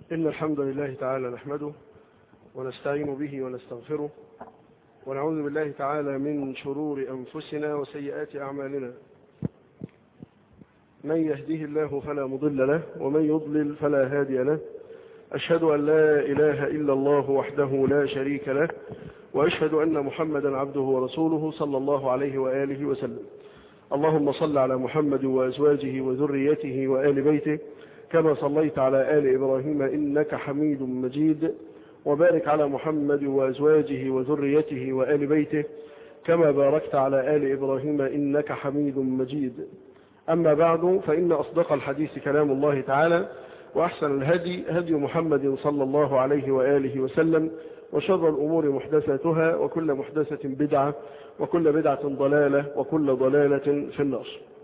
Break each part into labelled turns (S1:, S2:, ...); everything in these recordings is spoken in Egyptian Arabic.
S1: إن الحمد لله تعالى نحمده ونستعين به ونستغفره ونعوذ بالله تعالى من شرور أنفسنا وسيئات أعمالنا من يهده الله فلا مضل له ومن يضلل فلا هادي له أشهد أن لا إله إلا الله وحده لا شريك له وأشهد أن محمدا عبده ورسوله صلى الله عليه وآله وسلم اللهم صل على محمد وأزواجه وذريته وآل بيته كما صليت على آل إبراهيم إنك حميد مجيد وبارك على محمد وأزواجه وذريته وآل بيته كما باركت على آل إبراهيم إنك حميد مجيد أما بعد فإن أصدق الحديث كلام الله تعالى وأحسن الهدي هدي محمد صلى الله عليه وآله وسلم وشر الأمور محدثاتها وكل محدثة بدعة وكل بدعة ضلالة وكل ضلالة في النار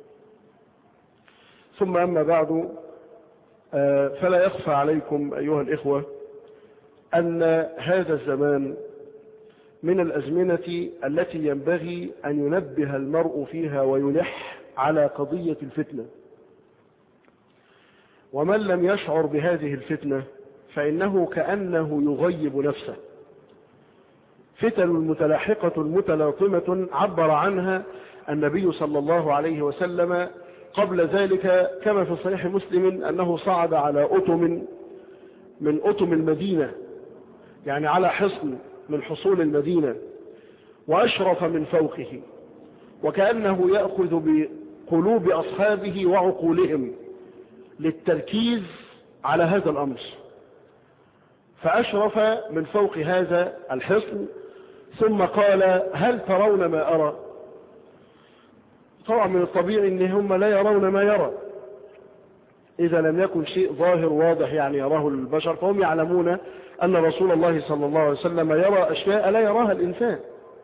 S1: ثم أما بعد فلا يخفى عليكم أيها الإخوة أن هذا الزمان من الأزمنة التي ينبغي أن ينبه المرء فيها ويلح على قضية الفتنة ومن لم يشعر بهذه الفتنة فإنه كأنه يغيب نفسه فتن متلاحقة متلاطمة عبر عنها النبي صلى الله عليه وسلم قبل ذلك كما في صحيح مسلم أنه صعد على أتم من أتم المدينة يعني على حصن من حصول المدينة وأشرف من فوقه وكأنه يأخذ بقلوب أصحابه وعقولهم للتركيز على هذا الأمر فأشرف من فوق هذا الحصن ثم قال هل ترون ما أرى طبعا من الطبيعي ان هم لا يرون ما يرى اذا لم يكن شيء ظاهر واضح يعني يراه البشر فهم يعلمون ان رسول الله صلى الله عليه وسلم يرى اشياء لا يراها الانسان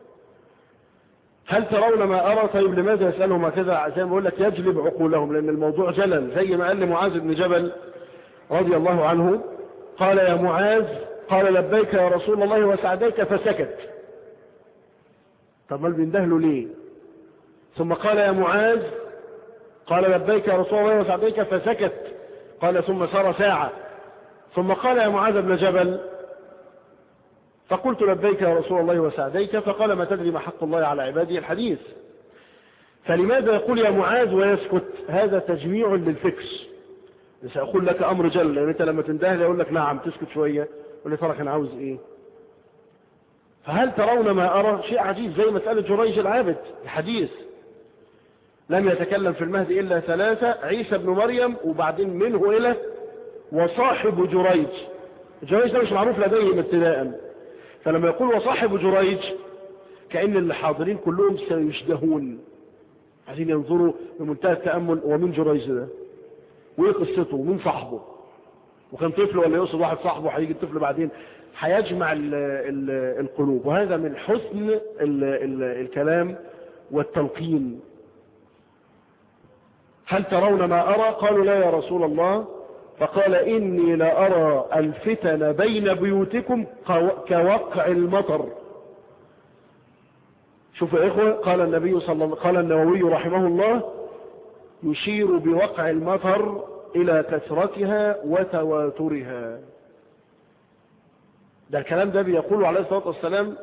S1: هل ترون ما ارى طيب لماذا يسألهم كذا زي ما بقول لك يجلب عقولهم لان الموضوع جلل زي ما قال لمعاذ بن جبل رضي الله عنه قال يا معاذ قال لبيك يا رسول الله وسعديك فسكت طب ما بيندهله ليه ثم قال يا معاذ قال لبيك يا رسول الله وسعديك فسكت قال ثم سار ساعة ثم قال يا معاذ بن جبل فقلت لبيك يا رسول الله وسعديك فقال ما تدري ما حق الله على عباده الحديث فلماذا يقول يا معاذ ويسكت هذا تجميع للفكر سأقول لك أمر جل لأن أنت لما تنتهي يقول لك نعم تسكت شوية يقول لي ترى أنا عاوز إيه فهل ترون ما أرى شيء عجيب زي مسألة جريج العابد الحديث لم يتكلم في المهد إلا ثلاثة عيسى بن مريم وبعدين منه إلى وصاحب جريج جريج ده مش معروف لديهم ابتداء فلما يقول وصاحب جريج كأن اللي حاضرين كلهم سيشتهون عايزين ينظروا بمنتهى التأمل ومن جريج ده وايه قصته ومين صاحبه وكان طفل ولا يقصد واحد صاحبه هيجي الطفل بعدين هيجمع ال ال القلوب وهذا من حسن ال ال الكلام والتلقين هل ترون ما أرى قالوا لا يا رسول الله فقال إني لأرى الفتن بين بيوتكم كوقع المطر شوفوا يا إخوة قال النبي صلى الله قال النووي رحمه الله يشير بوقع المطر إلى كثرتها وتواترها ده الكلام ده بيقول عليه الصلاة والسلام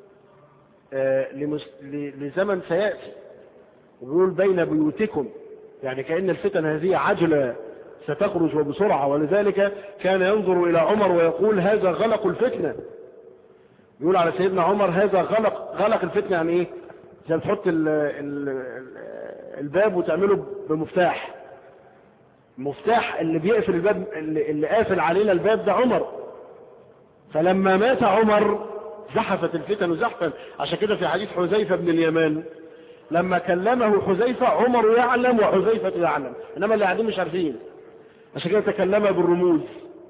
S1: لزمن سيأتي ويقول بين بيوتكم يعني كأن الفتن هذه عجلة ستخرج وبسرعة ولذلك كان ينظر إلى عمر ويقول هذا غلق الفتنة يقول على سيدنا عمر هذا غلق غلق الفتنة يعني ايه زي تحط ال ال الباب وتعمله بمفتاح المفتاح اللي بيقفل الباب اللي, اللي قافل علينا الباب ده عمر فلما مات عمر زحفت الفتن زحفا عشان كده في حديث حذيفة بن اليمان لما كلمه حذيفة عمر يعلم وحذيفة يعلم انما اللي قاعدين مش عارفين عشان كده تكلم بالرموز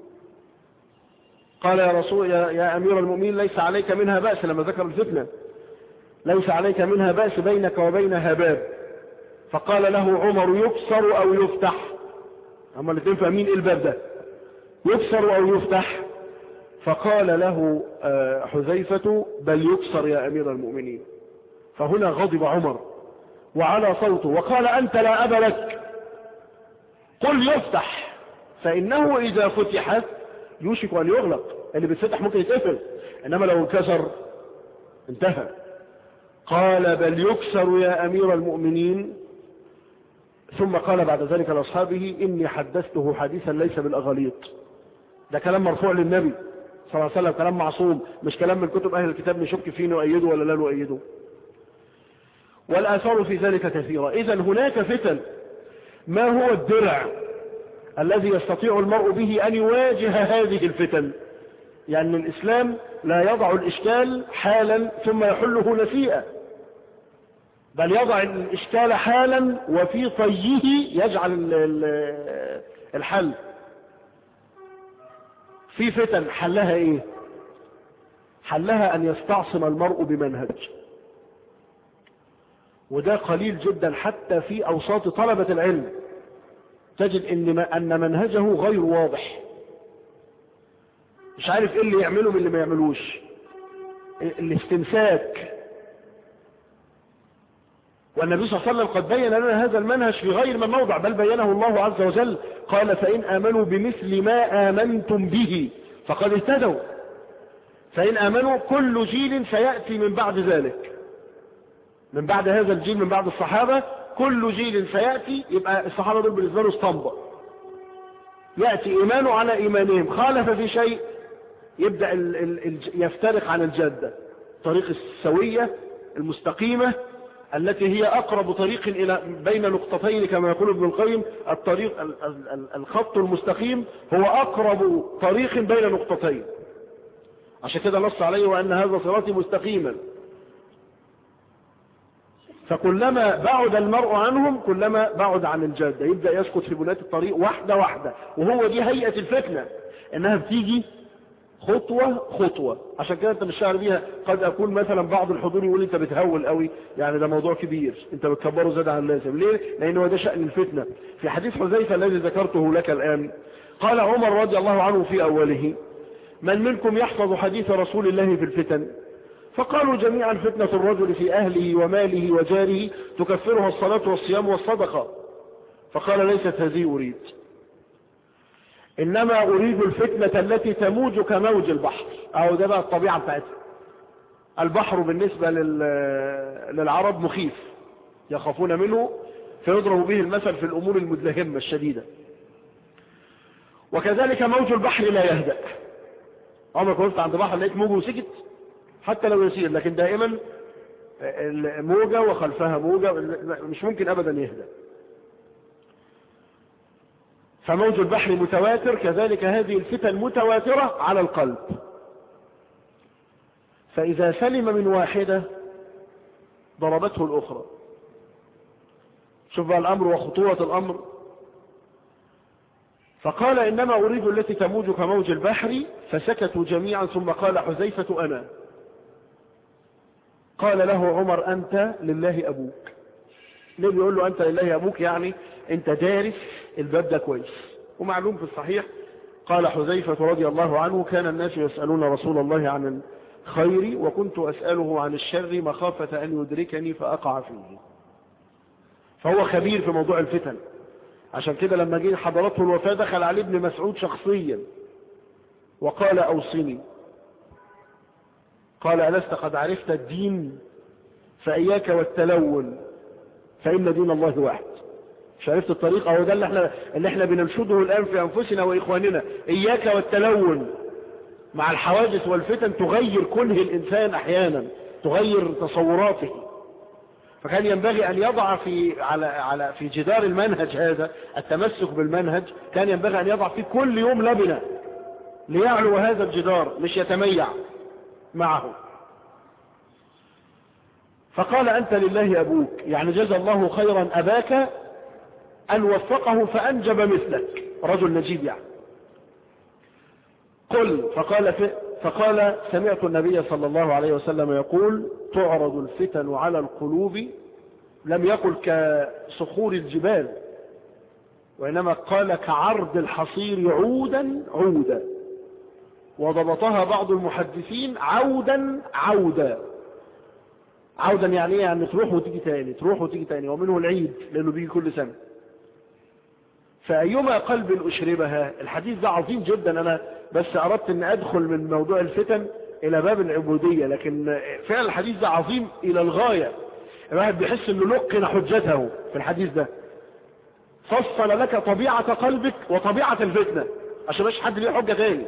S1: قال يا رسول يا, يا امير المؤمنين ليس عليك منها بأس لما ذكر الفتنة ليس عليك منها بأس بينك وبينها باب فقال له عمر يكسر او يفتح هما الاثنين فاهمين ايه الباب ده يكسر او يفتح فقال له حذيفة بل يكسر يا امير المؤمنين فهنا غضب عمر وعلى صوته وقال أنت لا أب لك قل يفتح فإنه إذا فتحت يوشك أن يغلق اللي بيتفتح ممكن يتقفل إنما لو انكسر انتهى قال بل يكسر يا أمير المؤمنين ثم قال بعد ذلك لأصحابه إني حدثته حديثا ليس بالأغاليط ده كلام مرفوع للنبي صلى الله عليه وسلم كلام معصوم مش كلام من كتب أهل الكتاب نشك فيه نؤيده ولا لا نؤيده والآثار في ذلك كثيرة إذا هناك فتن ما هو الدرع الذي يستطيع المرء به أن يواجه هذه الفتن يعني الإسلام لا يضع الإشكال حالا ثم يحله نسيئا بل يضع الإشكال حالا وفي طيه يجعل الحل في فتن حلها ايه حلها ان يستعصم المرء بمنهج وده قليل جدا حتى في اوساط طلبة العلم تجد ان ان منهجه غير واضح مش عارف ايه اللي يعمله من اللي ما يعملوش الاستمساك والنبي صلى الله عليه وسلم قد بين لنا هذا المنهج في غير من موضع بل بينه الله عز وجل قال فإن آمنوا بمثل ما آمنتم به فقد اهتدوا فإن آمنوا كل جيل سيأتي من بعد ذلك من بعد هذا الجيل من بعد الصحابة كل جيل سيأتي يبقى الصحابة دول بالنسبة له اسطمبة يأتي إيمانه على إيمانهم خالف في شيء يبدأ ال ال يفترق عن الجادة طريق السوية المستقيمة التي هي أقرب طريق إلى بين نقطتين كما يقول ابن القيم الطريق الخط المستقيم هو أقرب طريق بين نقطتين عشان كده نص عليه وأن هذا صراطي مستقيما فكلما بعد المرء عنهم كلما بعد عن الجادة يبدأ يسقط في بنات الطريق واحدة واحدة وهو دي هيئة الفتنة انها بتيجي خطوة خطوة عشان كده انت مش شاعر بيها قد اكون مثلا بعض الحضور يقول انت بتهول قوي يعني ده موضوع كبير انت بتكبره زاد عن اللازم ليه لان هو ده شأن الفتنة في حديث حذيفة الذي ذكرته لك الان قال عمر رضي الله عنه في اوله من منكم يحفظ حديث رسول الله في الفتن فقالوا جميعا فتنة الرجل في اهله وماله وجاره تكفرها الصلاة والصيام والصدقة فقال ليست هذه اريد إنما أريد الفتنة التي تموج كموج البحر أو ده بقى الطبيعة بتاعتها البحر بالنسبة للعرب مخيف يخافون منه فيضرب به المثل في الأمور المدلهمة الشديدة وكذلك موج البحر لا يهدأ عمرك وقفت عند بحر لقيت موجه وسكت حتى لو يسير لكن دائما موجة وخلفها موجة مش ممكن أبدا يهدأ فموج البحر متواتر كذلك هذه الفتن متواترة على القلب فإذا سلم من واحدة ضربته الأخرى شوف بقى الأمر وخطوة الأمر فقال إنما أريد التي تموج كموج البحر فسكتوا جميعا ثم قال حذيفة أنا قال له عمر أنت لله أبوك ليه بيقول له أنت لله أبوك يعني أنت دارس الباب ده كويس ومعلوم في الصحيح قال حذيفة رضي الله عنه كان الناس يسألون رسول الله عن الخير وكنت أسأله عن الشر مخافة أن يدركني فأقع فيه فهو خبير في موضوع الفتن عشان كده لما جه حضرته الوفاة دخل عليه ابن مسعود شخصيا وقال أوصني قال ألست قد عرفت الدين فإياك والتلون فإن دين الله واحد مش عرفت الطريق اهو ده اللي احنا اللي احنا بننشده الان في انفسنا واخواننا اياك والتلون مع الحوادث والفتن تغير كنه الانسان احيانا تغير تصوراته فكان ينبغي ان يضع في على على في جدار المنهج هذا التمسك بالمنهج كان ينبغي ان يضع فيه كل يوم لبنه ليعلو هذا الجدار مش يتميع معه فقال أنت لله أبوك يعني جزى الله خيرا أباك أن وفقه فأنجب مثلك رجل نجيب يعني قل فقال, في فقال سمعت النبي صلى الله عليه وسلم يقول تعرض الفتن على القلوب لم يقل كصخور الجبال وإنما قال كعرض الحصير عودا عودا وضبطها بعض المحدثين عودا عودا عودا يعني ايه يعني تروح وتيجي تاني تروح وتيجي تاني ومنه العيد لانه بيجي كل سنة فأيما قلب أشربها الحديث ده عظيم جدا أنا بس أردت أن أدخل من موضوع الفتن إلى باب العبودية لكن فعلا الحديث ده عظيم إلى الغاية الواحد بيحس أنه لقن حجته في الحديث ده فصل لك طبيعة قلبك وطبيعة الفتنة عشان مش حد ليه حجة تاني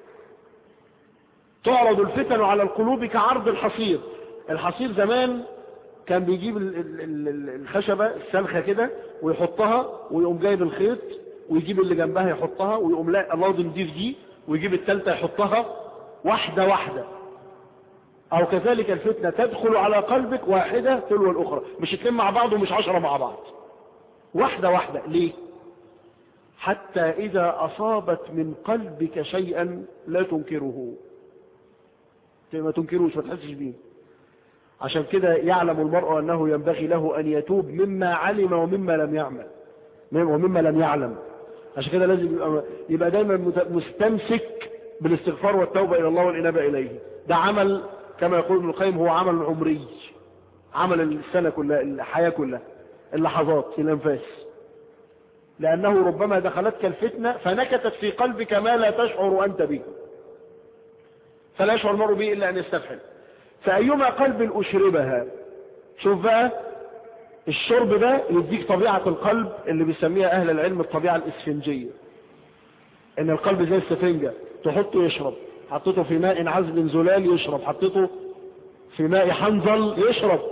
S1: تعرض الفتن على القلوب كعرض الحصير الحصير زمان كان بيجيب الخشبة السلخة كده ويحطها ويقوم جايب الخيط ويجيب اللي جنبها يحطها ويقوم لا لازم دي في دي ويجيب التالتة يحطها واحدة واحدة او كذلك الفتنة تدخل على قلبك واحدة تلو الاخرى مش اتنين مع بعض ومش عشرة مع بعض واحدة واحدة ليه حتى اذا اصابت من قلبك شيئا لا تنكره ما تنكروش ما تحسش بيه عشان كده يعلم المرء أنه ينبغي له أن يتوب مما علم ومما لم يعمل ومما لم يعلم عشان كده لازم يبقى, يبقى دايما مستمسك بالاستغفار والتوبة إلى الله والإنابة إليه ده عمل كما يقول ابن القيم هو عمل عمري عمل السنة كلها الحياة كلها اللحظات الأنفاس لأنه ربما دخلتك الفتنة فنكتت في قلبك ما لا تشعر أنت به فلا يشعر المرء به إلا أن يستفحل فأيما قلب أشربها شوف بقى الشرب ده يديك طبيعة القلب اللي بيسميها أهل العلم الطبيعة الإسفنجية إن القلب زي السفنجة تحطه يشرب حطيته في ماء عذب زلال يشرب حطيته في ماء حنظل يشرب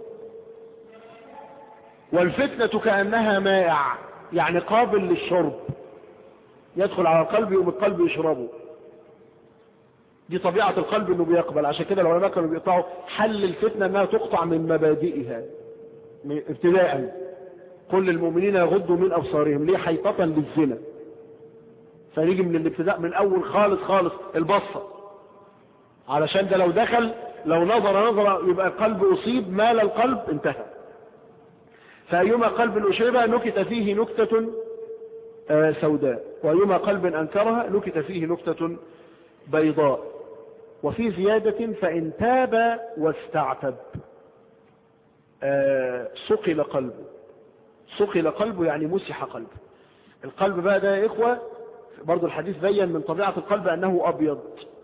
S1: والفتنة كأنها مائع يعني قابل للشرب يدخل على القلب يوم القلب يشربه دي طبيعة القلب انه بيقبل عشان كده العلماء كانوا بيقطعوا حل الفتنة انها تقطع من مبادئها ابتداء كل المؤمنين يغضوا من ابصارهم ليه حيطة للزنا فنيجي من الابتداء من اول خالص خالص البصة علشان ده لو دخل لو نظر نظر يبقى القلب اصيب مال القلب انتهى فايما قلب اشربها نكت فيه نكتة سوداء وايما قلب انكرها نكت فيه نكتة بيضاء وفي زيادة فإن تاب واستعتب آه سقل قلبه سقل قلبه يعني مسح قلبه القلب بقى ده يا إخوة برضو الحديث بين من طبيعة القلب أنه أبيض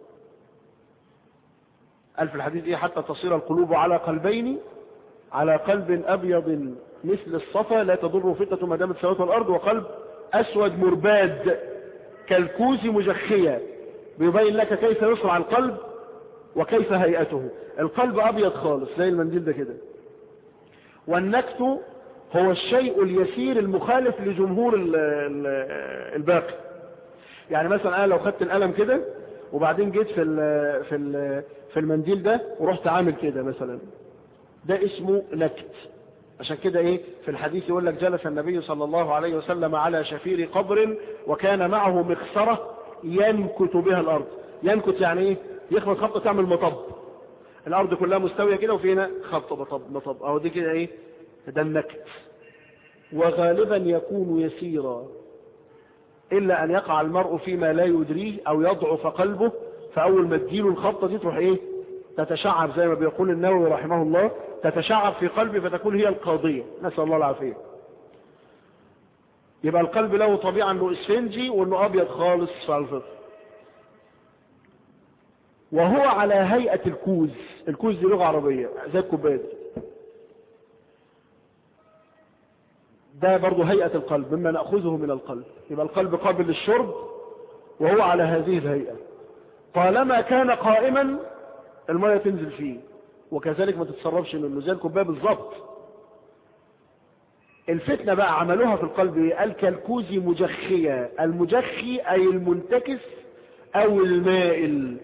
S1: ألف الحديث إيه حتى تصير القلوب على قلبين على قلب أبيض مثل الصفا لا تضر فتنة ما دامت سوات الأرض وقلب أسود مرباد كالكوز مجخية بيبين لك كيف يصنع القلب وكيف هيئته القلب أبيض خالص زي المنديل ده كده والنكت هو الشيء اليسير المخالف لجمهور الباقي يعني مثلا أنا لو خدت القلم كده وبعدين جيت في في في المنديل ده ورحت عامل كده مثلا ده اسمه نكت عشان كده ايه في الحديث يقول لك جلس النبي صلى الله عليه وسلم على شفير قبر وكان معه مخصرة ينكت بها الارض ينكت يعني ايه يخبط خبطه تعمل مطب الارض كلها مستويه كده وفي هنا خبط مطب مطب اهو دي كده ايه ده النكت وغالبا يكون يسيرا الا ان يقع المرء فيما لا يدريه او يضعف قلبه فاول ما تجيله الخبطه دي تروح ايه تتشعب زي ما بيقول النووي رحمه الله تتشعب في قلبي فتكون هي القاضيه نسال الله العافيه يبقى القلب له طبيعة انه اسفنجي وانه ابيض خالص في الفطر وهو على هيئة الكوز الكوز دي لغة عربية زي الكوباية ده برضو هيئة القلب مما نأخذه من القلب يبقى القلب قابل للشرب وهو على هذه الهيئة طالما كان قائما المية تنزل فيه وكذلك ما تتصرفش منه زي الكوباية بالظبط الفتنة بقى عملوها في القلب قال كالكوز مجخية المجخي أي المنتكس أو المائل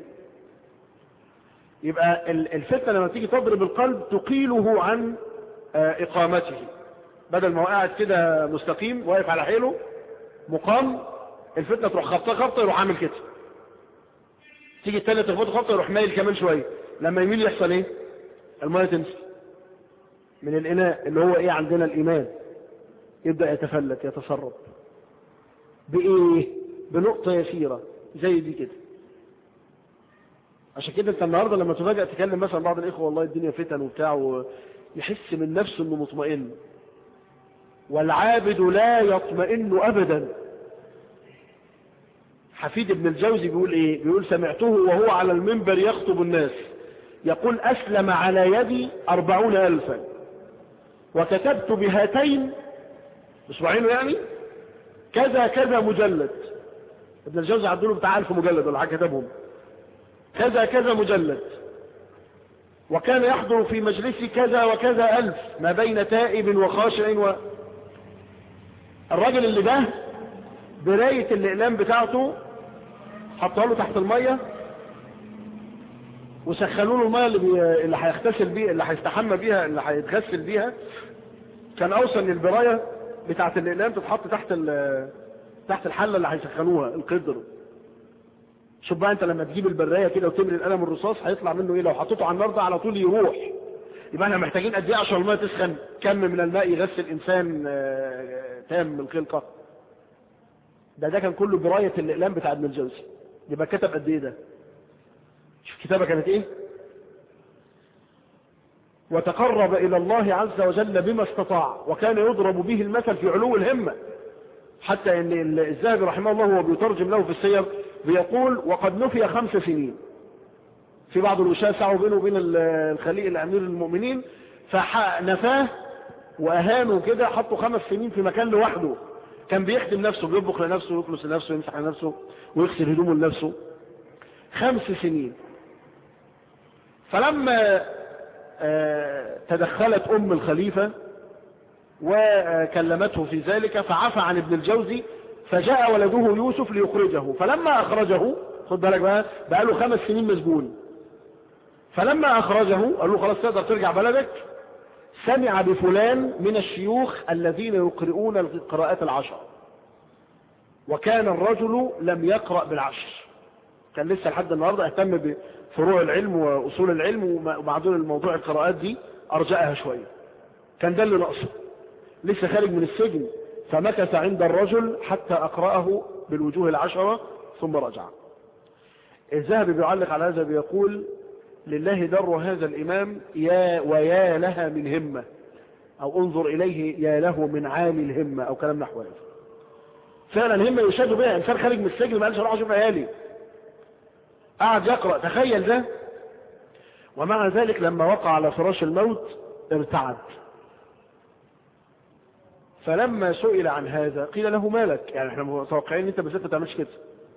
S1: يبقى الفتنة لما تيجي تضرب القلب تقيله عن إقامته بدل ما هو قاعد كده مستقيم واقف على حيله مقام الفتنة تروح خبطة خبطة يروح عامل كده تيجي التانية تخبطه خبطة يروح مايل كمان شوية لما يميل يحصل ايه المية تنزل من الإناء اللي هو ايه عندنا الإيمان يبدأ يتفلت يتسرب بإيه بنقطة يسيرة زي دي كده عشان كده انت النهاردة لما تفاجأ تكلم مثلا بعض الإخوة والله الدنيا فتن وبتاع ويحس من نفسه انه مطمئن والعابد لا يطمئن أبدا حفيد ابن الجوزي بيقول ايه بيقول سمعته وهو على المنبر يخطب الناس يقول أسلم على يدي أربعون ألفا وكتبت بهاتين اسبوعين يعني كذا كذا مجلد ابن الجوزي عدله بتاع ألف مجلد ولا حاجة كتبهم كذا كذا مجلد وكان يحضر في مجلسي كذا وكذا ألف ما بين تائب وخاشع و... الراجل اللي ده براية الإعلام بتاعته حطها له تحت المية وسخنوا له المية اللي, بي... اللي هيغتسل بيها اللي هيستحمى بيها اللي هيتغسل بيها كان أوصل للبراية بتاعت الإعلام تتحط تحت ال... تحت الحلة اللي هيسخنوها القدر شوف بقى انت لما تجيب البرايه كده وتملي القلم الرصاص هيطلع منه ايه لو حطيته على النار ده على طول يروح يبقى احنا محتاجين قد ايه عشان الميه تسخن كم من الماء يغسل انسان تام الخلقه ده ده كان كله برايه الاقلام بتاع ابن الجوزي يبقى كتب قد ايه ده شوف كتابه كانت ايه وتقرب الى الله عز وجل بما استطاع وكان يضرب به المثل في علو الهمه حتى ان الذهبي رحمه الله وهو بيترجم له في السير بيقول وقد نفي خمس سنين في بعض الوشاة سعوا بينه وبين الخليق الأمير المؤمنين فنفاه وأهانوا كده حطوا خمس سنين في مكان لوحده كان بيخدم نفسه بيطبخ لنفسه ويكنس لنفسه ويمسح لنفسه ويغسل هدومه لنفسه خمس سنين فلما تدخلت أم الخليفة وكلمته في ذلك فعفى عن ابن الجوزي فجاء ولده يوسف ليخرجه فلما أخرجه خد بالك بقى بقى له خمس سنين مسجون فلما أخرجه قال له خلاص تقدر ترجع بلدك سمع بفلان من الشيوخ الذين يقرؤون القراءات العشر وكان الرجل لم يقرأ بالعشر كان لسه لحد النهاردة اهتم بفروع العلم وأصول العلم ومعدول الموضوع القراءات دي أرجأها شوية كان ده اللي ناقصه لسه خارج من السجن فمكث عند الرجل حتى أقرأه بالوجوه العشرة ثم رجع الذهبي بيعلق على هذا بيقول لله در هذا الإمام يا ويا لها من همة أو انظر إليه يا له من عالي الهمة أو كلام نحو هذا فعلا همة يشاد بها إنسان خارج من السجن ما قالش أروح أشوف عيالي قعد يقرأ تخيل ده ومع ذلك لما وقع على فراش الموت ارتعد فلما سئل عن هذا قيل له مالك يعني احنا متوقعين انت بالذات ما تعملش كده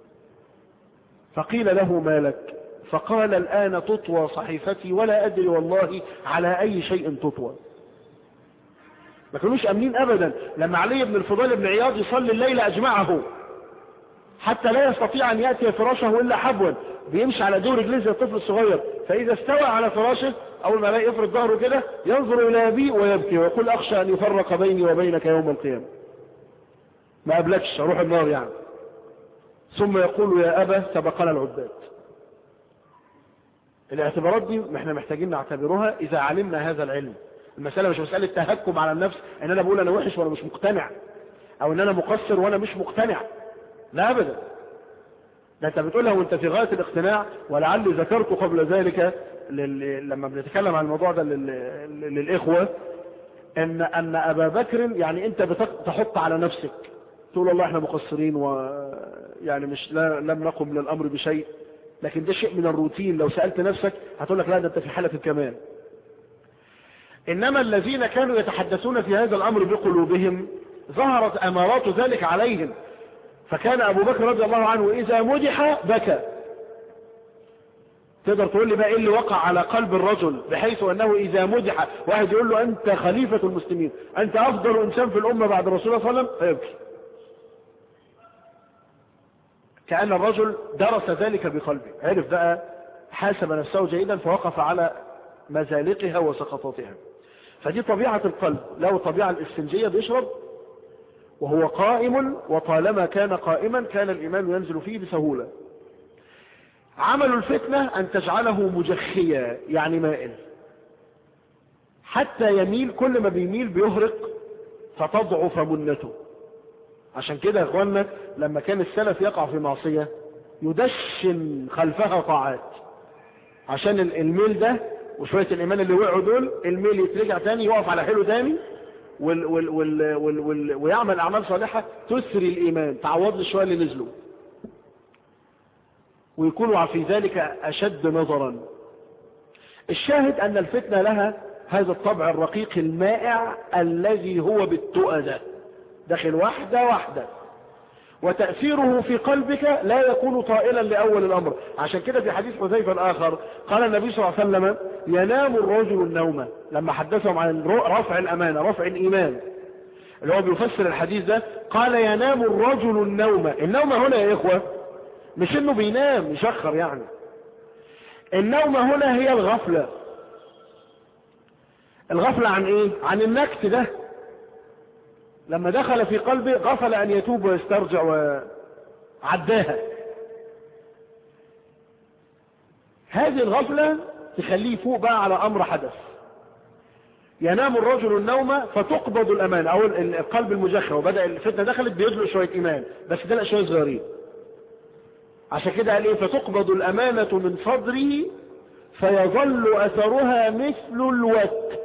S1: فقيل له مالك فقال الآن تطوى صحيفتي ولا أدري والله على أي شيء تطوى ما كانوش أمنين أبدا لما علي بن الفضال بن عياض يصلي الليل أجمعه حتى لا يستطيع أن يأتي فراشه إلا حبوا بيمشي على دور رجليه زي الطفل الصغير فإذا استوى على فراشه أول ما لا يفرد ظهره كده ينظر إلى أبيه ويبكي ويقول أخشى أن يفرق بيني وبينك يوم القيامة ما أبلكش أروح النار يعني ثم يقول يا أبا سبقنا العباد الاعتبارات دي احنا محتاجين نعتبرها إذا علمنا هذا العلم المسألة مش مسألة تهكم على النفس ان انا بقول انا وحش وانا مش مقتنع او ان انا مقصر وانا مش مقتنع لا ابدا ده انت بتقولها وانت في غاية الاقتناع ولعلي ذكرت قبل ذلك لل... لما بنتكلم عن الموضوع ده لل... للإخوة ان ان ابا بكر يعني انت بتحط على نفسك تقول والله احنا مقصرين ويعني مش لا... لم نقم للامر بشيء لكن ده شيء من الروتين لو سألت نفسك هتقول لك لا ده انت في حالة الكمال انما الذين كانوا يتحدثون في هذا الامر بقلوبهم ظهرت امارات ذلك عليهم فكان ابو بكر رضي الله عنه اذا مدح بكى تقدر تقول لي بقى ايه اللي وقع على قلب الرجل بحيث انه اذا مدح واحد يقول له انت خليفة المسلمين انت افضل انسان في الامة بعد رسول الله صلى الله عليه وسلم فيبكي كأن الرجل درس ذلك بقلبه عرف بقى حاسب نفسه جيدا فوقف على مزالقها وسقطاتها فدي طبيعة القلب له طبيعة الاستنجية بيشرب وهو قائم وطالما كان قائما كان الإيمان ينزل فيه بسهولة عمل الفتنة أن تجعله مجخيا يعني مائل حتى يميل كل ما بيميل بيهرق فتضعف منته عشان كده يا اخوانا لما كان السلف يقع في معصية يدشن خلفها طاعات عشان الميل ده وشوية الإيمان اللي وقعوا دول الميل يترجع تاني يقف على حلو تاني وال وال وال وال وال ويعمل أعمال صالحة تسري الإيمان تعوض لي شوية اللي نزلوا ويكونوا في ذلك أشد نظرا الشاهد أن الفتنة لها هذا الطبع الرقيق المائع الذي هو بالتؤدة داخل واحدة واحدة وتأثيره في قلبك لا يكون طائلا لأول الأمر عشان كده في حديث حذيفة الآخر قال النبي صلى الله عليه وسلم ينام الرجل النوم لما حدثهم عن رفع الأمانة رفع الإيمان اللي هو بيفسر الحديث ده قال ينام الرجل النوم النوم هنا يا إخوة مش إنه بينام يشخر يعني النوم هنا هي الغفلة الغفلة عن إيه عن النكت ده لما دخل في قلبه غفل أن يتوب ويسترجع وعداها هذه الغفلة تخليه فوق بقى على أمر حدث ينام الرجل النوم فتقبض الأمان أو القلب المجخة وبدأ الفتنة دخلت بيدلق شوية إيمان بس دلق شوية صغيرين عشان كده قال إيه فتقبض الأمانة من صدره فيظل أثرها مثل الوقت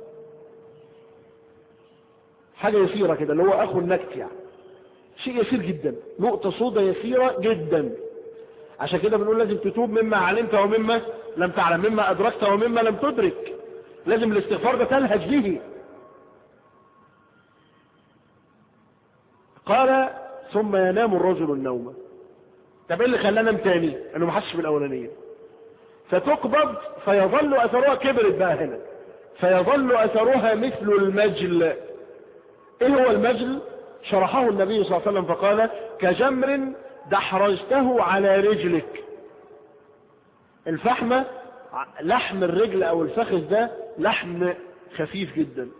S1: حاجة يسيرة كده اللي هو أخو النكت يعني شيء يسير جدا نقطة صودا يسيرة جدا عشان كده بنقول لازم تتوب مما علمت ومما لم تعلم مما أدركت ومما لم تدرك لازم الاستغفار ده تلهج به قال ثم ينام الرجل النوم طب ايه اللي خلاه نام تاني انه ما حسش بالاولانيه فتقبض فيظل اثرها كبرت بقى هنا فيظل اثرها مثل المجل ايه هو المجل شرحه النبي صلى الله عليه وسلم فقال كجمر دحرجته على رجلك الفحمة لحم الرجل او الفخذ ده لحم خفيف جدا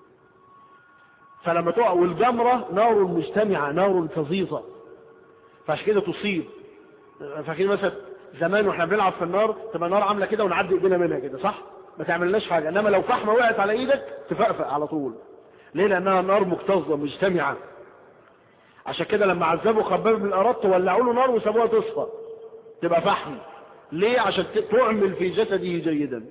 S1: فلما تقع والجمرة نار مجتمعة نار فظيظة فعشان كده تصيب فاكرين مثلا زمان واحنا بنلعب في النار تبقى النار عامله كده ونعدي ايدينا منها كده صح ما تعملناش حاجه انما لو فحمه وقعت على ايدك تفقفق على طول ليه لانها نار مكتظه مجتمعه عشان كده لما عذبوا خباب من الارض ولعوا له نار وسابوها تصفى تبقى فحم ليه عشان تعمل في جسده جيدا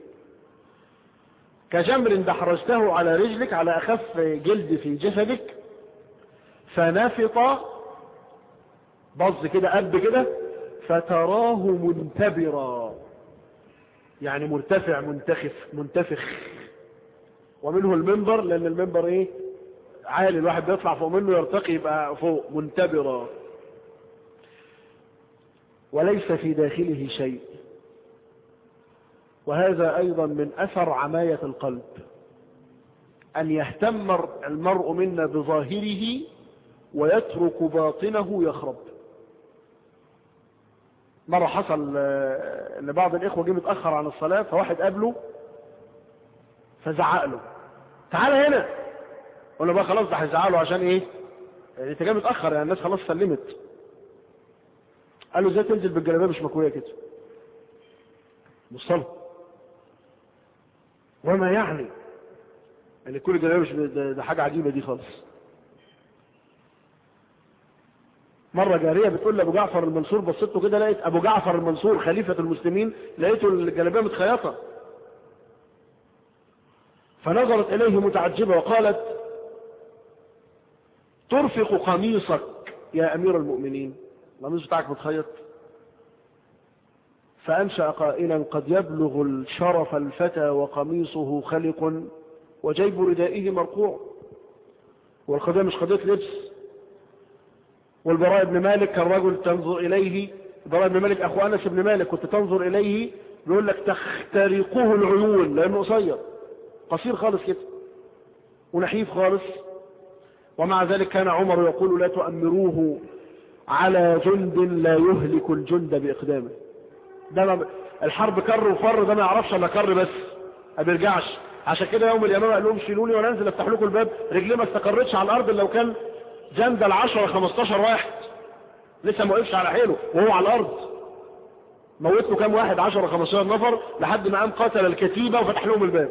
S1: كجمر دحرجته على رجلك على اخف جلد في جسدك فنفط بظ كده قب كده فتراه منتبرا يعني مرتفع منتخف منتفخ ومنه المنبر لان المنبر ايه عالي الواحد بيطلع فوق منه يرتقي يبقى فوق منتبرا وليس في داخله شيء وهذا ايضا من اثر عماية القلب ان يهتم المرء منا بظاهره ويترك باطنه يخرب مرة حصل ان بعض الاخوة جه متأخر عن الصلاة فواحد قابله فزعق له تعال هنا قلنا بقى خلاص ده هيزعق له عشان ايه يعني انت جاي متأخر يعني الناس خلاص سلمت قال له ازاي تنزل بالجلابيه مش مكويه كده مصطلح وما يعني يعني كل جلابيه مش ده, ده حاجه عجيبه دي خالص مرة جارية بتقول لأبو جعفر المنصور بصيت له كده لقيت أبو جعفر المنصور خليفة المسلمين لقيته الجلابية متخيطة فنظرت إليه متعجبة وقالت ترفق قميصك يا أمير المؤمنين القميص بتاعك متخيط فأنشأ قائلا قد يبلغ الشرف الفتى وقميصه خلق وجيب ردائه مرقوع والقضية مش قضية لبس والبراء بن مالك كان رجل تنظر إليه البراء بن مالك أخو أنس بن مالك كنت تنظر إليه بيقول لك تخترقه العيون لأنه قصير قصير خالص كده ونحيف خالص ومع ذلك كان عمر يقول لا تؤمروه على جند لا يهلك الجند بإقدامه ده ما الحرب كر وفر ده ما يعرفش الا كر بس ما بيرجعش عشان كده يوم اليمامة قال لهم شيلوني وانا انزل افتح لكم الباب رجليه ما استقرتش على الارض لو كان جند العشرة 15 واحد لسه ما وقفش على حيله وهو على الارض موت له كام واحد 10 15 نفر لحد ما قام قتل الكتيبة وفتح لهم الباب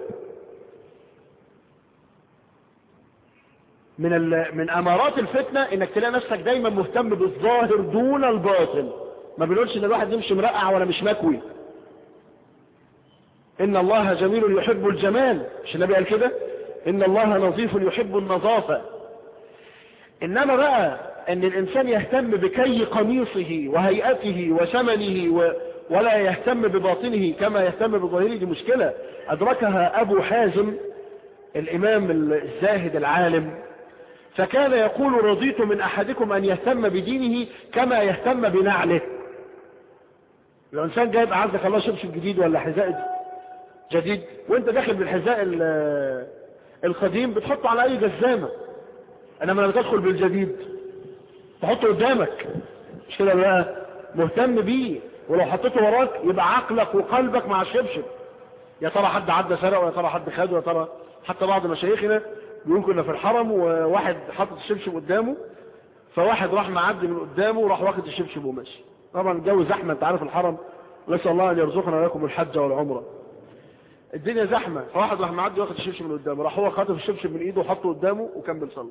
S1: من من امارات الفتنة انك تلاقي نفسك دايما مهتم بالظاهر دون الباطن ما بنقولش ان الواحد يمشي مرقع ولا مش مكوي ان الله جميل يحب الجمال مش النبي قال كده إن الله نظيف يحب النظافة إنما بقى أن الإنسان يهتم بكي قميصه وهيئته وثمنه و... ولا يهتم بباطنه كما يهتم بظاهره دي مشكلة أدركها أبو حازم الإمام الزاهد العالم فكان يقول رضيت من أحدكم أن يهتم بدينه كما يهتم بنعله الإنسان جايب عندك الله شبشب جديد ولا حذاء جديد وانت داخل بالحذاء القديم بتحطه على أي جزامة انما لما تدخل بالجديد تحطه قدامك مش كده بقى مهتم بيه ولو حطيته وراك يبقى عقلك وقلبك مع الشبشب يا ترى حد عدى سرق ويا ترى حد خده ويا ترى حتى بعض مشايخنا بيقول كنا في الحرم وواحد حاطط الشبشب قدامه فواحد راح معدي من قدامه وراح واخد الشبشب وماشي طبعا الجو زحمه انت عارف الحرم نسال الله ان يرزقنا لكم الحج والعمره الدنيا زحمه فواحد راح معدي واخد الشبشب من قدامه راح هو خاطف الشبشب من ايده وحطه قدامه وكمل صلاه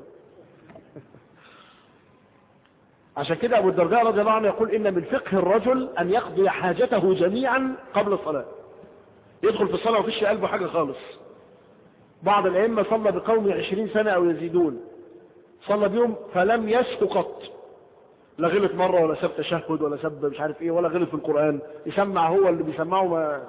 S1: عشان كده أبو الدرداء رضي الله عنه يقول إن من فقه الرجل أن يقضي حاجته جميعا قبل الصلاة يدخل في الصلاة وفيش قلبه حاجة خالص بعض الأئمة صلى بقوم عشرين سنة أو يزيدون صلى بيهم فلم يسك قط لا غلط مرة ولا سب تشهد ولا سب مش عارف ايه ولا غلط في القرآن يسمع هو اللي بيسمعه ما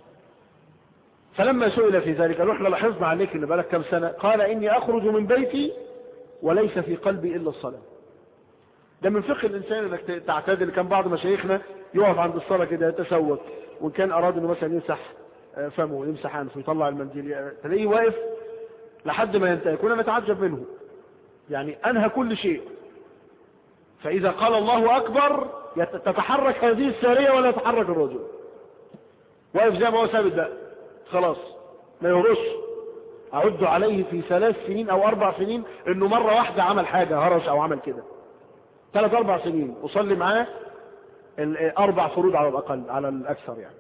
S1: فلما سئل في ذلك قالوا احنا لاحظنا عليك ان بقالك كم سنة قال اني اخرج من بيتي وليس في قلبي الا الصلاة ده من فقه الإنسان انك تعتدل كان بعض مشايخنا يقف عند الصلاة كده يتسوق وإن كان أراد أنه مثلا يمسح فمه يمسح أنفه يطلع المنديل تلاقيه واقف لحد ما ينتهي كنا نتعجب منه يعني أنهى كل شيء فإذا قال الله أكبر تتحرك هذه السارية ولا يتحرك الرجل واقف زي ما هو ثابت بقى خلاص ما يهرش أعد عليه في ثلاث سنين أو أربع سنين إنه مرة واحدة عمل حاجة هرش أو عمل كده ثلاث أربع سنين أصلي معاه أربع فروض على الأقل على الأكثر يعني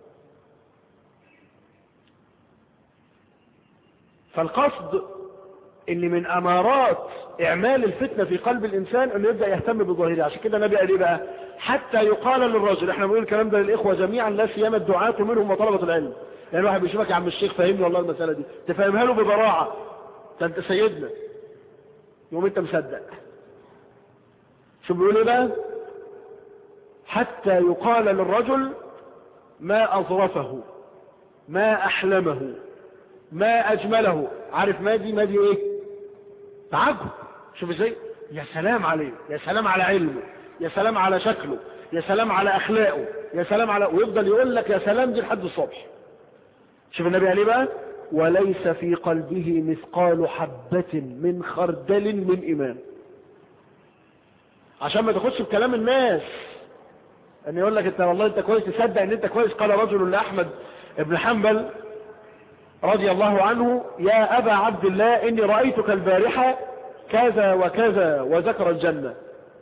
S1: فالقصد ان من امارات اعمال الفتنة في قلب الانسان انه يبدأ يهتم بظاهره عشان كده النبي قال ايه بقى حتى يقال للرجل احنا بنقول الكلام ده للاخوة جميعا لا سيما الدعاة منهم وطلبة العلم يعني واحد بيشوفك يا عم الشيخ فهمني والله المسألة دي تفهمها له ببراعة ده انت سيدنا يوم انت مصدق شو بيقول ايه بقى حتى يقال للرجل ما أظرفه ما أحلمه ما أجمله عارف ما دي ما دي ايه تعجب شوف ازاي يا سلام عليه يا سلام على علمه يا سلام على شكله يا سلام على أخلاقه يا سلام على ويفضل يقول لك يا سلام دي لحد الصبح شوف النبي عليه بقى وليس في قلبه مثقال حبة من خردل من إيمان عشان ما تاخدش بكلام الناس ان يقول لك انت والله انت كويس تصدق ان انت كويس قال رجل لاحمد ابن حنبل رضي الله عنه يا ابا عبد الله اني رأيتك البارحة كذا وكذا وذكر الجنة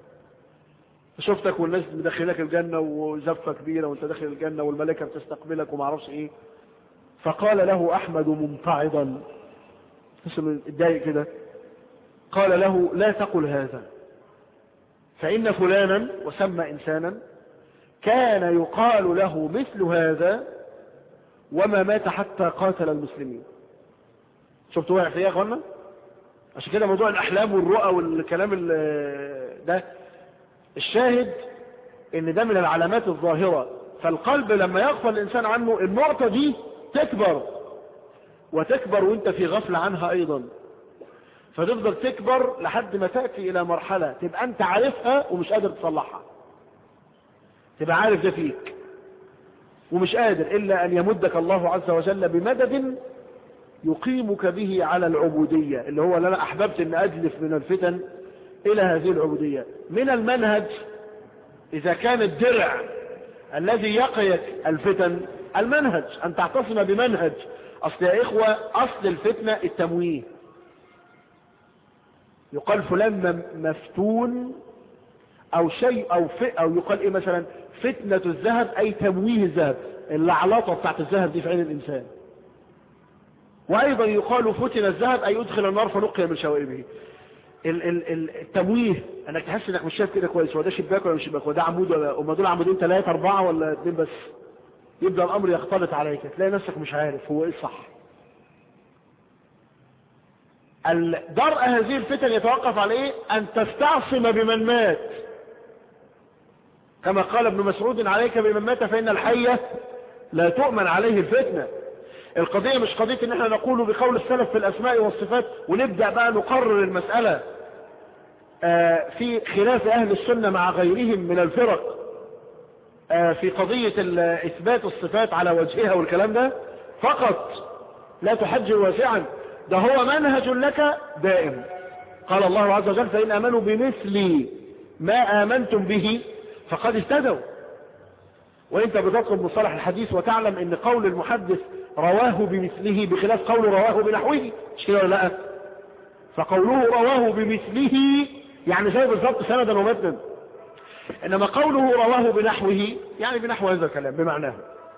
S1: شفتك والناس مدخلك الجنة وزفة كبيرة وانت داخل الجنة والملائكة بتستقبلك وما اعرفش ايه فقال له احمد ممتعضا اسم اتضايق كده قال له لا تقل هذا فإن فلانا وسمى إنسانا كان يقال له مثل هذا وما مات حتى قاتل المسلمين شفتوا واقع في ايه يا اخوانا عشان كده موضوع الاحلام والرؤى والكلام ده الشاهد ان ده من العلامات الظاهرة فالقلب لما يغفل الانسان عنه النقطة دي تكبر وتكبر وانت في غفل عنها ايضا فتفضل تكبر لحد ما تأتي إلى مرحلة تبقى أنت عارفها ومش قادر تصلحها تبقى عارف ده فيك ومش قادر إلا أن يمدك الله عز وجل بمدد يقيمك به على العبودية اللي هو أنا أحببت أن أجلف من الفتن إلى هذه العبودية من المنهج إذا كان الدرع الذي يقيك الفتن المنهج أن تعتصم بمنهج أصل يا إخوة أصل الفتنة التمويه يقال فلان مفتون او شيء او في او يقال ايه مثلا فتنة الذهب اي تمويه الذهب اللعلاطة بتاعت الذهب دي في عين الانسان وايضا يقال فتن الذهب اي ادخل النار فنقي من شوائبه التمويه انك تحس انك مش شايف كده كويس هو ده شباك ولا مش شباك وده عمود ولا هم دول عمودين ثلاثة اربعة ولا اثنين بس يبدأ الامر يختلط عليك تلاقي نفسك مش عارف هو ايه الصح درء هذه الفتن يتوقف على ايه ان تستعصم بمن مات كما قال ابن مسعود عليك بمن مات فإن الحية لا تؤمن عليه الفتنة القضية مش قضية ان احنا نقول بقول السلف في الاسماء والصفات ونبدأ بقى نقرر المسألة آه، في خلاف اهل السنة مع غيرهم من الفرق آه، في قضية اثبات الصفات على وجهها والكلام ده فقط لا تحجر واسعا ده هو منهج لك دائم قال الله عز وجل فإن امنوا بمثل ما آمنتم به فقد اهتدوا وانت بتطلب مصطلح الحديث وتعلم ان قول المحدث رواه بمثله بخلاف قول رواه بنحوه مش كده ولا لا فقوله رواه بمثله يعني زي بالضبط سندا ومتنا انما قوله رواه بنحوه يعني بنحو هذا الكلام بمعناه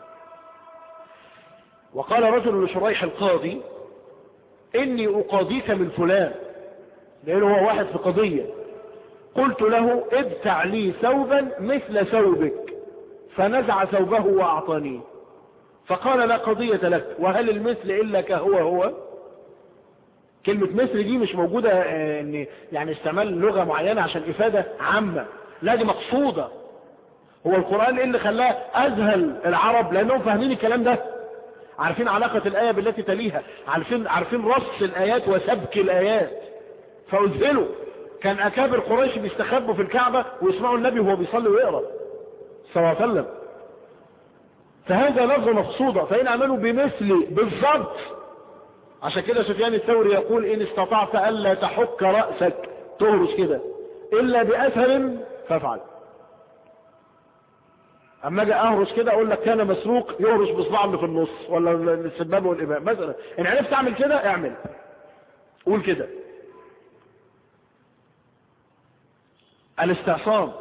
S1: وقال رجل لشريح القاضي اني اقاضيك من فلان لانه هو واحد في قضية قلت له ابتع لي ثوبا مثل ثوبك فنزع ثوبه واعطانيه فقال لا قضية لك وهل المثل الا كهو هو كلمة مثل دي مش موجودة آه، ان يعني استعمال لغة معينة عشان افادة عامة لا دي مقصودة هو القرآن ايه اللي خلاه اذهل العرب لانهم فاهمين الكلام ده عارفين علاقة الآية بالتي تليها عارفين, عارفين رص الآيات وسبك الآيات فأذهلوا كان أكابر قريش بيستخبوا في الكعبة ويسمعوا النبي وهو بيصلي ويقرأ صلى الله عليه وسلم فهذا لفظ مقصودة فإن عملوا بمثل بالضبط عشان كده سفيان الثوري يقول إن استطعت ألا تحك رأسك تهرش كده إلا بأثر فافعل اما اجي اهرش كده اقول لك كان مسروق يهرش بصباعه اللي في النص ولا السباب والاباء مثلا ان عرفت تعمل كده اعمل قول كده الاستعصام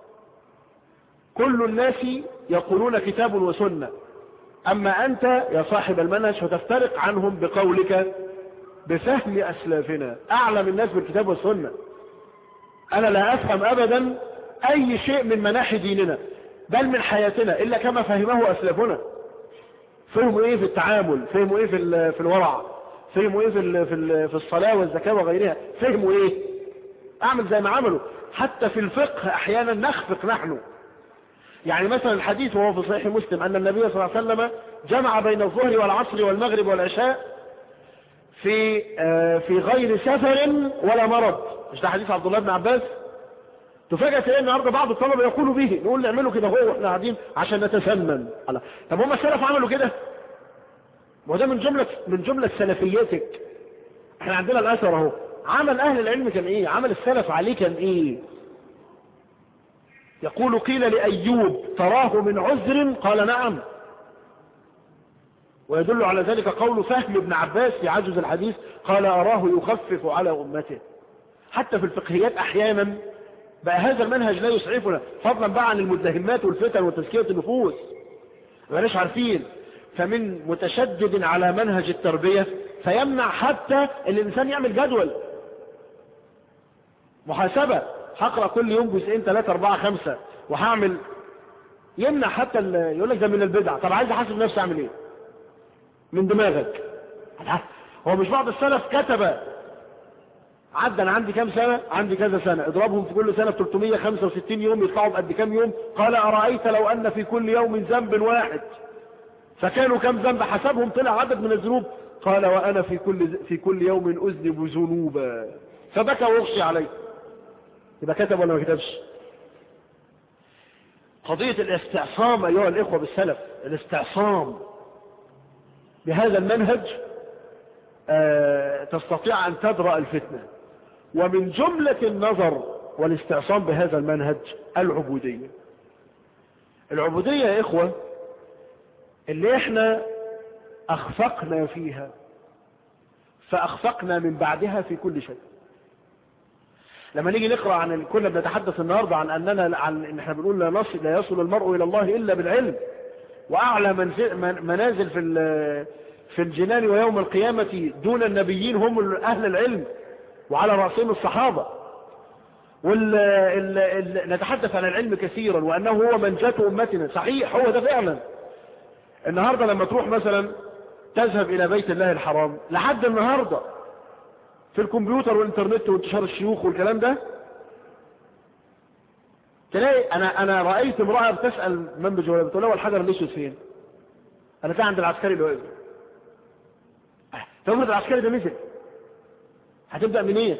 S1: كل الناس يقولون كتاب وسنة أما أنت يا صاحب المنهج فتفترق عنهم بقولك بفهم أسلافنا أعلم الناس بالكتاب والسنة أنا لا أفهم أبدا أي شيء من مناحي ديننا بل من حياتنا إلا كما فهمه أسلافنا فهموا إيه في التعامل فهموا إيه في, في الورع فهموا إيه في, في, في الصلاة والزكاة وغيرها فهموا إيه أعمل زي ما عملوا حتى في الفقه أحيانا نخفق نحن يعني مثلا الحديث وهو في صحيح مسلم أن النبي صلى الله عليه وسلم جمع بين الظهر والعصر والمغرب والعشاء في آه، في غير سفر ولا مرض مش ده حديث عبد الله بن عباس تفاجأ تلاقي النهارده بعض الطلبه يقولوا به نقول نعمله كده هو واحنا قاعدين عشان نتسنن طب هم السلف عملوا كده ما ده من جمله من جمله سلفياتك احنا عندنا الاثر اهو عمل اهل العلم كان ايه عمل السلف عليه كان ايه يقول قيل لأيوب تراه من عذر قال نعم ويدل على ذلك قول فهم ابن عباس في عجز الحديث قال أراه يخفف على أمته حتى في الفقهيات أحيانا بقى هذا المنهج لا يسعفنا فضلا بقى عن المدهمات والفتن وتزكية النفوس ماناش عارفين فمن متشدد على منهج التربية فيمنع حتى ان الانسان يعمل جدول محاسبة هقرأ كل يوم جزئين ثلاثة أربعة خمسة وهعمل يمنع حتى يقول لك ده من البدع طب عايز احاسب نفسي اعمل ايه من دماغك هو مش بعض السلف كتب عدى انا عندي كام سنة عندي كذا سنة اضربهم في كل سنة ب 365 يوم يطلعوا بقد كام يوم قال ارايت لو ان في كل يوم ذنب واحد فكانوا كم ذنب حسبهم طلع عدد من الذنوب قال وانا في كل في كل يوم اذنب ذنوبا فبكى واغشي عليه يبقى كتب ولا ما كتبش قضية الاستعصام أيها الإخوة بالسلف الاستعصام بهذا المنهج آه تستطيع أن تدرأ الفتنة ومن جملة النظر والاستعصام بهذا المنهج العبودية العبودية يا إخوة اللي احنا أخفقنا فيها فأخفقنا من بعدها في كل شيء لما نيجي نقرأ عن كنا بنتحدث النهاردة عن أننا عن إن احنا بنقول لا نصل لا يصل المرء إلى الله إلا بالعلم وأعلى منازل في في الجنان ويوم القيامة دون النبيين هم أهل العلم وعلى رأسهم الصحابة نتحدث عن العلم كثيرا وأنه هو منجاة أمتنا صحيح هو ده فعلا النهاردة لما تروح مثلا تذهب إلى بيت الله الحرام لحد النهاردة في الكمبيوتر والانترنت وانتشار الشيوخ والكلام ده تلاقي انا انا رايت امراه بتسال من بجوله بتقول له الحجر الاسود فين انا كان عند العسكري اللي واقف تفرض العسكري ده نزل هتبدا منين إيه؟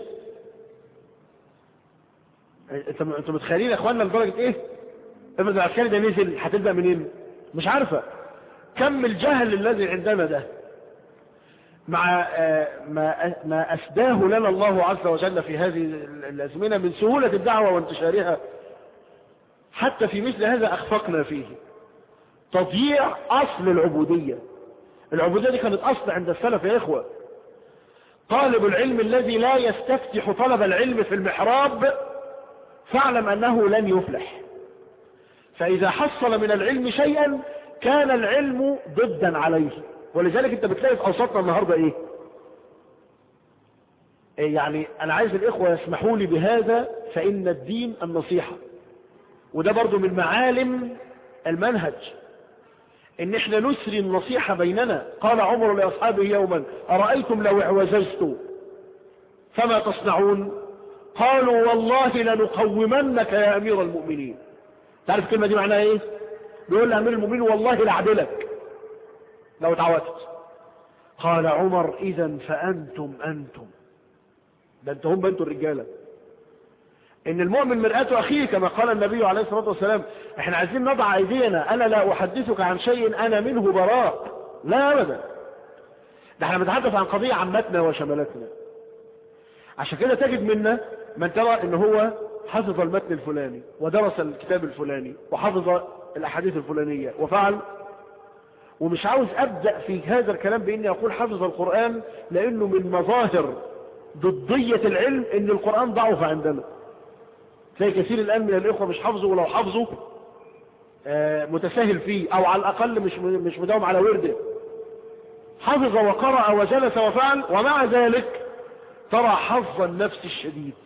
S1: انتوا انتوا متخيلين يا اخوانا لدرجه ايه افرض العسكري ده نزل هتبدا منين مش عارفه كم الجهل الذي عندنا ده مع ما ما اسداه لنا الله عز وجل في هذه الازمنه من سهوله الدعوه وانتشارها حتى في مثل هذا اخفقنا فيه تضييع اصل العبوديه العبوديه دي كانت اصل عند السلف يا اخوه طالب العلم الذي لا يستفتح طلب العلم في المحراب فاعلم أنه لن يفلح فإذا حصل من العلم شيئا كان العلم ضدا عليه ولذلك انت بتلاقي في أوساطنا النهاردة ايه يعني أنا عايز الإخوة يسمحوا لي بهذا فإن الدين النصيحة وده برضو من معالم المنهج ان احنا نسري النصيحة بيننا قال عمر لأصحابه يوما أرأيتم لو اعوززت فما تصنعون قالوا والله لنقومنك يا أمير المؤمنين تعرف الكلمة دي معناها ايه بيقول لأمير المؤمنين والله لعدلك لو اتعودت قال عمر إذا فأنتم أنتم ده انتم هم انتم الرجالة ان المؤمن مرآة اخيه كما قال النبي عليه الصلاة والسلام احنا عايزين نضع ايدينا انا لا احدثك عن شيء انا منه براء لا ابدا ده احنا بنتحدث عن قضية عمتنا وشملتنا عشان كده تجد منا من ترى ان هو حفظ المتن الفلاني ودرس الكتاب الفلاني وحفظ الاحاديث الفلانية وفعل ومش عاوز ابدأ في هذا الكلام باني اقول حفظ القرآن لانه من مظاهر ضدية العلم ان القرآن ضعف عندنا تلاقي كثير الآن من الإخوة مش حافظه ولو حافظه متساهل فيه أو على الأقل مش مش مداوم على ورده حفظ وقرأ وجلس وفعل ومع ذلك ترى حظ النفس الشديد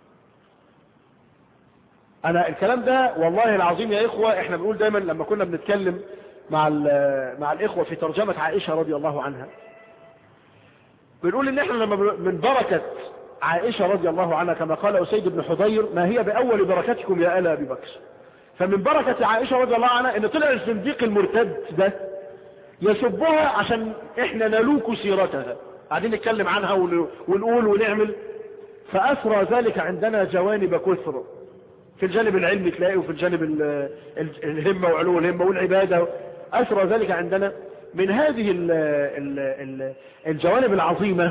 S1: أنا الكلام ده والله العظيم يا إخوة إحنا بنقول دايما لما كنا بنتكلم مع مع الإخوة في ترجمة عائشة رضي الله عنها بنقول إن إحنا لما من بركة عائشة رضي الله عنها كما قال أسيد بن حضير ما هي بأول بركتكم يا آل أبي بكر فمن بركة عائشة رضي الله عنها ان طلع الزنديق المرتد ده يسبها عشان احنا نلوك سيرتها قاعدين نتكلم عنها ونقول ونعمل فأثرى ذلك عندنا جوانب كثر في الجانب العلمي تلاقيه وفي الجانب الهمة وعلو الهمة والعبادة أثرى ذلك عندنا من هذه ال ال ال الجوانب العظيمة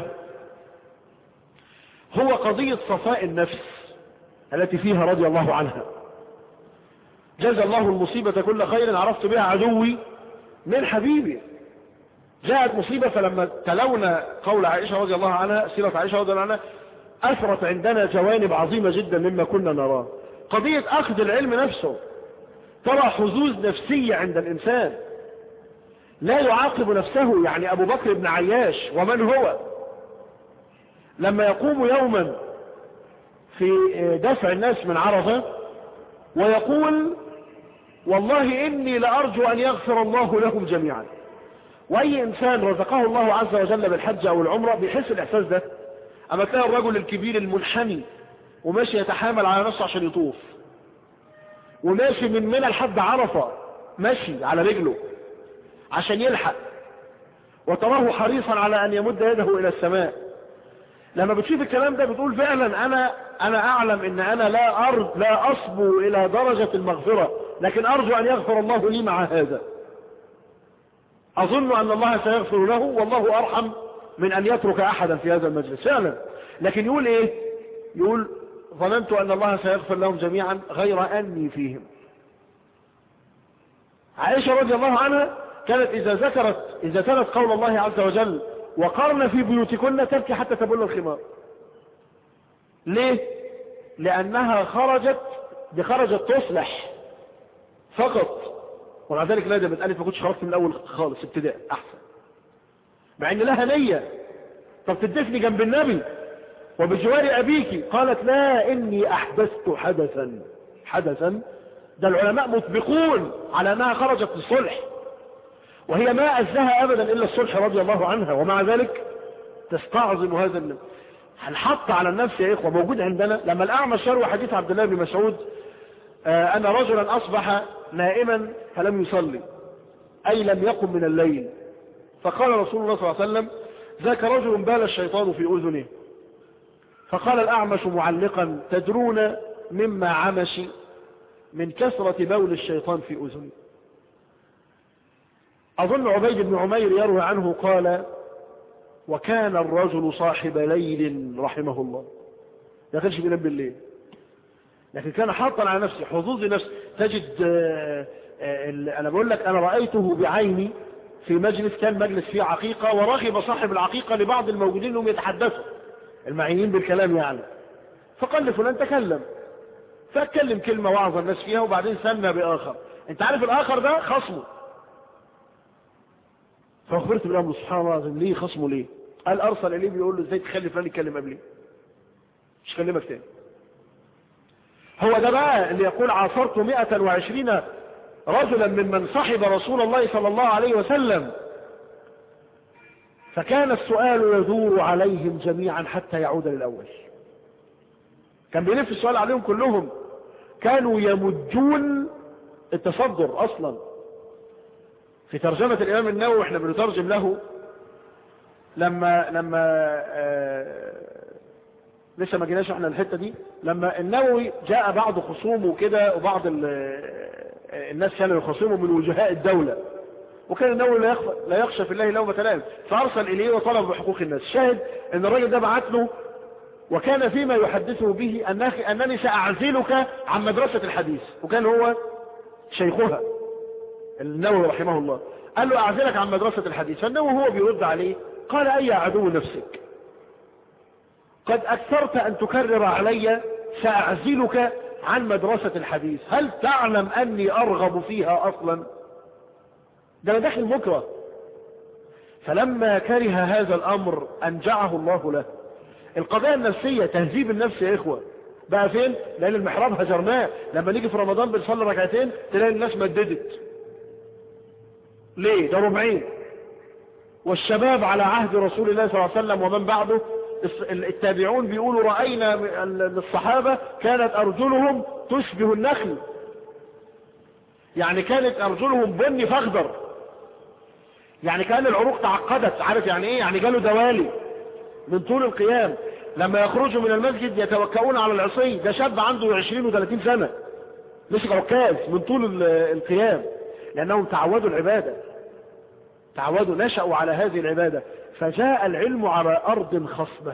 S1: هو قضية صفاء النفس التي فيها رضي الله عنها جزى الله المصيبة كل خير عرفت بها عدوي من حبيبي جاءت مصيبة فلما تلونا قول عائشة رضي الله عنها سيرة عائشة رضي الله عنها أثرت عندنا جوانب عظيمة جدا مما كنا نراه قضية أخذ العلم نفسه ترى حظوظ نفسية عند الإنسان لا يعاقب نفسه يعني أبو بكر بن عياش ومن هو لما يقوم يوما في دفع الناس من عرفة ويقول والله إني لأرجو أن يغفر الله لهم جميعا وأي إنسان رزقه الله عز وجل بالحج أو العمرة بيحس الإحساس ده أما تلاقي الرجل الكبير المنحني وماشي يتحامل على نفسه عشان يطوف وماشي من منى لحد عرفة ماشي على رجله عشان يلحق وتراه حريصا على أن يمد يده إلى السماء لما بتشوف الكلام ده بتقول فعلا أنا أنا أعلم أن أنا لا أرض لا أصبو إلى درجة المغفرة لكن أرجو أن يغفر الله لي مع هذا أظن أن الله سيغفر له والله أرحم من أن يترك أحدا في هذا المجلس فعلا لكن يقول إيه يقول ظننت أن الله سيغفر لهم جميعا غير أني فيهم عائشة رضي الله عنها كانت إذا ذكرت إذا تلت قول الله عز وجل وقرن في بيوتكن تبكي حتى تبل الخمار ليه لأنها خرجت دي خرجت تصلح فقط ومع ذلك لا ده بتقالت ما كنتش خرجت من الأول خالص ابتداء أحسن مع إن لها نية طب تدفني جنب النبي وبجوار أبيك قالت لا إني أحدثت حدثا حدثا ده العلماء مطبقون على أنها خرجت للصلح وهي ما أزها أبدا إلا الصلح رضي الله عنها ومع ذلك تستعظم هذا النبي هنحط على النفس يا إخوة موجود عندنا لما الأعمش يروي حديث عبد الله بن مسعود آه أن رجلا أصبح نائما فلم يصلي أي لم يقم من الليل فقال رسول الله صلى الله عليه وسلم ذاك رجل بال الشيطان في أذنه فقال الأعمش معلقا تدرون مما عمش من كثرة بول الشيطان في أذنه أظن عبيد بن عمير يروي عنه قال وكان الرجل صاحب ليل رحمه الله ما كانش بينام بالليل لكن كان حاطا على نفسه حظوظ نفسه تجد آآ آآ أنا بقول لك أنا رأيته بعيني في مجلس كان مجلس فيه عقيقة ورغب صاحب العقيقة لبعض الموجودين انهم يتحدثوا المعنيين بالكلام يعني فقال لفلان تكلم فاتكلم كلمة وعظ الناس فيها وبعدين سمى بآخر انت عارف الآخر ده خصمه فأخبرت بالأمر سبحان الله العظيم ليه خصمه ليه قال أرسل إليه بيقول له ازاي تخلي فلان يتكلم قبلي مش كلمك تاني هو ده بقى اللي يقول عاصرت 120 رجلا ممن صحب رسول الله صلى الله عليه وسلم فكان السؤال يدور عليهم جميعا حتى يعود للأول كان بيلف السؤال عليهم كلهم كانوا يمجون التصدر أصلا في ترجمة الإمام النووي احنا بنترجم له لما لما آه لسه ما جيناش احنا الحتة دي لما النووي جاء بعض خصومه كده وبعض الناس كانوا يخصموا من وجهاء الدولة وكان النووي لا يخشى, لا يخشى في الله لومة لائم فأرسل إليه وطلب بحقوق الناس شاهد ان الراجل ده بعت له وكان فيما يحدثه به أنني سأعزلك عن مدرسة الحديث وكان هو شيخها النووي رحمه الله قال له أعزلك عن مدرسة الحديث فالنووي هو بيرد عليه قال أي عدو نفسك قد أكثرت أن تكرر علي سأعزلك عن مدرسة الحديث هل تعلم أني أرغب فيها أصلا ده أنا داخل مكره فلما كره هذا الأمر أنجعه الله له القضايا النفسية تهذيب النفس يا إخوة بقى فين لأن المحراب هجرناه لما نيجي في رمضان بنصلي ركعتين تلاقي الناس مددت ليه ده ربعين والشباب على عهد رسول الله صلى الله عليه وسلم ومن بعده التابعون بيقولوا رأينا الصحابة كانت أرجلهم تشبه النخل يعني كانت أرجلهم بني فاخضر يعني كان العروق تعقدت عارف يعني ايه يعني جاله دوالي من طول القيام لما يخرجوا من المسجد يتوكؤون على العصي ده شاب عنده 20 و30 سنة مش عكاز من طول القيام لأنهم تعودوا العبادة تعودوا نشأوا على هذه العبادة فجاء العلم على أرض خصبة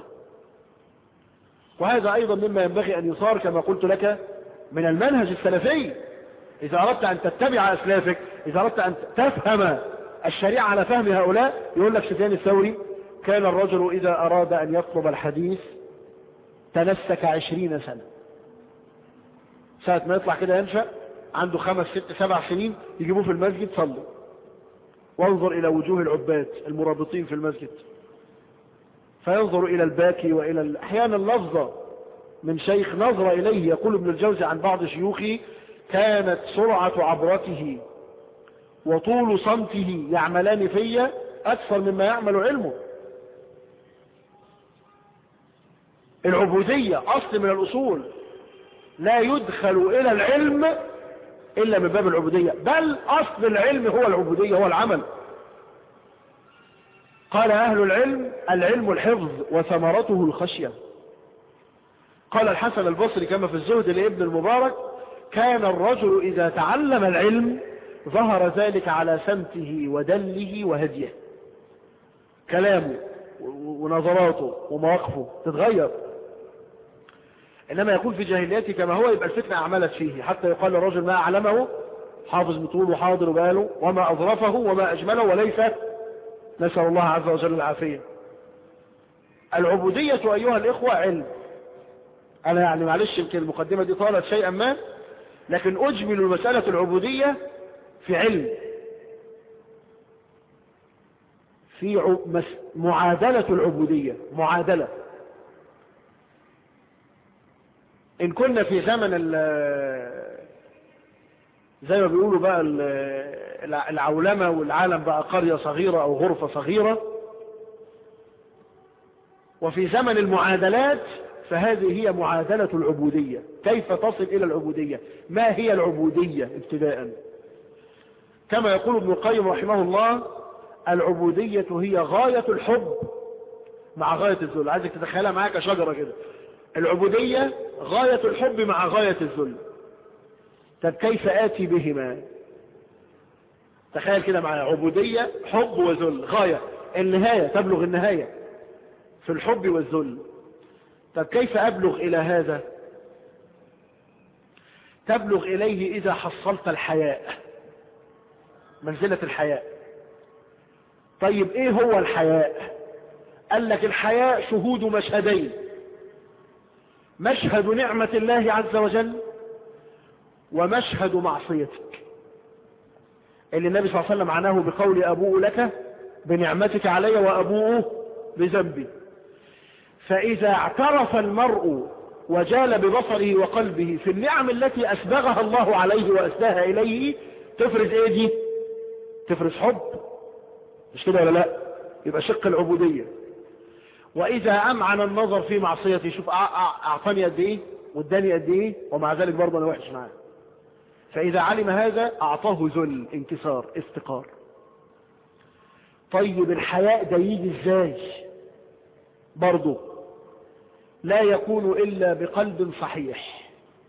S1: وهذا أيضا مما ينبغي أن يصار كما قلت لك من المنهج السلفي إذا أردت أن تتبع أسلافك إذا أردت أن تفهم الشريعة على فهم هؤلاء يقول لك سفيان الثوري كان الرجل إذا أراد أن يطلب الحديث تنسك عشرين سنة ساعة ما يطلع كده ينشأ عنده خمس ست سبع سنين يجيبوه في المسجد صلوا وانظر إلى وجوه العباد المرابطين في المسجد فينظر إلى الباكي وإلى أحيانا لفظة من شيخ نظر إليه يقول ابن الجوزي عن بعض شيوخه كانت سرعة عبرته وطول صمته يعملان في أكثر مما يعمل علمه العبودية أصل من الأصول لا يدخل إلى العلم إلا من باب العبودية بل أصل العلم هو العبودية هو العمل قال أهل العلم العلم الحفظ وثمرته الخشية قال الحسن البصري كما في الزهد لابن المبارك كان الرجل إذا تعلم العلم ظهر ذلك على سمته ودله وهديه كلامه ونظراته ومواقفه تتغير إنما يكون في جاهليته كما هو يبقى الفتنة أعملت فيه حتى يقال للرجل ما أعلمه حافظ بطول وحاضر باله وما أظرفه وما أجمله وليس نسأل الله عز وجل العافية العبودية أيها الإخوة علم أنا يعني معلش يمكن المقدمة دي طالت شيئا ما لكن أجمل المسألة العبودية في علم في معادلة العبودية معادلة إن كنا في زمن زي ما بيقولوا بقى العولمة والعالم بقى قرية صغيرة أو غرفة صغيرة وفي زمن المعادلات فهذه هي معادلة العبودية كيف تصل إلى العبودية ما هي العبودية ابتداء كما يقول ابن القيم رحمه الله العبودية هي غاية الحب مع غاية الذل عايزك تتخيلها معاك شجرة كده العبودية غاية الحب مع غاية الذل طب كيف آتي بهما تخيل كده معايا عبودية حب وذل غاية النهاية تبلغ النهاية في الحب والذل طب كيف أبلغ إلى هذا تبلغ إليه إذا حصلت الحياء منزلة الحياء طيب إيه هو الحياء قال لك الحياء شهود مشهدين مشهد نعمة الله عز وجل ومشهد معصيتك اللي النبي صلى الله عليه وسلم عناه بقول أبوء لك بنعمتك علي وأبوء بذنبي فإذا اعترف المرء وجال ببصره وقلبه في النعم التي أسبغها الله عليه وأسداها إليه تفرز إيه دي تفرز حب مش كده ولا لا يبقى شق العبودية وإذا أمعن النظر في معصيتي شوف أعطاني قد إيه واداني قد إيه ومع ذلك برضه أنا وحش معاه فإذا علم هذا أعطاه ذل انكسار استقار طيب الحياء ده يجي ازاي برضه لا يكون إلا بقلب صحيح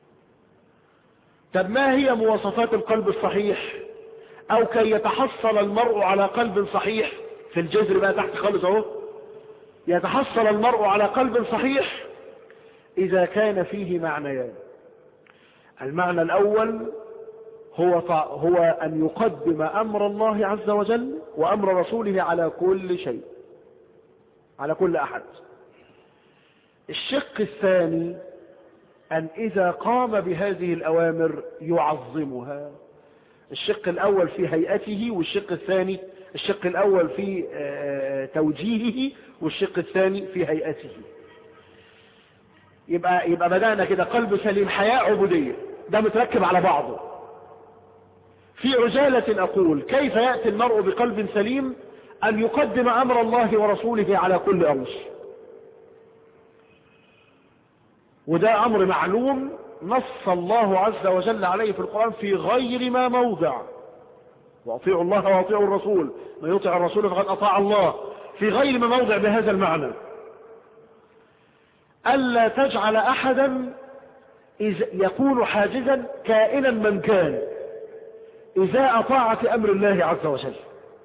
S1: طب ما هي مواصفات القلب الصحيح أو كي يتحصل المرء على قلب صحيح في الجذر بقى تحت خالص اهو يتحصل المرء على قلب صحيح إذا كان فيه معنيان المعنى الأول هو هو أن يقدم أمر الله عز وجل وأمر رسوله على كل شيء على كل أحد الشق الثاني أن إذا قام بهذه الأوامر يعظمها الشق الأول في هيئته والشق الثاني الشق الأول في توجيهه والشق الثاني في هيئته يبقى, يبقى بدأنا كده قلب سليم حياة عبودية ده متركب على بعضه في عجالة أقول كيف يأتي المرء بقلب سليم أن يقدم أمر الله ورسوله على كل أمر وده أمر معلوم نص الله عز وجل عليه في القرآن في غير ما موضع وأطيعوا الله وأطيعوا الرسول من يطع الرسول فقد أطاع الله في غير ما موضع بهذا المعنى ألا تجعل أحدا إذ يكون حاجزا كائنا من كان إذا أطاعت أمر الله عز وجل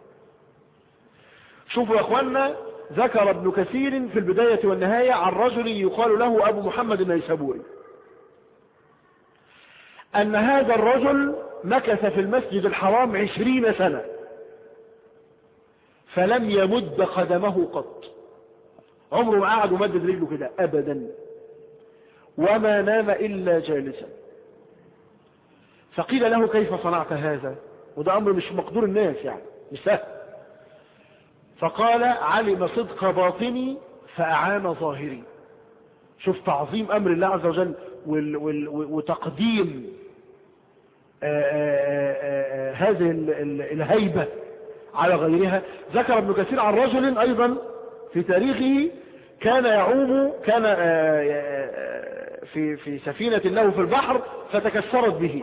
S1: شوفوا يا أخوانا ذكر ابن كثير في البداية والنهاية عن رجل يقال له أبو محمد النيسابوري أن هذا الرجل مكث في المسجد الحرام عشرين سنة فلم يمد قدمه قط عمره ما قعد ومدد رجله كده أبدا وما نام إلا جالسا فقيل له كيف صنعت هذا وده أمر مش مقدور الناس يعني مش سهل فقال علم صدق باطني فأعان ظاهري شوف تعظيم أمر الله عز وجل وال وال وتقديم هذه الهيبة على غيرها ذكر ابن كثير عن رجل أيضا في تاريخه كان يعوم كان في في سفينة له في البحر فتكسرت به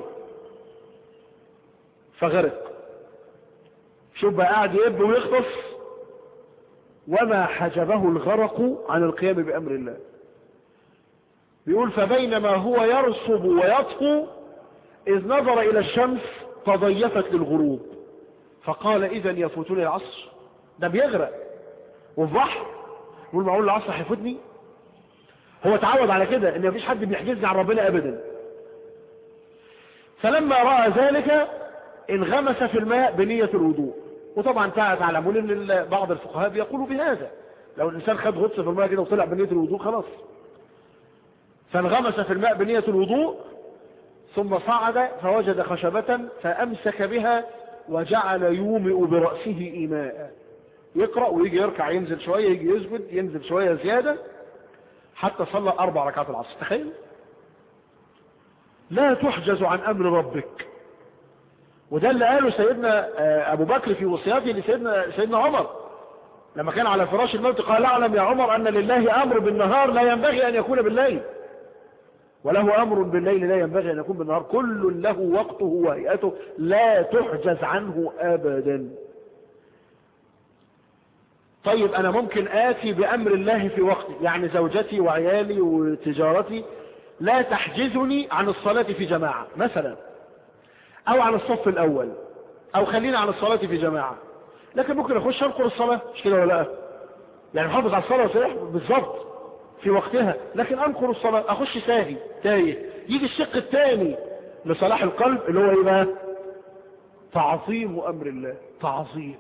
S1: فغرق شوف بقى قاعد يب ويخطف وما حجبه الغرق عن القيام بأمر الله بيقول فبينما هو يرصب ويطفو إذ نظر إلى الشمس تضيفت للغروب فقال إذا يفوتني العصر ده بيغرق وفي بحر يقول معقول العصر هيفوتني هو تعود على كده ان مفيش حد بيحجزني عن ربنا ابدا فلما رأى ذلك انغمس في الماء بنية الوضوء وطبعا تعلمون ان بعض الفقهاء بيقولوا بهذا لو الانسان خد غطس في الماء كده وطلع بنية الوضوء خلاص فانغمس في الماء بنية الوضوء ثم صعد فوجد خشبة فأمسك بها وجعل يومئ برأسه إيماء يقرأ ويجي يركع ينزل شوية يجي يسجد ينزل شوية زيادة حتى صلى أربع ركعات العصر تخيل لا تحجز عن أمر ربك وده اللي قاله سيدنا أبو بكر في وصياته لسيدنا سيدنا عمر لما كان على فراش الموت قال اعلم يا عمر أن لله أمر بالنهار لا ينبغي أن يكون بالليل وله أمر بالليل لا ينبغي أن يكون بالنهار كل له وقته وهيئته لا تحجز عنه أبدا طيب أنا ممكن آتي بأمر الله في وقتي يعني زوجتي وعيالي وتجارتي لا تحجزني عن الصلاة في جماعة مثلا أو عن الصف الأول أو خلينا عن الصلاة في جماعة لكن ممكن أخش أنقر الصلاة مش كده ولا لا يعني محافظ على الصلاة وصيح بالظبط في وقتها لكن أنقر الصلاة أخش ساهي تايه يجي الشق الثاني لصلاح القلب اللي هو إيه بقى تعظيم أمر الله تعظيم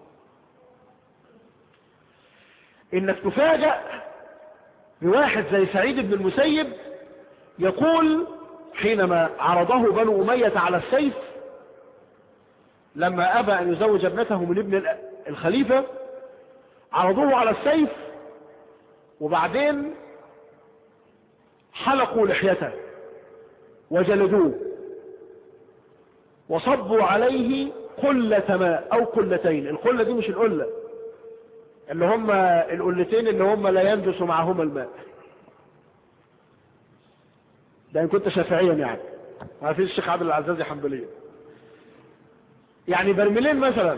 S1: إنك تفاجأ بواحد زي سعيد بن المسيب يقول حينما عرضه بنو أمية على السيف لما أبى أن يزوج ابنته من ابن الخليفة عرضوه على السيف وبعدين حلقوا لحيته وجلدوه وصبوا عليه قلة ماء أو قلتين القلة دي مش القلة اللي هم القلتين اللي هم لا ينجس معهما الماء ده ان كنت شافعيا يعني عارفين الشيخ عبد العزازي حنبليا يعني برميلين مثلا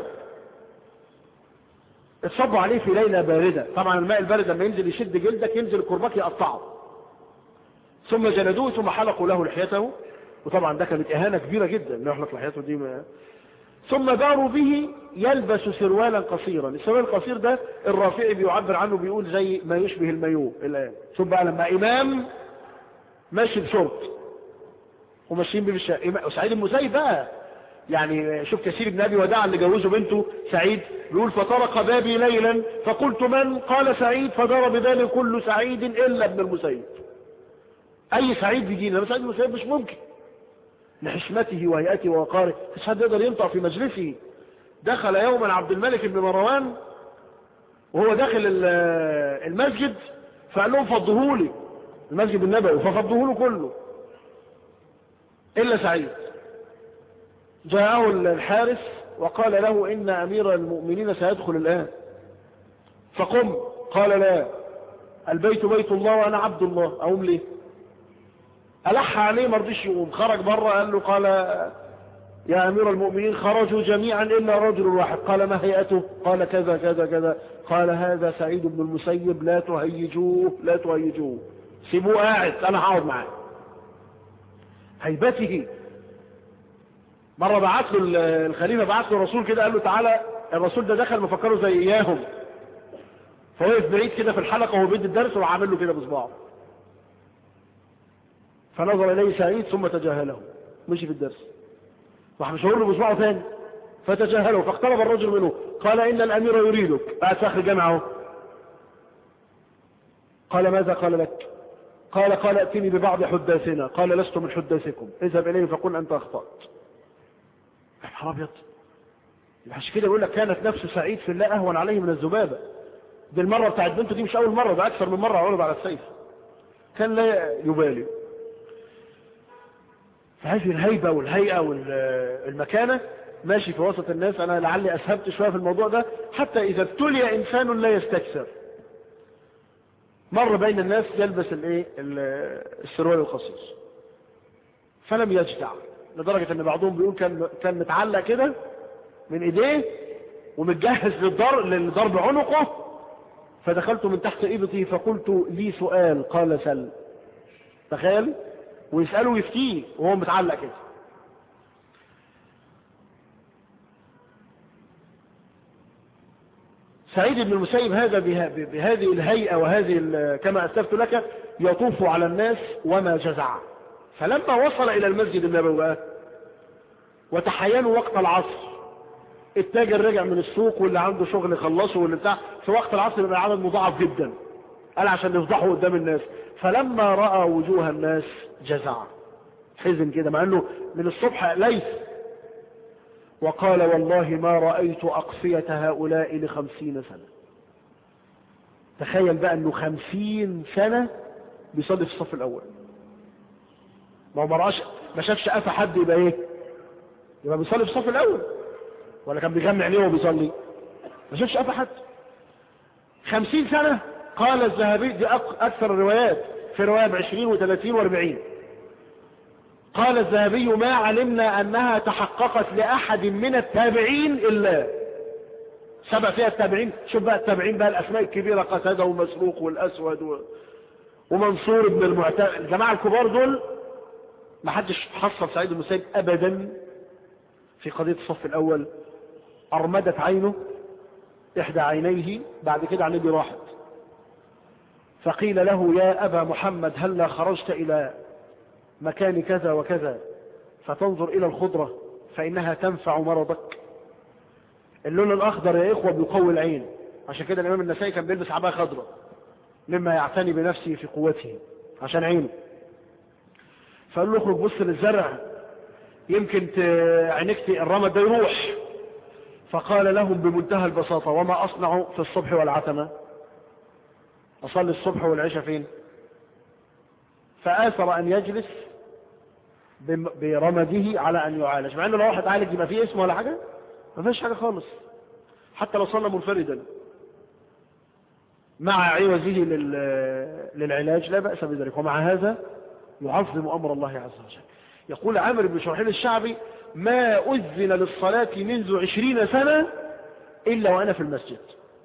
S1: اتصبوا عليه في ليلة باردة طبعا الماء البارد لما ينزل يشد جلدك ينزل الكرباك يقطعه ثم جلدوه ثم حلقوا له لحيته وطبعا ده كانت اهانة كبيرة جدا انه يحلق لحيته دي ما ثم داروا به يلبس سروالا قصيرا السروال القصير ده الرافعي بيعبر عنه بيقول زي ما يشبه المايو الآن ثم بقى لما إمام ماشي بشورت وماشيين بيه بالشارع سعيد المسيب بقى يعني شوف كثير بن أبي وداع اللي جوزه بنته سعيد بيقول فطرق بابي ليلا فقلت من قال سعيد فدار ببالي كل سعيد إلا ابن المسيب أي سعيد بيجي لما سعيد المسيب مش ممكن لحشمته وهيئته ووقاره مش حد يقدر ينطق في مجلسه دخل يوما عبد الملك بن مروان وهو داخل المسجد فقال لهم فضهولي المسجد النبوي ففضهوله كله إلا سعيد جاءه الحارس وقال له إن أمير المؤمنين سيدخل الآن فقم قال لا البيت بيت الله وأنا عبد الله أقوم ليه ألح عليه مرضيش يقوم خرج بره قال له قال يا أمير المؤمنين خرجوا جميعا إلا رجل واحد قال ما هيئته قال كذا كذا كذا قال هذا سعيد بن المسيب لا تهيجوه لا تهيجوه سيبوه قاعد أنا هقعد معاه هيبته مرة بعت له الخليفة بعت له الرسول كده قال له تعالى الرسول ده دخل مفكره زي إياهم فوقف بعيد كده في الحلقة وهو بيدي الدرس وعامل له كده بصباعه فنظر إليه سعيد ثم تجاهله مشي في الدرس راح مشاور له بصباعه ثاني فتجاهله فاقترب الرجل منه قال إن الأمير يريدك قاعد في آخر جامعه قال ماذا قال لك قال قال ائتني ببعض حداثنا قال لست من حداثكم اذهب إليه فقل أنت أخطأت يا أبيض عشان كده يقول لك كانت نفس سعيد في الله أهون عليه من الذبابة دي المرة بتاعت بنته دي مش أول مرة ده أكثر من مرة عرض على السيف كان لا يبالي فهذه الهيبة والهيئة والمكانة ماشي في وسط الناس أنا لعلي أسهبت شوية في الموضوع ده حتى إذا ابتلي إنسان لا يستكثر مر بين الناس يلبس الايه السروال القصير فلم يجدع لدرجة ان بعضهم بيقول كان كان متعلق كده من ايديه ومتجهز للضرب لضرب عنقه فدخلت من تحت ابطي فقلت لي سؤال قال سل تخيل ويسأله ويفتيه وهو متعلق كده سعيد بن المسيب هذا بهذه الهيئة وهذه كما أسلفت لك يطوف على الناس وما جزع فلما وصل إلى المسجد النبوي وتحينوا وقت العصر التاجر رجع من السوق واللي عنده شغل خلصه واللي بتاع في وقت العصر بيبقى عدد مضاعف جدا قال عشان يفضحوا قدام الناس فلما رأى وجوه الناس جزع حزن كده مع انه من الصبح ليس وقال والله ما رأيت أقصية هؤلاء لخمسين سنة تخيل بقى انه خمسين سنة بيصلي في الصف الاول ما هو مرعاش ما شافش قفا حد يبقى ايه يبقى بيصلي في الصف الاول ولا كان بيجمع ليه وهو بيصلي ما شافش قفا حد خمسين سنة قال الذهبي دي أكثر الروايات في رواية بعشرين وثلاثين واربعين قال الذهبي ما علمنا أنها تحققت لأحد من التابعين إلا سبع فيها التابعين شوف بقى التابعين بقى الأسماء الكبيرة قتادة ومسروق والأسود و... ومنصور بن المعتاد الجماعة الكبار دول ما حدش حصل سعيد المسيب أبدا في قضية الصف الأول أرمدت عينه إحدى عينيه بعد كده عن النبي راحت فقيل له يا أبا محمد هل خرجت إلى مكان كذا وكذا فتنظر إلى الخضرة فإنها تنفع مرضك اللون الأخضر يا إخوة بيقوي العين عشان كده الإمام النسائي كان بيلبس عباية خضراء مما يعتني بنفسه في قوته عشان عينه فقال له اخرج بص للزرع يمكن عينك الرمد ده يروح فقال لهم بمنتهى البساطة وما أصنع في الصبح والعتمة أصلي الصبح والعشاء فين فآثر أن يجلس برمده على أن يعالج مع أنه لو واحد عالج يبقى فيه اسمه ولا حاجة ما فيش حاجة خالص حتى لو صلى منفردا مع عوزه للعلاج لا بأس بذلك ومع هذا يعظم أمر الله عز وجل يقول عامر بن شرحيل الشعبي ما أذن للصلاة منذ عشرين سنة إلا وأنا في المسجد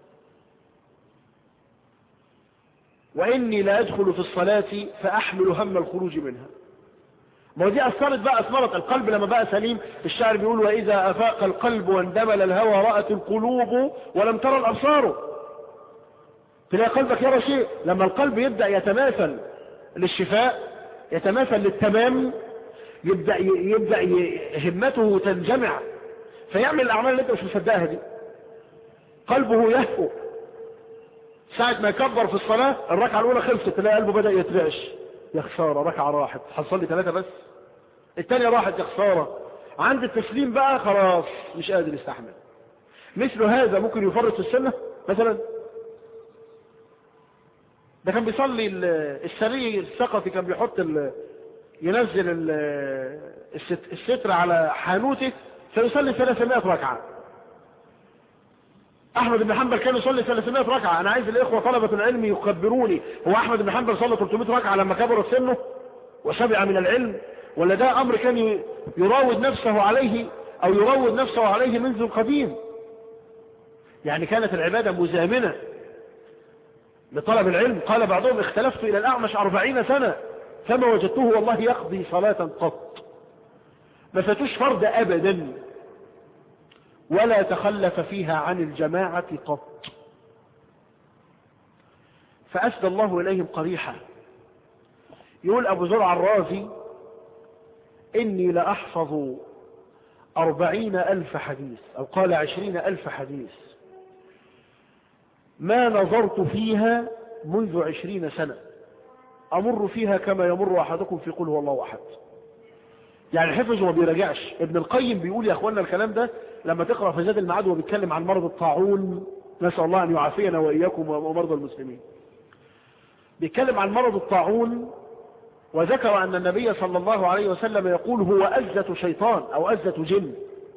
S1: وإني لا أدخل في الصلاة فأحمل هم الخروج منها ما دي أثرت بقى أثمرت القلب لما بقى سليم الشاعر بيقول وإذا أفاق القلب واندمل الهوى رأت القلوب ولم ترى الأبصار تلاقي قلبك يرى شيء لما القلب يبدأ يتماثل للشفاء يتماثل للتمام يبدأ يبدأ همته تنجمع فيعمل الأعمال اللي انت مش مصدقها دي قلبه يهفو ساعة ما يكبر في الصلاة الركعة الأولى خلصت تلاقي قلبه بدأ يترعش يا خسارة ركعة راحت هتصلي ثلاثة بس الثانية راحت يا خسارة عند التسليم بقى خلاص مش قادر يستحمل مثل هذا ممكن يفرط في السنة مثلا ده كان بيصلي السري الثقفي كان بيحط ال... ينزل الستر على حانوته فيصلي 300 ركعة احمد بن حنبل كان يصلي 300 ركعة انا عايز الاخوة طلبة العلم يخبروني هو احمد بن حنبل صلى 300 ركعة لما كبر سنه وشبع من العلم ولا ده امر كان يراود نفسه عليه او يروض نفسه عليه منذ القديم يعني كانت العبادة مزامنة لطلب العلم قال بعضهم اختلفت الى الاعمش اربعين سنة فما وجدته والله يقضي صلاة قط ما فاتوش فرد ابدا ولا تخلف فيها عن الجماعة قط فأسدى الله إليهم قريحة يقول أبو زرع الرازي إني لأحفظ أربعين ألف حديث أو قال عشرين ألف حديث ما نظرت فيها منذ عشرين سنة أمر فيها كما يمر أحدكم في قل هو الله أحد يعني حفظ وما بيراجعش ابن القيم بيقول يا أخوانا الكلام ده لما تقرأ في زاد المعاد وبيتكلم عن مرض الطاعون نسأل الله أن يعافينا وإياكم ومرضى المسلمين بيتكلم عن مرض الطاعون وذكر أن النبي صلى الله عليه وسلم يقول هو أزة شيطان أو أزة جن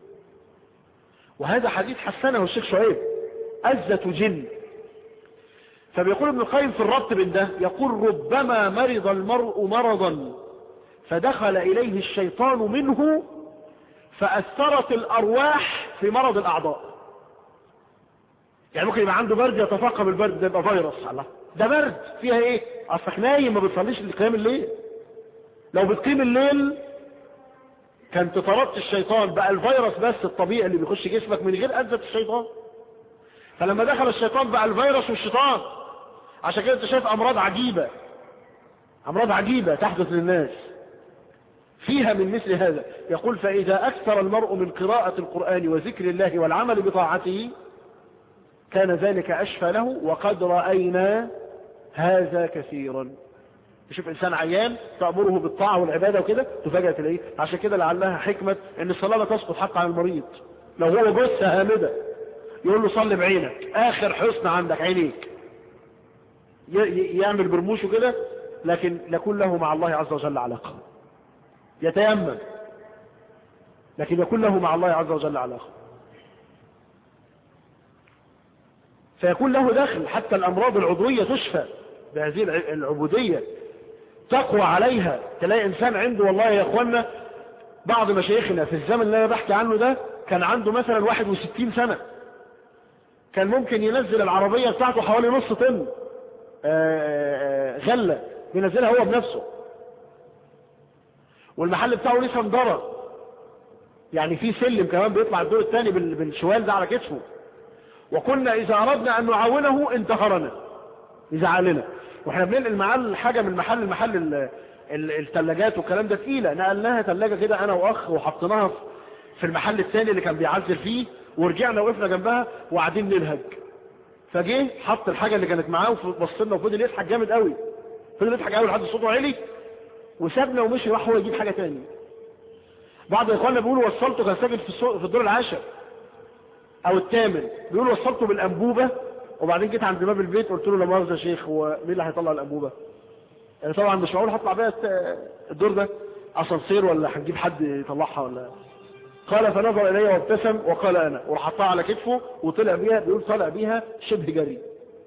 S1: وهذا حديث حسنه الشيخ شعيب أزة جن فبيقول ابن القيم في الربط بين ده يقول ربما مرض المرء مرضا فدخل إليه الشيطان منه فأثرت الأرواح في مرض الأعضاء يعني ممكن يبقى عنده برد يتفاقم البرد ده يبقى فيروس الله ده برد فيها ايه اصلك نايم ما بتصليش لقيام الليل لو بتقيم الليل كانت طردت الشيطان بقى الفيروس بس الطبيعي اللي بيخش جسمك من غير أذة الشيطان فلما دخل الشيطان بقى الفيروس والشيطان عشان كده انت شايف امراض عجيبة امراض عجيبة تحدث للناس فيها من مثل هذا يقول فإذا أكثر المرء من قراءة القرآن وذكر الله والعمل بطاعته كان ذلك أشفى له وقد رأينا هذا كثيرا تشوف إنسان عيان تأمره بالطاعة والعبادة وكده تفاجأ تلاقيه عشان كده لعلها حكمة إن الصلاة لا تسقط حق عن المريض لو هو جثة هامدة يقول له صلي بعينك آخر حسن عندك عينيك يعمل برموشه كده لكن لكن له مع الله عز وجل علاقة يتيمم لكن يكون له مع الله عز وجل علاقة فيكون له دخل حتى الأمراض العضوية تشفى بهذه العبودية تقوى عليها تلاقي إنسان عنده والله يا أخوانا بعض مشايخنا في الزمن اللي أنا بحكي عنه ده كان عنده مثلا 61 سنة كان ممكن ينزل العربية بتاعته حوالي نص طن غلة ينزلها هو بنفسه والمحل بتاعه ليه صندرة يعني في سلم كمان بيطلع الدور الثاني بالشوال ده على كتفه وكنا إذا أردنا أن نعاونه انتهرنا يزعلنا واحنا بننقل معاه حاجة من محل المحل الثلاجات والكلام ده تقيلة نقلناها ثلاجة كده أنا وأخ وحطيناها في المحل الثاني اللي كان بيعزل فيه ورجعنا وقفنا جنبها وقاعدين ننهج فجه حط الحاجة اللي كانت معاه وبصلنا وفضل يضحك جامد قوي فضل يضحك قوي لحد صوته عالي وسابنا ومشي راح هو يجيب حاجة تاني بعض اخواننا بيقولوا وصلته كان ساكن في, في الدور العاشر او الثامن بيقولوا وصلته بالانبوبة وبعدين جيت عند باب البيت قلت له لا مؤاخذه يا شيخ هو مين اللي هيطلع الانبوبه يعني طبعا مش معقول هطلع بيها الدور ده اسانسير ولا هنجيب حد يطلعها ولا قال فنظر الي وابتسم وقال انا وراح حطها على كتفه وطلع بيها بيقول طلع بيها شبه جري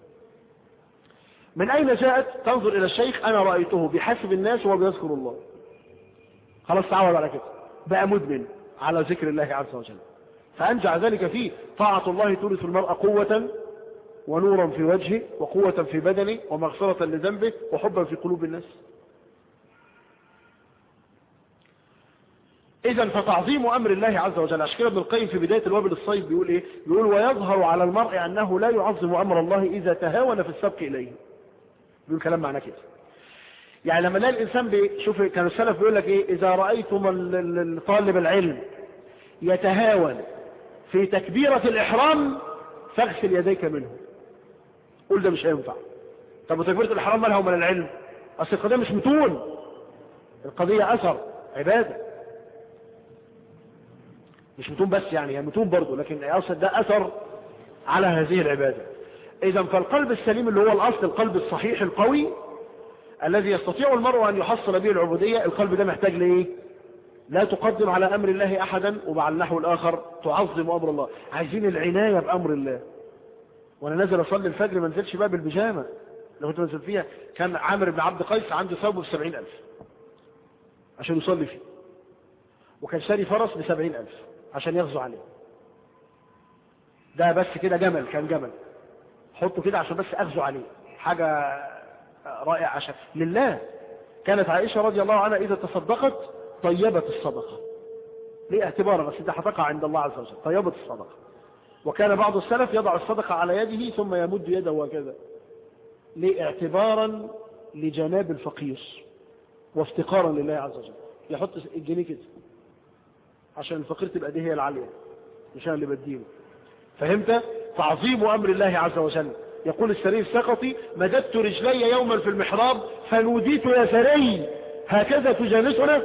S1: من اين جاءت تنظر الى الشيخ انا رايته بحسب الناس وهو بيذكر الله خلاص تعود على كده بقى مدمن على ذكر الله عز وجل فانجع ذلك فيه طاعه الله تورث المرء قوه ونورا في وجهه وقوة في بدنه ومغفرة لذنبه وحبا في قلوب الناس إذا فتعظيم أمر الله عز وجل عشان كده ابن القيم في بداية الوابل الصيد بيقول إيه بيقول ويظهر على المرء أنه لا يعظم أمر الله إذا تهاون في السبق إليه بيقول كلام معناه كده يعني لما نلاقي الإنسان بيشوف كان السلف بيقول لك إيه إذا رأيتم طالب العلم يتهاون في تكبيرة الإحرام فاغسل يديك منه قول ده مش هينفع طب وتكبيرة الإحرام مالها ومال العلم أصل القضية مش متون القضية أثر عبادة مش متون بس يعني هي متون برضه لكن أصل ده أثر على هذه العبادة إذا فالقلب السليم اللي هو الأصل القلب الصحيح القوي الذي يستطيع المرء أن يحصل به العبودية القلب ده محتاج لإيه لا تقدم على أمر الله أحدا ومع النحو الآخر تعظم أمر الله عايزين العناية بأمر الله وانا نازل اصلي الفجر ما نزلش بقى بالبيجامه لو كنت نزل فيها كان عامر بن عبد قيس عنده ثوب بسبعين ألف عشان يصلي فيه وكان شاري فرس بسبعين ألف عشان يغزو عليه ده بس كده جمل كان جمل حطه كده عشان بس أغزو عليه حاجة رائعة عشان لله كانت عائشة رضي الله عنها إذا تصدقت طيبت الصدقة ليه اعتبارا بس ده هتقع عند الله عز وجل طيبت الصدقة وكان بعض السلف يضع الصدقة على يده ثم يمد يده هكذا اعتبارا لجناب الفقير وافتقارا لله عز وجل يحط الجنيه كده عشان الفقير تبقى دي هي العالية مش انا اللي بديله فهمت تعظيم امر الله عز وجل يقول السري السقطي مددت رجلي يوما في المحراب فنوديت يا سري هكذا تجالسنا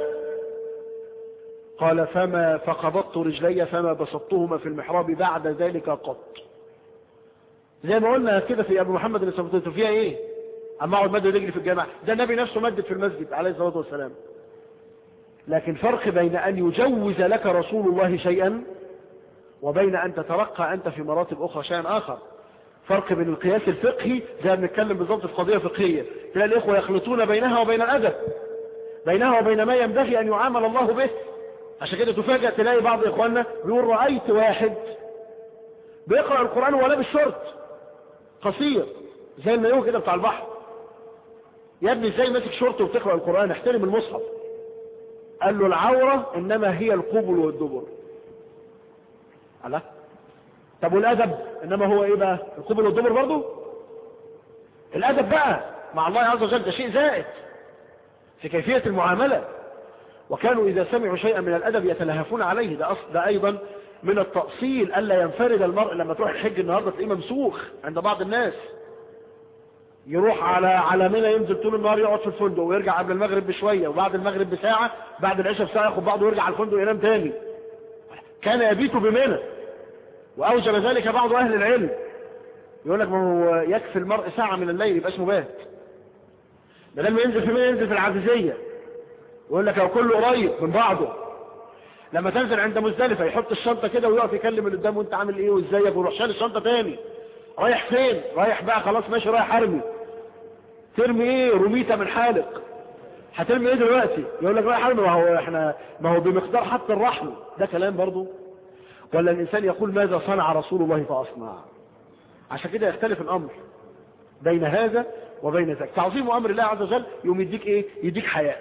S1: قال فما فقبضت رجلي فما بسطتهما في المحراب بعد ذلك قط زي ما قلنا كده في ابو محمد اللي سبطته فيها ايه اما اقعد مد رجلي في الجامع ده النبي نفسه مدد في المسجد عليه الصلاه والسلام لكن فرق بين ان يجوز لك رسول الله شيئا وبين ان تترقى انت في مراتب اخرى شيئا اخر فرق بين القياس الفقهي زي ما بنتكلم بالظبط في قضيه فقهيه تلاقي الاخوه يخلطون بينها وبين الادب بينها وبين ما ينبغي ان يعامل الله به عشان كده تفاجأ تلاقي بعض إخواننا بيقول رأيت واحد بيقرأ القرآن ولا بالشرط قصير زي المايوه كده بتاع البحر يا ابني ازاي ماسك شرط وبتقرأ القرآن احترم المصحف قال له العورة انما هي القبل والدبر الله طب والادب انما هو ايه بقى القبل والدبر برضه الادب بقى مع الله عز وجل ده شيء زائد في كيفية المعاملة وكانوا إذا سمعوا شيئا من الأدب يتلهفون عليه ده, أصل ده أيضا من التأصيل ألا ينفرد المرء لما تروح الحج النهاردة تلاقيه ممسوخ عند بعض الناس يروح على على منى ينزل طول النهار يقعد في الفندق ويرجع قبل المغرب بشوية وبعد المغرب بساعة بعد العشاء بساعة ياخد بعضه ويرجع على الفندق ينام تاني كان يبيت بمنى وأوجب ذلك بعض أهل العلم يقول لك ما هو يكفي المرء ساعة من الليل يبقى اسمه بات بدل ما ينزل في منى ينزل في العزيزية ويقول لك لو كله قريب من بعضه لما تنزل عند مزدلفة يحط الشنطة كده ويقف يكلم اللي قدامه وانت عامل ايه وازيك ويروح شال الشنطة تاني رايح فين رايح بقى خلاص ماشي رايح ارمي ترمي ايه رميته من حالق هترمي ايه دلوقتي يقول لك رايح ارمي ما هو احنا ما هو بمقدار حتى الرحم ده كلام برضو ولا الانسان يقول ماذا صنع رسول الله فاصنع عشان كده يختلف الامر بين هذا وبين ذاك تعظيم امر الله عز وجل يوم يديك ايه يديك حياء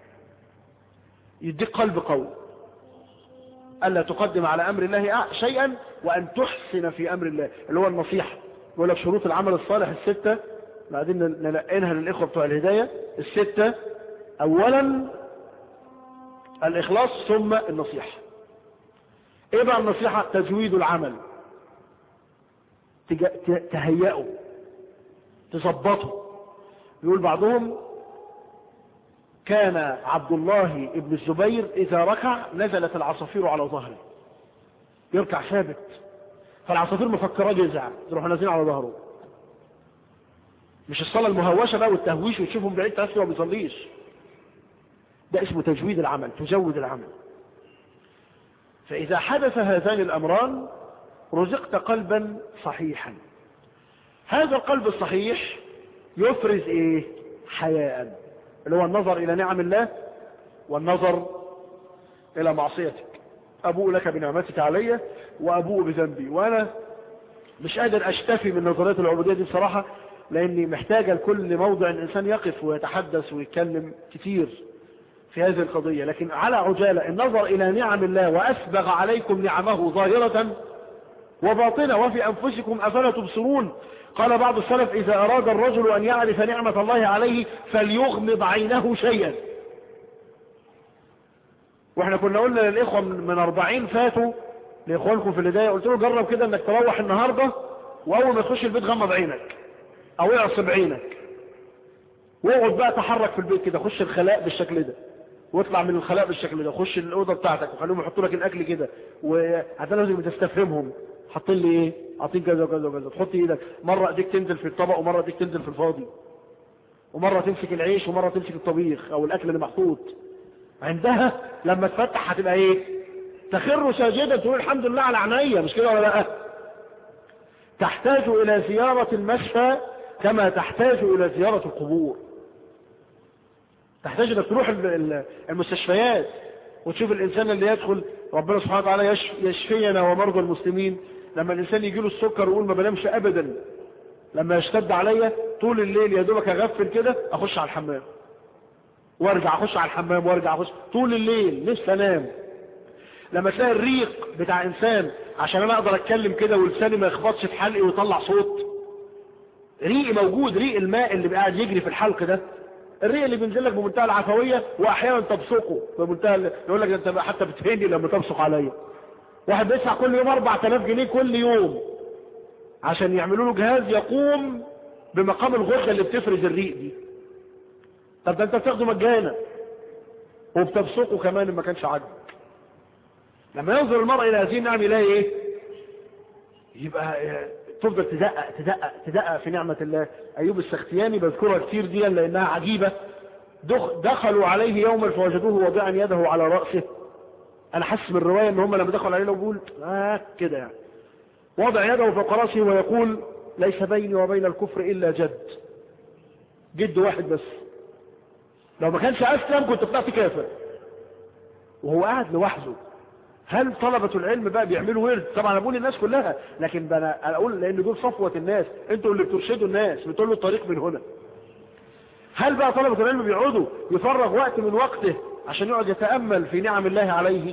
S1: يديك قلب قوي ألا تقدم على أمر الله شيئا وأن تحسن في أمر الله اللي هو النصيحة يقول لك شروط العمل الصالح الستة بعدين نلقينها للإخوة بتوع الهداية الستة أولا الإخلاص ثم النصيحة إيه بقى النصيحة تزويد العمل تهيئه تظبطه يقول بعضهم كان عبد الله ابن الزبير إذا ركع نزلت العصافير على ظهره يركع ثابت فالعصافير مفكرة جزع يروحوا نازلين على ظهره مش الصلاة المهوشة بقى والتهويش وتشوفهم بعيد تأثر وما بيصليش ده اسمه تجويد العمل تزود العمل فإذا حدث هذان الأمران رزقت قلبا صحيحا هذا القلب الصحيح يفرز ايه حياء اللي هو النظر الى نعم الله والنظر الى معصيتك ابوء لك بنعمتك علي وابوء بذنبي وانا مش قادر اشتفي من نظريات العبودية دي بصراحة لاني محتاجة لكل موضع الانسان يقف ويتحدث ويتكلم كتير في هذه القضية لكن على عجالة النظر الى نعم الله واسبغ عليكم نعمه ظاهرة وباطنة وفي انفسكم افلا تبصرون قال بعض السلف إذا أراد الرجل أن يعرف نعمة الله عليه فليغمض عينه شيئا واحنا كنا قلنا للإخوة من أربعين فاتوا لإخوانكم في الهداية قلت له جرب كده انك تروح النهاردة وأول ما تخش البيت غمض عينك أو اعصب عينك واقعد بقى تحرك في البيت كده خش الخلاء بالشكل ده واطلع من الخلاء بالشكل ده خش الأوضة بتاعتك وخليهم يحطوا لك الأكل كده وحتى لازم تستفهمهم حاطين لي ايه حاطين كذا وكذا وكذا تحط ايدك مرة ايديك تنزل في الطبق ومرة ايديك تنزل في الفاضي ومرة تمسك العيش ومرة تمسك الطبيخ او الاكل اللي محطوط عندها لما تفتح هتبقى ايه تخر ساجدة تقول الحمد لله على عينيا مش كده ولا لا تحتاج الى زيارة المشفى كما تحتاج الى زيارة القبور تحتاج انك تروح المستشفيات وتشوف الانسان اللي يدخل ربنا سبحانه وتعالى يشفينا ومرضى المسلمين لما الانسان يجي له السكر ويقول ما بنامش ابدا لما يشتد عليا طول الليل يا دوبك اغفل كده اخش على الحمام وارجع اخش على الحمام وارجع اخش طول الليل نفسي انام لما تلاقي الريق بتاع انسان عشان انا اقدر اتكلم كده ولساني ما يخبطش في حلقي ويطلع صوت ريق موجود ريق الماء اللي قاعد يجري في الحلق ده الريق اللي بينزل لك بمنتهى العفويه واحيانا تبصقه بمنتهى يقول لك انت حتى بتهني لما تبصق عليا واحد بيدفع كل يوم 4000 جنيه كل يوم عشان يعملوا له جهاز يقوم بمقام الغدة اللي بتفرز الريق دي طب ده انت بتاخده مجانا وبتبصقه كمان ما كانش عاجبك لما ينظر المرء الى هذه النعم يلاقي ايه يبقى تفضل تدقق تدقق تدقق في نعمة الله ايوب السختياني بذكرها كتير دي لانها عجيبة دخلوا عليه يوما فوجدوه واضعا يده على رأسه انا حاسس بالرواية ان هم لما دخلوا علينا وبقول اه كده يعني وضع يده فوق راسه ويقول ليس بيني وبين الكفر الا جد جد واحد بس لو ما كانش اسلم كنت طلعت كافر وهو قاعد لوحده هل طلبة العلم بقى بيعملوا ورد طبعا انا بقول للناس كلها لكن انا اقول لان دول صفوة الناس انتوا اللي بترشدوا الناس بتقولوا الطريق من هنا هل بقى طلبة العلم بيقعدوا يفرغ وقت من وقته عشان يقعد يتأمل في نعم الله عليه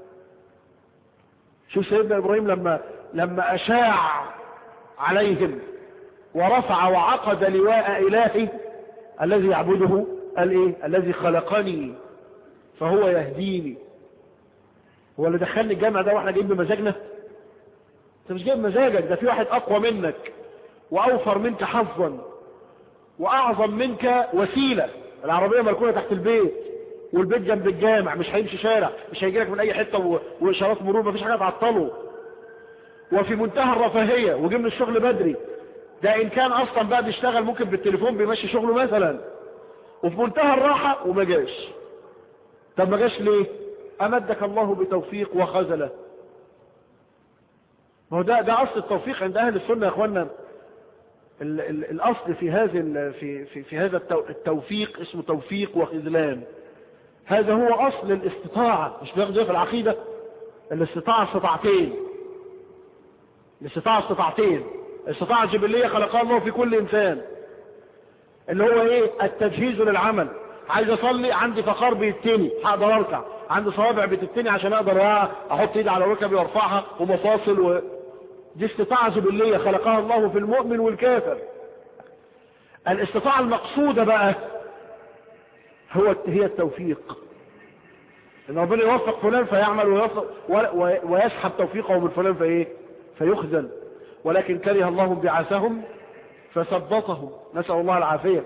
S1: شوف سيدنا إبراهيم لما, لما أشاع عليهم ورفع وعقد لواء إلهي الذي يعبده قال إيه الذي خلقني فهو يهديني هو اللي دخلني الجامع ده واحنا جايين بمزاجنا انت مش جايب مزاجك ده في واحد اقوى منك واوفر منك حظا واعظم منك وسيلة العربية مركونة تحت البيت والبيت جنب الجامع مش هيمشي شارع مش هيجي لك من اي حتة واشارات مرور مفيش حاجة تعطله وفي منتهى الرفاهية وجي من الشغل بدري ده ان كان اصلا بقى بيشتغل ممكن بالتليفون بيمشي شغله مثلا وفي منتهى الراحة وما جاش طب ما جاش ليه امدك الله بتوفيق وخزله ما هو ده ده اصل التوفيق عند اهل السنة يا اخوانا ال ال الأصل في هذا في في في هذا التوفيق اسمه توفيق وخذلان هذا هو أصل الاستطاعة مش بياخد في العقيدة الاستطاعة استطاعتين الاستطاعة استطاعتين الاستطاعة الجبلية خلقها الله في كل إنسان اللي هو ايه التجهيز للعمل عايز اصلي عندي فقار بيتني هقدر اركع عندي صوابع بتتني عشان اقدر احط ايدي على ركبي وارفعها ومفاصل و... دي استطاعة جبلية خلقها الله في المؤمن والكافر الاستطاعة المقصودة بقى هو هي التوفيق ان ربنا يوفق فلان فيعمل ويوفق ويسحب توفيقه من فلان فايه فيخذل ولكن كره الله بعثهم فثبطهم نسأل الله العافية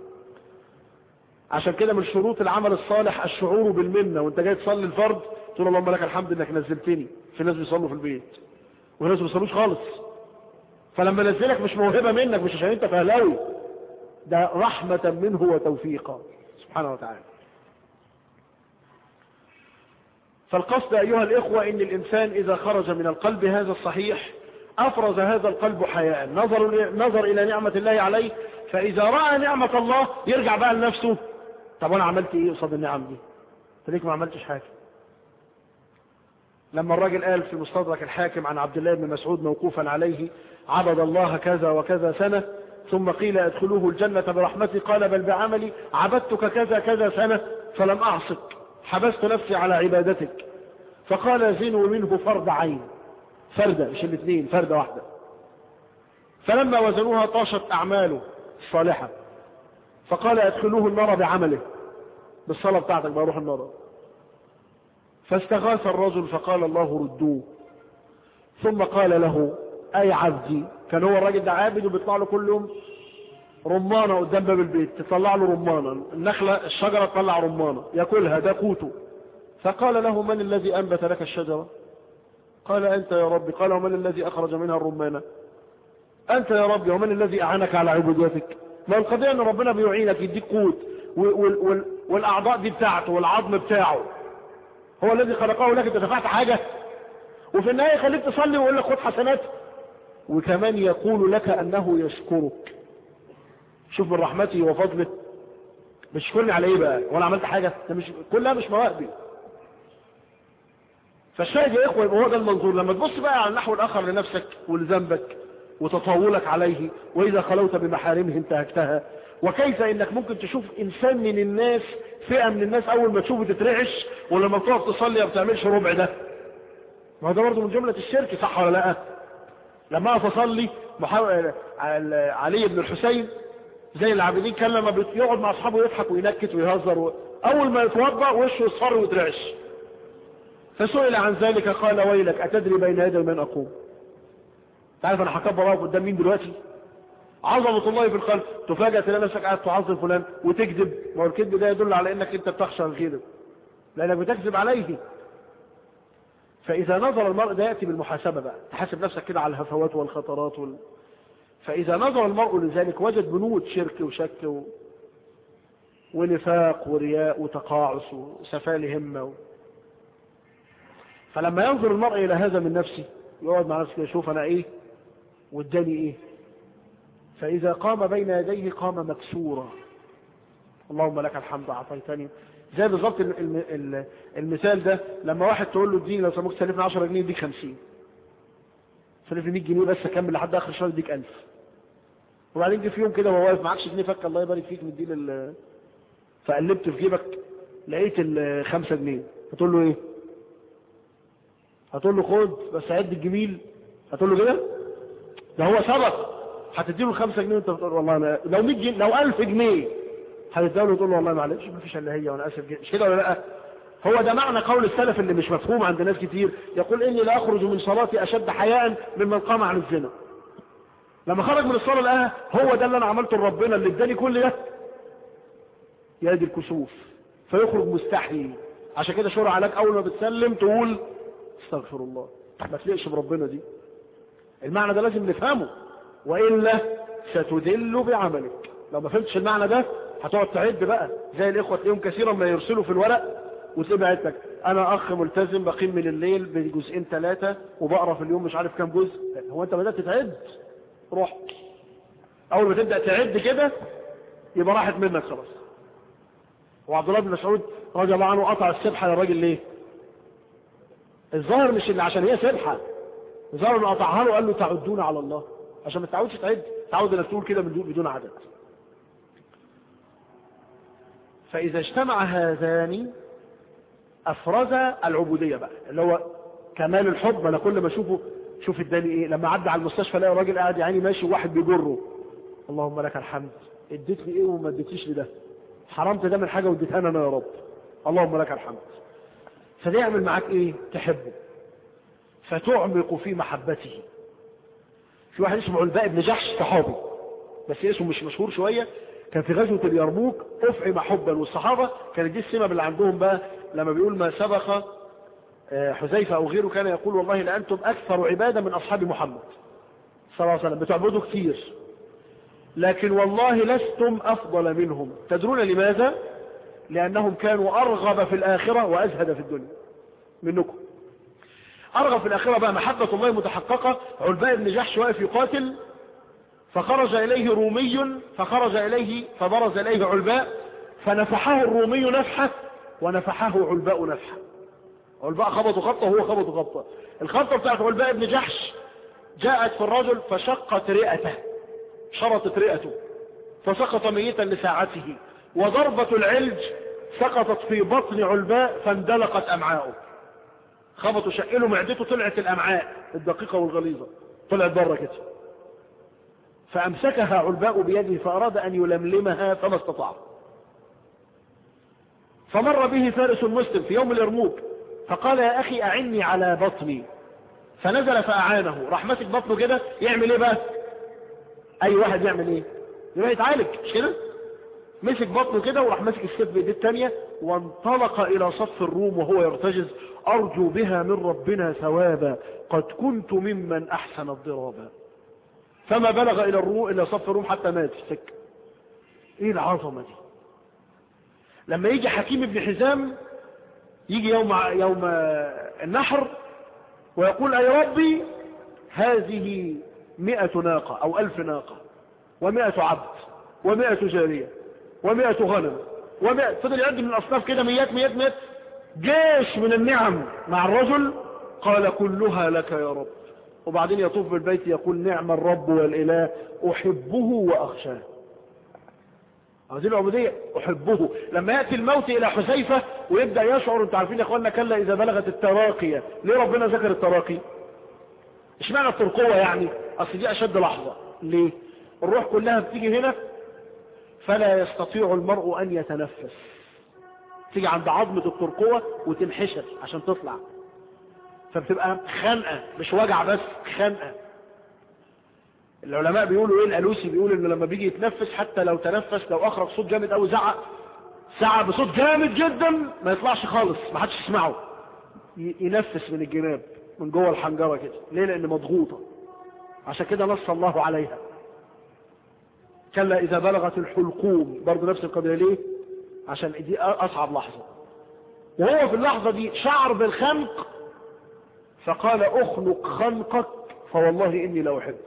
S1: عشان كده من شروط العمل الصالح الشعور بالمنة وانت جاي تصلي الفرض تقول اللهم لك الحمد انك نزلتني في ناس بيصلوا في البيت وناس بيصلوش خالص فلما نزلك مش موهبة منك مش عشان انت فهلاوي ده رحمة منه وتوفيقا سبحانه وتعالى فالقصد أيها الإخوة إن الإنسان إذا خرج من القلب هذا الصحيح أفرز هذا القلب حياء نظر, نظر إلى نعمة الله عليه فإذا رأى نعمة الله يرجع بقى لنفسه طب أنا عملت إيه قصاد النعم دي فليك ما عملتش حاجة لما الراجل قال في مستدرك الحاكم عن عبد الله بن مسعود موقوفا عليه عبد الله كذا وكذا سنة ثم قيل ادخلوه الجنة برحمتي قال بل بعملي عبدتك كذا كذا سنة فلم أعصك حبست نفسي على عبادتك فقال زنوا منه فرض عين فردة مش الاثنين فردة واحدة فلما وزنوها طاشت أعماله الصالحة فقال ادخلوه النار بعمله بالصلاة بتاعتك بروح النار فاستغاث الرجل فقال الله ردوه ثم قال له اي عبدي كان هو الراجل ده عابد وبيطلع له كل يوم رمانة قدام باب البيت تطلع له رمانة النخلة الشجرة تطلع رمانة يأكلها ده قوته فقال له من الذي أنبت لك الشجرة قال أنت يا ربي قال ومن الذي أخرج منها الرمانة أنت يا ربي ومن الذي أعانك على عبوديتك ما القضية أن ربنا بيعينك يديك قوت والأعضاء دي بتاعته والعظم بتاعه هو الذي خلقه لك انت دفعت حاجة وفي النهاية يخليك تصلي ويقول لك خد حسنات وكمان يقول لك أنه يشكرك شوف من رحمته وفضله بتشكرني على ايه بقى وانا عملت حاجة ده مش كلها مش مواهبي فالشاهد يا اخوة يبقى هو ده المنظور لما تبص بقى على النحو الاخر لنفسك ولذنبك وتطاولك عليه واذا خلوت بمحارمه انتهكتها وكيف انك ممكن تشوف انسان من الناس فئة من الناس اول ما تشوفه تترعش ولما تقف تصلي ما بتعملش ربع ده ما هو ده برضه من جملة الشرك صح ولا لا لما اقف اصلي علي بن الحسين زي العابدين كان لما يقعد مع اصحابه يضحك وينكت ويهزر و... اول ما يتوضا وشه يصفر ويترعش فسئل عن ذلك قال ويلك اتدري بين يدي من اقوم تعرف انا هكبر اقف قدام مين دلوقتي عظمة الله في القلب تفاجأ تلاقي نفسك قاعد تعظم فلان وتكذب ما هو الكذب ده يدل على انك انت بتخشى الكذب لانك بتكذب عليه فاذا نظر المرء ده ياتي بالمحاسبه بقى تحاسب نفسك كده على الهفوات والخطرات وال... فاذا نظر المرء لذلك وجد بنود شرك وشك و... ونفاق ورياء وتقاعس وسفال همه و... فلما ينظر المرء الى هذا من نفسه يقعد مع نفسه يشوف انا ايه واداني ايه فإذا قام بين يديه قام مكسورا اللهم لك الحمد أعطيتني زي بالظبط المثال ده لما واحد تقول له اديني لو سموك تسلفني 10 جنيه يديك 50 سلفني 100 جنيه بس اكمل لحد اخر الشهر يديك 1000 وبعدين جه في يوم كده وهو واقف معكش جنيه فك الله يبارك فيك مدي لل فقلبت في جيبك لقيت ال 5 جنيه هتقول له ايه؟ هتقول له خد بس عد الجميل هتقول له كده؟ ده هو سبق هتديله 5 جنيه وانت بتقول والله انا لو 100 جنيه لو 1000 جنيه هتديله وتقول له والله معلش ما فيش الا هي وانا اسف جدا مش كده ولا لا هو ده معنى قول السلف اللي مش مفهوم عند ناس كتير يقول اني لا اخرج من صلاتي اشد حياء ممن قام عن الزنا لما خرج من الصلاه لقاها هو ده اللي انا عملته لربنا اللي اداني كل ده يا دي الكسوف فيخرج مستحي عشان كده شرع عليك اول ما بتسلم تقول استغفر الله ما تليقش بربنا دي المعنى ده لازم نفهمه وإلا ستدل بعملك لو ما فهمتش المعنى ده هتقعد تعد بقى زي الإخوة تلاقيهم كثيرا ما يرسلوا في الورق وتلاقي بعتك أنا أخ ملتزم بقيم من الليل بجزئين ثلاثة وبقرا في اليوم مش عارف كام جزء هو أنت بدأت تعد روح اول ما تبدأ تعد كده يبقى راحت منك خلاص وعبد الله بن مسعود رضي الله عنه قطع السبحة للراجل ليه الظاهر مش اللي عشان هي سبحة الظاهر انه قطعها له وقال له تعدون على الله عشان ما تتعودش تعد تعود انك تقول كده بدون عدد فاذا اجتمع هذان افرز العبودية بقى اللي هو كمال الحب انا كل ما اشوفه شوف اداني ايه لما عدى على المستشفى الاقي راجل قاعد يعني ماشي وواحد بيجره اللهم لك الحمد اديت لي ايه وما اديتيش لي ده حرمت ده من حاجه واديتها انا يا رب اللهم لك الحمد فده يعمل معاك ايه تحبه فتعمق في محبته في واحد اسمه علباء بن جحش صحابي بس اسمه مش مشهور شويه كان في غزوه اليرموك افعم حبا والصحابه كانت دي السمه اللي عندهم بقى لما بيقول ما سبق حذيفة أو غيره كان يقول والله لأنتم أكثر عبادة من أصحاب محمد صلى الله عليه وسلم بتعبدوا كثير لكن والله لستم أفضل منهم تدرون لماذا لأنهم كانوا أرغب في الآخرة وأزهد في الدنيا منكم أرغب في الآخرة بقى محبة الله متحققة علباء بن جحش واقف يقاتل فخرج إليه رومي فخرج إليه فبرز إليه علباء فنفحه الرومي نفحة ونفحه علباء نفحة علباء خبطوا خبطة وهو خبطوا خبطة الخبطة بتاعت علباء بن جحش جاءت في الرجل فشقت رئته شرطت رئته فسقط ميتا لساعته وضربة العلج سقطت في بطن علباء فاندلقت أمعاؤه خبطوا شقلوا معدته طلعت الأمعاء الدقيقة والغليظة طلعت بره كده فأمسكها علباء بيده فأراد أن يلملمها فما استطاع فمر به فارس مسلم في يوم اليرموك فقال يا أخي أعني على بطني فنزل فأعانه راح ماسك بطنه كده يعمل ايه بقى اي واحد يعمل ايه يبقى يتعالج مش كده مسك بطنه كده وراح ماسك السيف بايديه الثانيه وانطلق الى صف الروم وهو يرتجز ارجو بها من ربنا ثوابا قد كنت ممن احسن الضرابا فما بلغ الى الروم الى صف الروم حتى مات في السكه ايه العظمه دي لما يجي حكيم ابن حزام يجي يوم يوم النحر ويقول أي ربي هذه مئة ناقة أو ألف ناقة ومئة عبد ومئة جارية ومئة غنم ومئة فضل يعد من الأصناف كده مئات مئات مئات جيش من النعم مع الرجل قال كلها لك يا رب وبعدين يطوف بالبيت يقول نعم الرب والإله أحبه وأخشاه هذه العبودية أحبه لما يأتي الموت إلى حذيفة ويبدأ يشعر انتوا عارفين يا اخوانا كلا إذا بلغت التراقية ليه ربنا ذكر التراقي اشمعنى الترقوة يعني أصل دي أشد لحظة ليه الروح كلها بتيجي هنا فلا يستطيع المرء أن يتنفس تيجي عند عظمة الترقوة وتنحشر عشان تطلع فبتبقى خنقة مش وجع بس خنقة العلماء بيقولوا ايه الالوسي بيقول انه لما بيجي يتنفس حتى لو تنفس لو اخرج صوت جامد او زعق زعق بصوت جامد جدا ما يطلعش خالص ما حدش يسمعه ينفس من الجناب من جوه الحنجرة كده ليه لان مضغوطة عشان كده نص الله عليها كلا اذا بلغت الحلقوم برضه نفس القضية ليه عشان دي اصعب لحظة وهو في اللحظة دي شعر بالخنق فقال اخنق خنقك فوالله اني لو احبك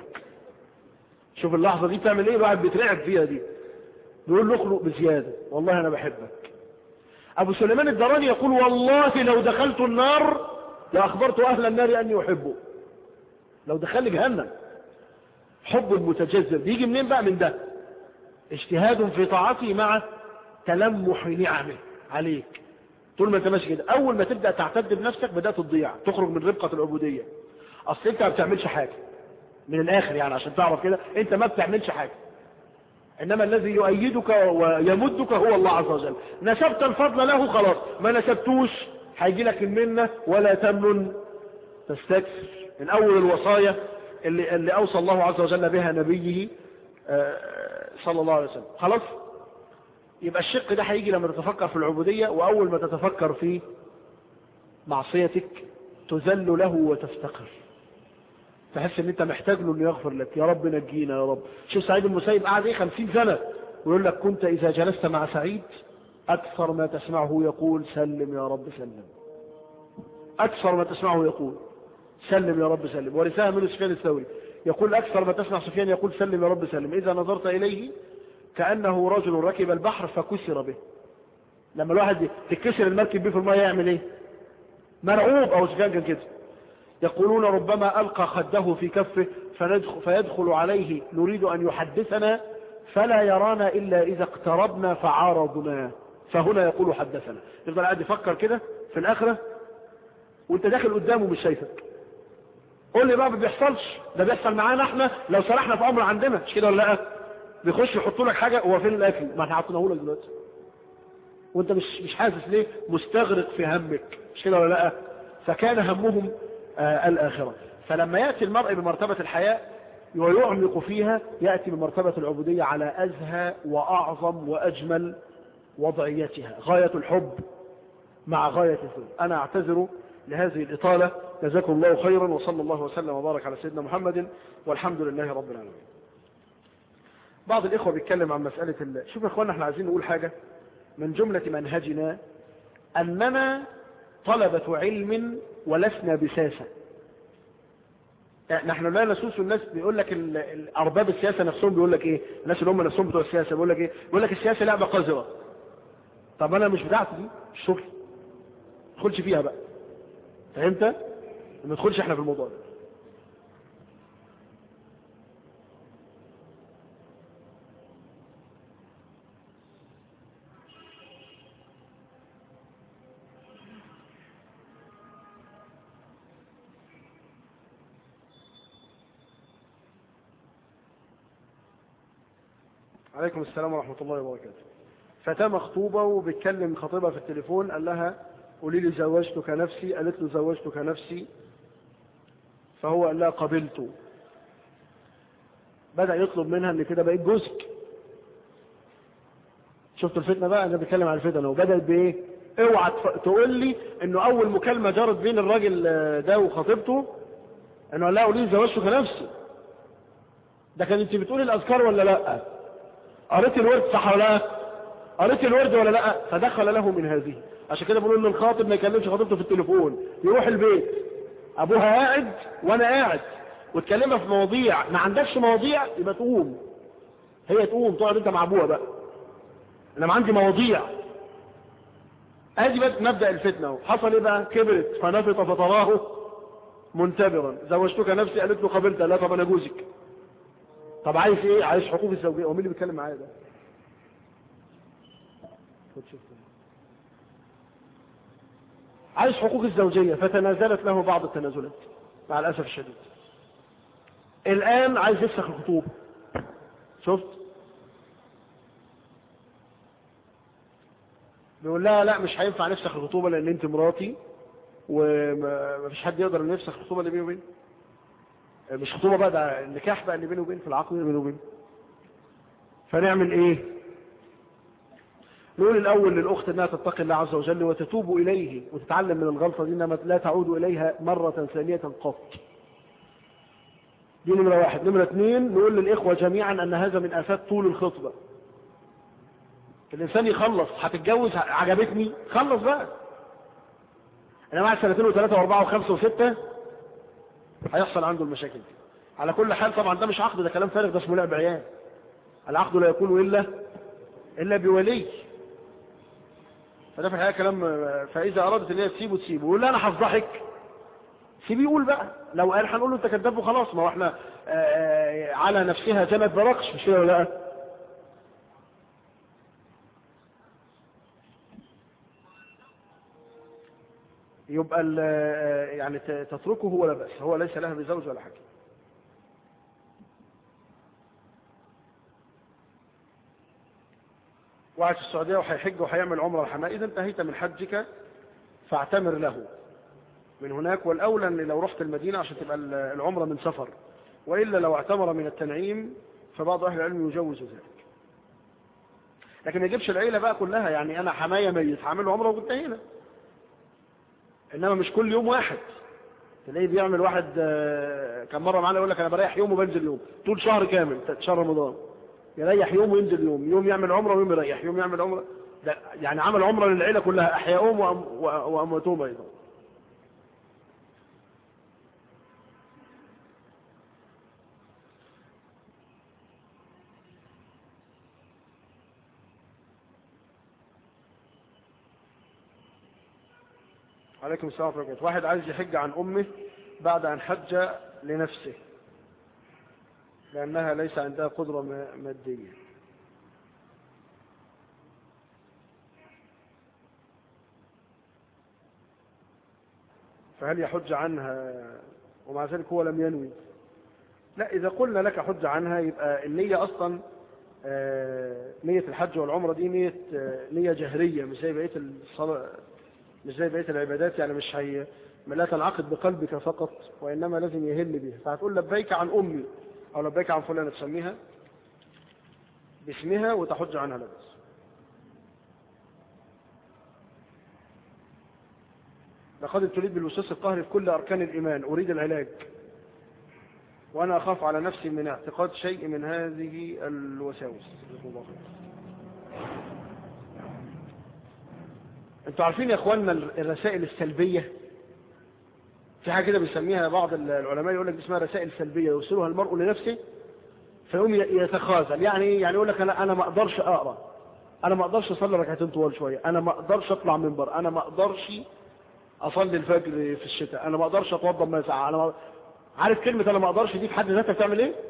S1: شوف اللحظة دي بتعمل ايه بعد بيترعب فيها دي بيقول له اخلق بزيادة والله انا بحبك ابو سليمان الدراني يقول والله لو دخلت النار لاخبرت اهل النار اني احبه لو دخل جهنم حب المتجذر بيجي منين بقى من ده اجتهاد في طاعته مع تلمح نعمه عليك طول ما انت ماشي كده اول ما تبدا تعتد بنفسك بدات تضيع تخرج من ربقه العبوديه اصل انت ما بتعملش حاجه من الاخر يعني عشان تعرف كده انت ما بتعملش حاجة انما الذي يؤيدك ويمدك هو الله عز وجل نسبت الفضل له خلاص ما نسبتوش هيجي لك المنة ولا تمنن تستكثر من اول الوصايا اللي, اللي اوصى الله عز وجل بها نبيه صلى الله عليه وسلم خلاص يبقى الشق ده هيجي لما تتفكر في العبودية واول ما تتفكر في معصيتك تذل له وتفتقر تحس ان انت محتاج له انه يغفر لك يا رب نجينا يا رب شوف سعيد المسيب قعد ايه خمسين سنة ويقول لك كنت اذا جلست مع سعيد اكثر ما تسمعه يقول سلم يا رب سلم اكثر ما تسمعه يقول سلم يا رب سلم ورثاها من سفيان الثوري يقول أكثر ما تسمع سفيان يقول سلم يا رب سلم إذا نظرت إليه كأنه رجل ركب البحر فكسر به لما الواحد تكسر المركب به في الماء يعمل ايه مرعوب او سفيان كان كده يقولون ربما ألقى خده في كفه فيدخل عليه نريد أن يحدثنا فلا يرانا إلا إذا اقتربنا فعارضنا فهنا يقول حدثنا يفضل قاعد يفكر كده في الآخرة وانت داخل قدامه مش شايفك قول لي بقى ما بيحصلش ده بيحصل معانا احنا لو سرحنا في امر عندنا مش كده ولا لا بيخش يحط لك حاجه هو فين الاكل ما احنا حاطينه لك دلوقتي وانت مش مش حاسس ليه مستغرق في همك مش كده ولا لا فكان همهم آه الاخره فلما ياتي المرء بمرتبه الحياه ويعمق فيها ياتي بمرتبه العبوديه على ازهى واعظم واجمل وضعيتها غايه الحب مع غايه الذل انا اعتذر لهذه الاطاله جزاكم الله خيرا وصلى الله وسلم وبارك على سيدنا محمد والحمد لله رب العالمين بعض الإخوة بيتكلم عن مسألة ال... شوف يا إخوانا احنا عايزين نقول حاجة من جملة منهجنا أننا طلبة علم ولسنا بساسة نحن لا نسوس الناس بيقول لك أرباب السياسة نفسهم بيقول لك إيه الناس اللي هم نفسهم بتوع السياسة بيقول لك إيه بيقول لك السياسة لعبة قذرة طب أنا مش بتاعتي دي الشغل ما تدخلش فيها بقى فهمت ما ندخلش احنا في الموضوع ده عليكم السلام ورحمة الله وبركاته فتاة مخطوبة وبتكلم خطيبها في التليفون قال لها قولي لي زوجتك نفسي قالت له زوجتك نفسي فهو قال لها قبلت بدأ يطلب منها ان كده بقيت جوزك شفت الفتنة بقى انا بتكلم عن الفتنة وبدأت بايه اوعى تقول لي انه اول مكالمة جرت بين الراجل ده وخطيبته انه قال لها قولي لي زوجتك نفسي ده كان انت بتقولي الاذكار ولا لا قريت الورد صح ولا لا قريت الورد ولا لا فدخل له من هذه عشان كده بنقول للخاطب ما يكلمش خطيبته في التليفون يروح البيت ابوها قاعد وانا قاعد وتكلمها في مواضيع ما عندكش مواضيع يبقى تقوم هي تقوم تقعد انت مع ابوها بقى انا ما عندي مواضيع ادي بقى مبدا الفتنه حصل ايه بقى كبرت فنفط فتراه منتبرا زوجتك نفسي قالت له قبلت لا طب انا جوزك طب عايز ايه عايز حقوق الزوجيه هو مين اللي بيتكلم معايا ده خد شوف عايز حقوق الزوجيه فتنازلت له بعض التنازلات مع الاسف الشديد الان عايز يفسخ الخطوبه شفت بيقول لها لا مش هينفع نفسخ الخطوبه لان انت مراتي ومفيش حد يقدر انه يفسخ الخطوبه اللي بيني وبينك مش خطوبة بقى ده النكاح بقى اللي بينه وبين في العقد اللي بينه وبين فنعمل ايه نقول الاول للاخت انها تتقي الله عز وجل وتتوب اليه وتتعلم من الغلطة دي انما لا تعود اليها مرة ثانية قط دي نمرة واحد نمرة اثنين نقول للاخوة جميعا ان هذا من افات طول الخطبة الانسان يخلص هتتجوز عجبتني خلص بقى انا معي سنتين وثلاثة واربعة وخمسة وستة هيحصل عنده المشاكل دي على كل حال طبعا ده مش عقد ده كلام فارغ ده اسمه لعب عيال العقد لا يكون الا الا بولي فده في الحقيقه كلام فاذا ارادت ان هي تسيبه تسيبه يقول لا انا هفضحك سيبيه يقول بقى لو قال هنقول له انت كذاب وخلاص ما هو احنا على نفسها جنت برقش مش كده ولا لا يبقى يعني تتركه ولا بأس هو ليس لها بزوج ولا حاجة وقعت في السعودية وهيحج وهيعمل عمره الحماء إذا انتهيت من حجك فاعتمر له من هناك والأولى أن لو رحت المدينة عشان تبقى العمرة من سفر وإلا لو اعتمر من التنعيم فبعض أهل العلم يجوز ذلك لكن ما يجيبش العيلة بقى كلها يعني أنا حماية ميت هعمل له عمرة وانتهينا انما مش كل يوم واحد تلاقيه بيعمل واحد كان مره معانا يقول لك انا بريح يوم وبنزل يوم طول شهر كامل شهر رمضان يريح يوم وينزل يوم يوم يعمل عمره ويوم يريح يوم يعمل عمره ده يعني عمل عمره للعيله كلها احياؤهم وامواتهم ايضا عليكم السلام ورحمة الله واحد عايز يحج عن أمه بعد أن حج لنفسه لأنها ليس عندها قدرة مادية فهل يحج عنها ومع ذلك هو لم ينوي لا إذا قلنا لك حج عنها يبقى النية أصلا نية الحج والعمرة دي نية نية جهرية مش زي بقية الصلاة مش زي بقية العبادات يعني مش هي لا تنعقد بقلبك فقط وإنما لازم يهل بها فهتقول لبيك عن أمي أو لبيك عن فلانة تسميها باسمها وتحج عنها لبس لقد ابتليت بالوسواس القهري في كل أركان الإيمان أريد العلاج وأنا أخاف على نفسي من اعتقاد شيء من هذه الوساوس انتوا عارفين يا اخواننا الرسائل السلبية في حاجة كده بيسميها بعض العلماء يقول لك اسمها رسائل سلبية يوصلها المرء لنفسه فيقوم يتخاذل يعني يعني يقول لك انا انا ما اقدرش اقرا انا ما اقدرش اصلي ركعتين طوال شويه انا ما اقدرش اطلع منبر انا ما اقدرش اصلي الفجر في الشتاء انا ما اقدرش اتوضى ما ساعه انا ما... عارف كلمه انا ما اقدرش دي في حد ذاتها بتعمل ايه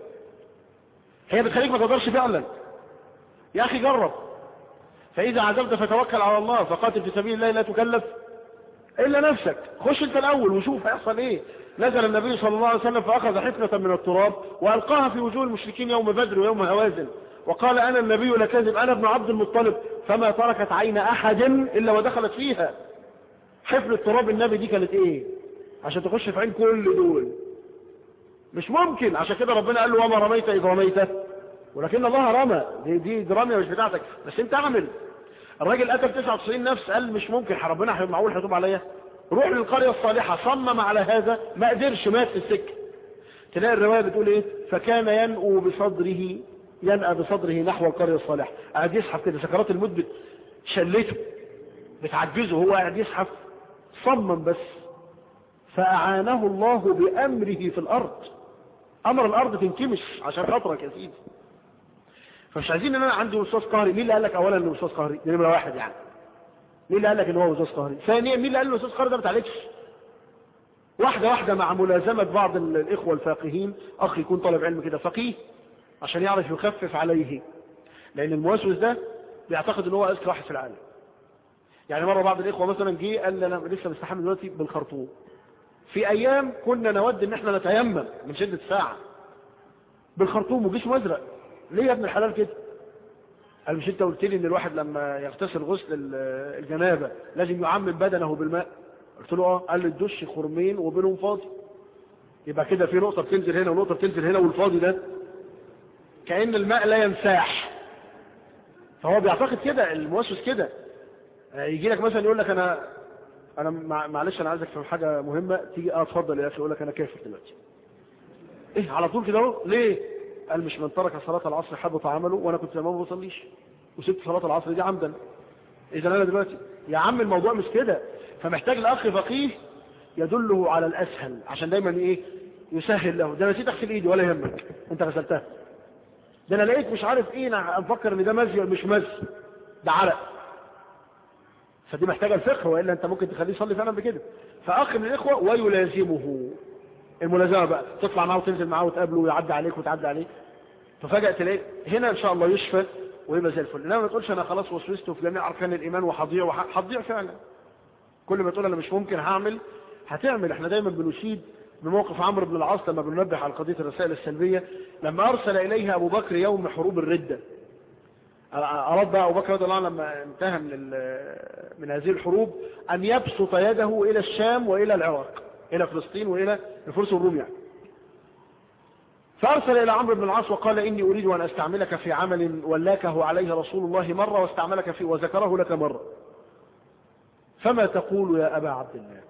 S1: هي بتخليك ما تقدرش فعلا يا اخي جرب فاذا عزمت فتوكل على الله فقاتل في سبيل الله لا تكلف الا نفسك خش انت الاول وشوف هيحصل ايه نزل النبي صلى الله عليه وسلم فاخذ حفنه من التراب والقاها في وجوه المشركين يوم بدر ويوم هوازن وقال انا النبي لكاذب انا ابن عبد المطلب فما تركت عين احد الا ودخلت فيها حفل التراب النبي دي كانت ايه عشان تخش في عين كل دول مش ممكن عشان كده ربنا قال له وما رميت اذ رميت ولكن الله رمى دي دي درامية مش بتاعتك بس انت اعمل الراجل قتل 99 نفس قال مش ممكن ربنا معقول هيتوب عليا روح للقرية الصالحة صمم على هذا ما قدرش مات في السكة تلاقي الرواية بتقول ايه فكان ينأو بصدره ينأى بصدره نحو القرية الصالحة قاعد يزحف كده سكرات الموت شلته بتعجزه هو قاعد يزحف صمم بس فأعانه الله بأمره في الأرض أمر الأرض تنكمش عشان خاطرك يا سيدي فمش عايزين ان انا عندي وسواس قهري مين اللي قال لك اولا انه وسواس قهري دي نمره واحد يعني مين اللي قال لك ان هو وسواس قهري ثانيا مين اللي قال له وسواس قهري ده ما تعالجش واحده واحده مع ملازمه بعض الاخوه الفاقهين اخ يكون طالب علم كده فقيه عشان يعرف يخفف عليه لان الموسوس ده بيعتقد ان هو اذكى واحد في العالم يعني مره بعض الاخوه مثلا جه قال لي انا لسه مستحمل دلوقتي بالخرطوم في ايام كنا نود ان احنا نتيمم من شده ساعه بالخرطوم وجيش مزرق ليه يا ابن الحلال كده قال مش انت قلت لي ان الواحد لما يغتسل غسل الجنابه لازم يعمم بدنه بالماء قلت له اه قال لي الدش خرمين وبينهم فاضي يبقى كده في نقطه بتنزل هنا ونقطه بتنزل هنا والفاضي ده كأن الماء لا ينساح فهو بيعتقد كده الموسوس كده يجي لك مثلا يقول لك انا انا معلش انا عايزك في حاجه مهمه تيجي اه اتفضل يا اخي يقول لك انا كافر دلوقتي ايه على طول كده اهو ليه قال مش من ترك صلاة العصر حبط عمله وانا كنت زمان ما بصليش وسبت صلاة العصر دي عمدا اذا انا دلوقتي يا عم الموضوع مش كده فمحتاج لاخ فقيه يدله على الاسهل عشان دايما ايه يسهل له ده انا نسيت اغسل ايدي ولا يهمك انت غسلتها ده انا لقيت مش عارف ايه انا افكر ان ده مزي مش مزي ده عرق فدي محتاجه الفقه والا انت ممكن تخليه يصلي فعلا بكده فاخ من الاخوه ويلازمه الملازمه بقى تطلع معاه وتنزل معاه وتقابله ويعدي عليك وتعدي عليه ففجأة تلاقي هنا ان شاء الله يشفى ويبقى زي الفل انما ما تقولش انا خلاص وسوسته في جميع اركان الايمان وهضيع وهتضيع فعلا كل ما تقول انا مش ممكن هعمل هتعمل احنا دايما بنشيد بموقف عمرو بن العاص لما بننبه على قضيه الرسائل السلبيه لما ارسل اليها ابو بكر يوم حروب الرده اراد بقى ابو بكر رضي الله عنه لما انتهى من من هذه الحروب ان يبسط يده الى الشام والى العراق الى فلسطين والى الفرس والروم يعني فأرسل إلى عمرو بن العاص وقال إني أريد أن أستعملك في عمل ولاكه عليه رسول الله مرة واستعملك فيه وذكره لك مرة فما تقول يا أبا عبد الله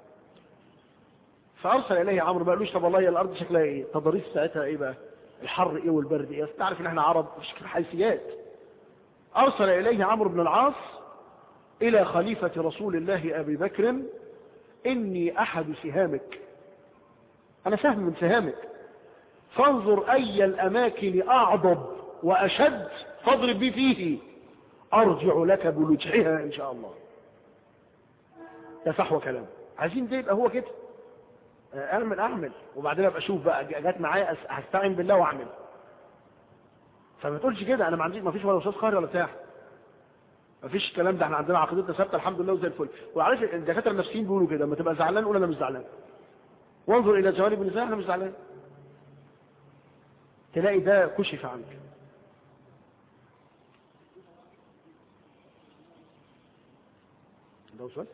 S1: فأرسل إليه عمرو ما قالوش طب والله الأرض شكلها إيه تضاريس ساعتها إيه بقى الحر إيه والبرد إيه تعرف إن إحنا عرب مش حيثيات أرسل إليه عمرو بن العاص إلى خليفة رسول الله أبي بكر إني أحد سهامك أنا سهم من سهامك فانظر أي الأماكن أعضب وأشد فاضرب بي فيه أرجع لك بلجحها إن شاء الله ده فحوى كلام عايزين ده يبقى هو كده اعمل اعمل وبعدين ابقى اشوف بقى جت معايا هستعين بالله واعمل فما تقولش كده انا ما عنديش ما فيش ولا استاذ قهري ولا بتاع ما فيش الكلام ده احنا عندنا عقيدتنا ثابته الحمد لله وزي الفل وعارف الدكاتره النفسيين بيقولوا كده لما تبقى زعلان قول انا مش زعلان وانظر الى جوانب النساء انا مش زعلان تلاقي ده كشف عنك ده سؤال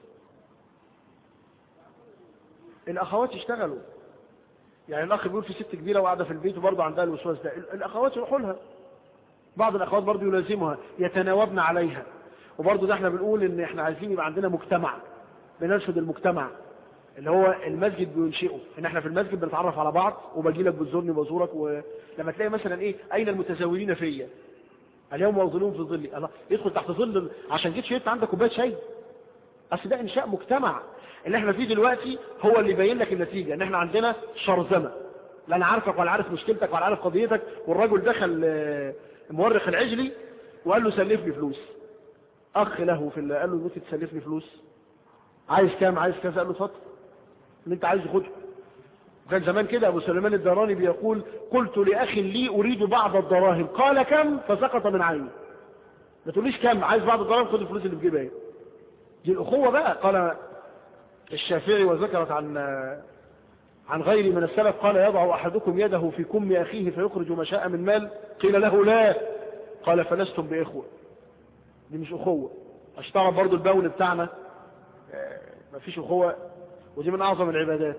S1: الاخوات يشتغلوا يعني الاخ بيقول في ست كبيره وقاعده في البيت وبرضه عندها الوسواس ده الاخوات يروحوا لها بعض الاخوات برضه يلازمها يتناوبن عليها وبرضه ده احنا بنقول ان احنا عايزين يبقى عندنا مجتمع بنرشد المجتمع اللي هو المسجد بينشئه ان احنا في المسجد بنتعرف على بعض وباجي لك بتزورني وبزورك ولما تلاقي مثلا ايه اين المتزاورين فيا اليوم موظلون في ظلي الله يدخل تحت ظل عشان جيت شربت عندك كوبايه شاي اصل ده انشاء مجتمع اللي احنا فيه دلوقتي هو اللي يبين لك النتيجه ان احنا عندنا شرذمه لا انا عارفك ولا عارف مشكلتك ولا عارف قضيتك والراجل دخل مورخ العجلي وقال له سلف لي فلوس اخ له في الله قال له ممكن تسلف لي فلوس عايز كام عايز كذا قال له اتفضل اللي انت عايزه خده وكان زمان كده ابو سليمان الدراني بيقول قلت لاخ لي اريد بعض الدراهم قال كم فسقط من عيني ما تقوليش كم عايز بعض الدراهم خد الفلوس اللي في جيبها دي الاخوه بقى قال الشافعي وذكرت عن عن غير من السلف قال يضع احدكم يده في كم اخيه فيخرج ما شاء من مال قيل له لا قال فلستم باخوه دي مش اخوه اشتغل برضو البون بتاعنا ما فيش اخوه ودي من اعظم العبادات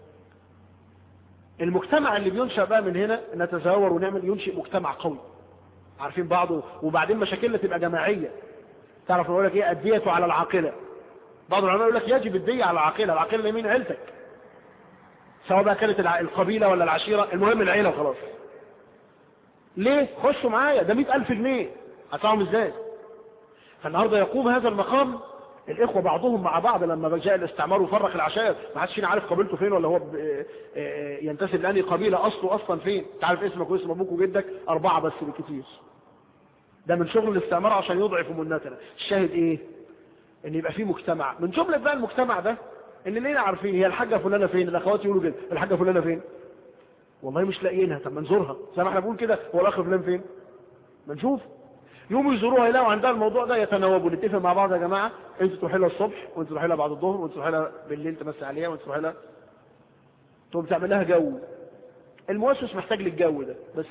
S1: المجتمع اللي بينشأ بقى من هنا نتزاور ونعمل ينشئ مجتمع قوي عارفين بعضه وبعدين مشاكلنا تبقى جماعية تعرف نقول لك ايه الدية على العاقلة بعض العلماء يقول لك يجب الدية على العاقلة العاقلة يمين عيلتك سواء بقى كانت القبيلة ولا العشيرة المهم العيلة وخلاص ليه خشوا معايا ده مئة ألف جنيه هتعهم ازاي فالنهاردة يقوم هذا المقام الإخوة بعضهم مع بعض لما جاء الاستعمار وفرق العشائر ما حدش فينا عارف قبيلته فين ولا هو ينتسب لأني قبيلة أصله أصلا فين تعرف اسمك واسم أبوك وجدك أربعة بس بالكتير ده من شغل الاستعمار عشان يضعف منتنا الشاهد إيه إن يبقى في مجتمع من جملة بقى المجتمع ده إن لينا عارفين هي الحاجة فلانة فين الأخوات يقولوا كده الحاجة فلانة فين والله مش لاقيينها طب ما نزورها زي ما احنا بنقول كده هو الأخ فلان فين ما نشوف يوم يزوروها يلاقوا عندها الموضوع ده يتناوبوا نتفق مع بعض يا جماعة انتوا تروحي لها الصبح وانتوا تروحي لها بعد الظهر وانتوا تروحي لها بالليل تمسي عليها وانتوا تروحي لها تقوم تعمل لها جو المؤسس محتاج للجو ده بس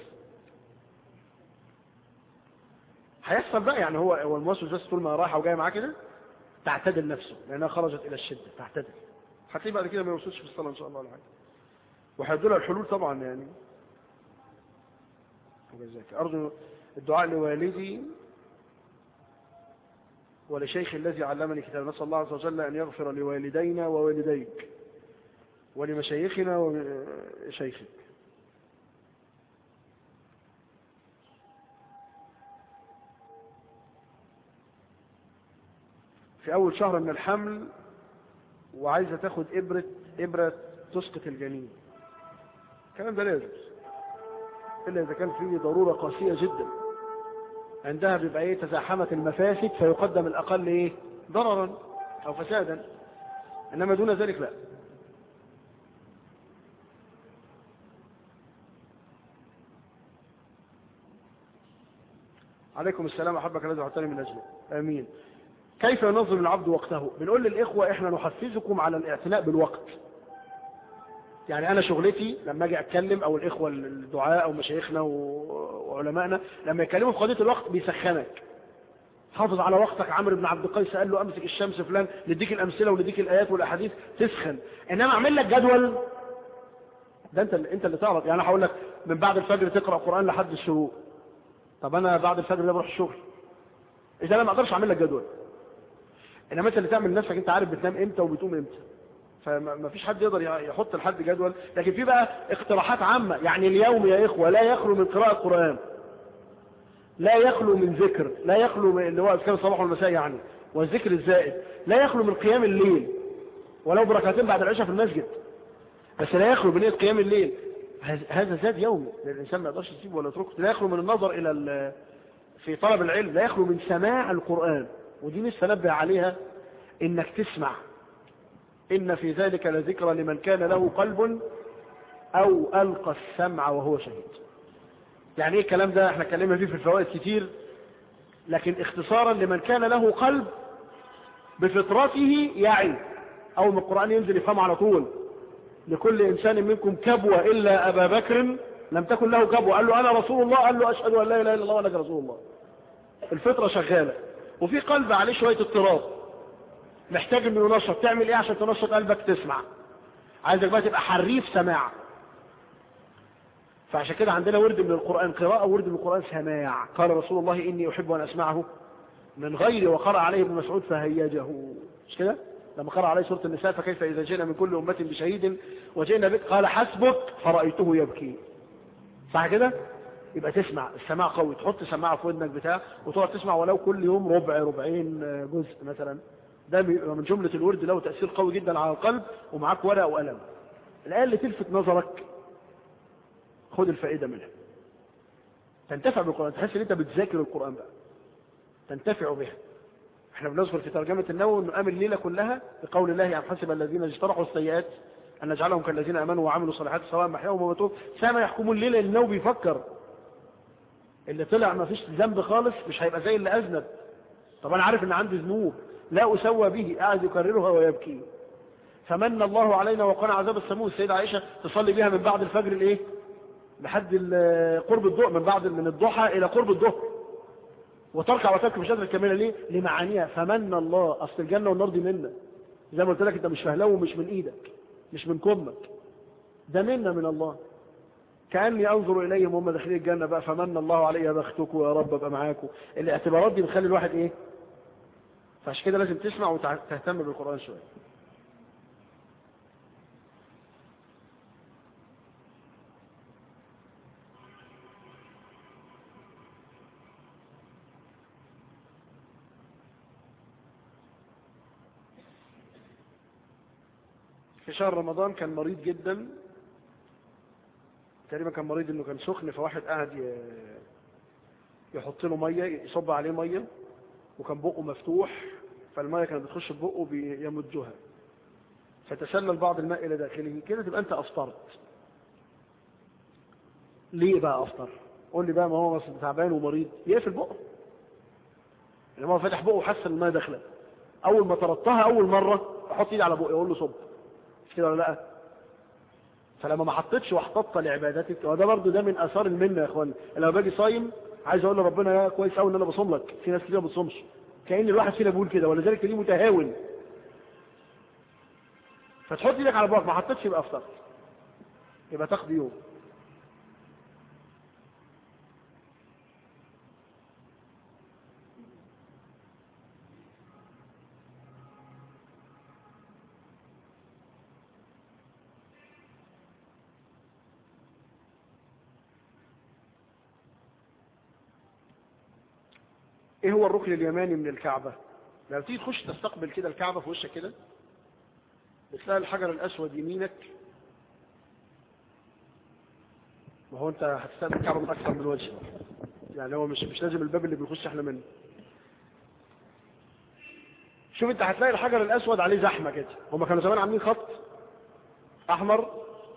S1: هيحصل بقى يعني هو هو المؤسس بس طول ما رايحه وجايه معاه كده تعتدل نفسه لانها خرجت الى الشده تعتدل هتلاقيه بعد كده ما يوصلش في الصلاه ان شاء الله ولا حاجه وهيدوا لها الحلول طبعا يعني وجزاك ارجو الدعاء لوالدي ولشيخ الذي علمني كتاب نسأل الله عز وجل أن يغفر لوالدينا ووالديك ولمشايخنا وشيخك في أول شهر من الحمل وعايزة تاخد إبرة إبرة تسقط الجنين الكلام ده لازم إلا إذا كان فيه ضرورة قاسية جدا عندها بيبقى ايه تزاحمت المفاسد فيقدم الاقل ايه ضررا او فسادا انما دون ذلك لا عليكم السلام احبك الذي اعطاني من اجله امين كيف ينظم العبد وقته بنقول للاخوه احنا نحفزكم على الاعتناء بالوقت يعني انا شغلتي لما اجي اتكلم او الاخوه الدعاء او مشايخنا وعلمائنا لما يكلموا في قضيه الوقت بيسخنك حافظ على وقتك عمرو بن عبد القيس قال له امسك الشمس فلان نديك الامثله ونديك الايات والاحاديث تسخن انما اعمل لك جدول ده انت انت اللي تعرف يعني هقول لك من بعد الفجر تقرا قران لحد الشروق طب انا بعد الفجر ده بروح الشغل اذا انا ما اقدرش اعمل لك جدول انما انت اللي تعمل نفسك انت عارف بتنام امتى وبتقوم امتى فما فيش حد يقدر يحط لحد جدول لكن في بقى اقتراحات عامة يعني اليوم يا إخوة لا يخلو من قراءة قرآن لا يخلو من ذكر لا يخلو من اللي هو أذكار الصباح والمساء يعني والذكر الزائد لا يخلو من قيام الليل ولو بركعتين بعد العشاء في المسجد بس لا يخلو من قيام الليل هذا زاد يومي الإنسان ما يقدرش يسيبه ولا يتركه لا يخلو من النظر إلى في طلب العلم لا يخلو من سماع القرآن ودي نفسي انبه عليها انك تسمع إن في ذلك لذكرى لمن كان له قلب أو ألقى السمع وهو شهيد يعني ايه الكلام ده احنا اتكلمنا فيه في الفوائد كتير لكن اختصارا لمن كان له قلب بفطرته يعي أول ما القرآن ينزل يفهم على طول لكل إنسان منكم كبوة إلا أبا بكر لم تكن له كبوة قال له أنا رسول الله قال له أشهد أن لا إله إلا الله وأنك رسول الله الفطرة شغالة وفي قلب عليه شوية اضطراب محتاج انه ينشط تعمل ايه عشان تنشط قلبك تسمع عايزك بقى تبقى حريف سماع فعشان كده عندنا ورد من القرآن قراءة ورد من القرآن سماع قال رسول الله إني أحب أن أسمعه من غيري وقرأ عليه ابن مسعود فهيجه مش كده لما قرأ عليه سورة النساء فكيف إذا جئنا من كل أمة بشهيد وجئنا بك قال حسبك فرأيته يبكي صح كده يبقى تسمع السماع قوي تحط سماعة في ودنك بتاع وتقعد تسمع ولو كل يوم ربع ربعين جزء مثلا ده من جملة الورد له تأثير قوي جدا على القلب ومعاك ورقة وقلم الآية اللي تلفت نظرك خد الفائدة منها تنتفع بالقرآن تحس ان انت بتذاكر القرآن بقى تنتفع بها احنا بنذكر في ترجمة النووي انه قام الليلة كلها بقول الله يعني حسب الذين اجترحوا السيئات ان نجعلهم كالذين امنوا وعملوا الصالحات سواء محياهم وموتهم سما يحكمون الليلة النووي بيفكر اللي طلع ما فيش ذنب خالص مش هيبقى زي اللي اذنب طب انا عارف ان عندي ذنوب لا اسوى به قاعد يكررها ويبكي فمن الله علينا وقنا عذاب السموم السيدة عائشة تصلي بها من بعد الفجر الايه لحد قرب الضوء من بعد من الضحى الى قرب الظهر وتركع وتبكي مش قادر تكملها ليه لمعانيها فمن الله اصل الجنه والنار دي منا زي ما قلت لك انت مش فهلوه ومش من ايدك مش من كمك ده منا من الله كاني انظر اليهم وهم داخلين الجنه بقى فمن الله علي يا بختكم يا رب ابقى معاكم الاعتبارات دي بتخلي الواحد ايه فعشان كده لازم تسمع وتهتم بالقران شويه في شهر رمضان كان مريض جدا تقريبا كان مريض انه كان سخن فواحد قاعد يحط له ميه يصب عليه ميه وكان بقه مفتوح فالميه كانت بتخش في بقه بيمجها فتسلل بعض الماء الى داخله كده تبقى انت افطرت ليه بقى افطر قول لي بقى ما هو تعبان ومريض يقفل بقه لما هو فتح بقه وحس ان الماء داخله اول ما طردتها اول مره احط ايدي على بقي اقول له صب مش كده ولا لا فلما ما حطيتش واحتطت لعبادتك وده برضو ده من اثار المنه يا اخوان لما باجي صايم عايز اقول لربنا يا كويس قوي ان انا بصوم لك في ناس كتير ما بتصومش كأن الواحد فينا بيقول كده ولذلك ليه متهاون فتحط ايدك على بوقك ما حطيتش يبقى افطرت يبقى تاخد يوم ايه هو الركن اليماني من الكعبة لما تيجي تخش تستقبل كده الكعبة في وشك كده بتلاقي الحجر الاسود يمينك ما هو انت هتستقبل الكعبة من اكثر من وجه يعني هو مش مش لازم الباب اللي بنخش احنا منه شوف انت هتلاقي الحجر الاسود عليه زحمة كده هما كانوا زمان عاملين خط احمر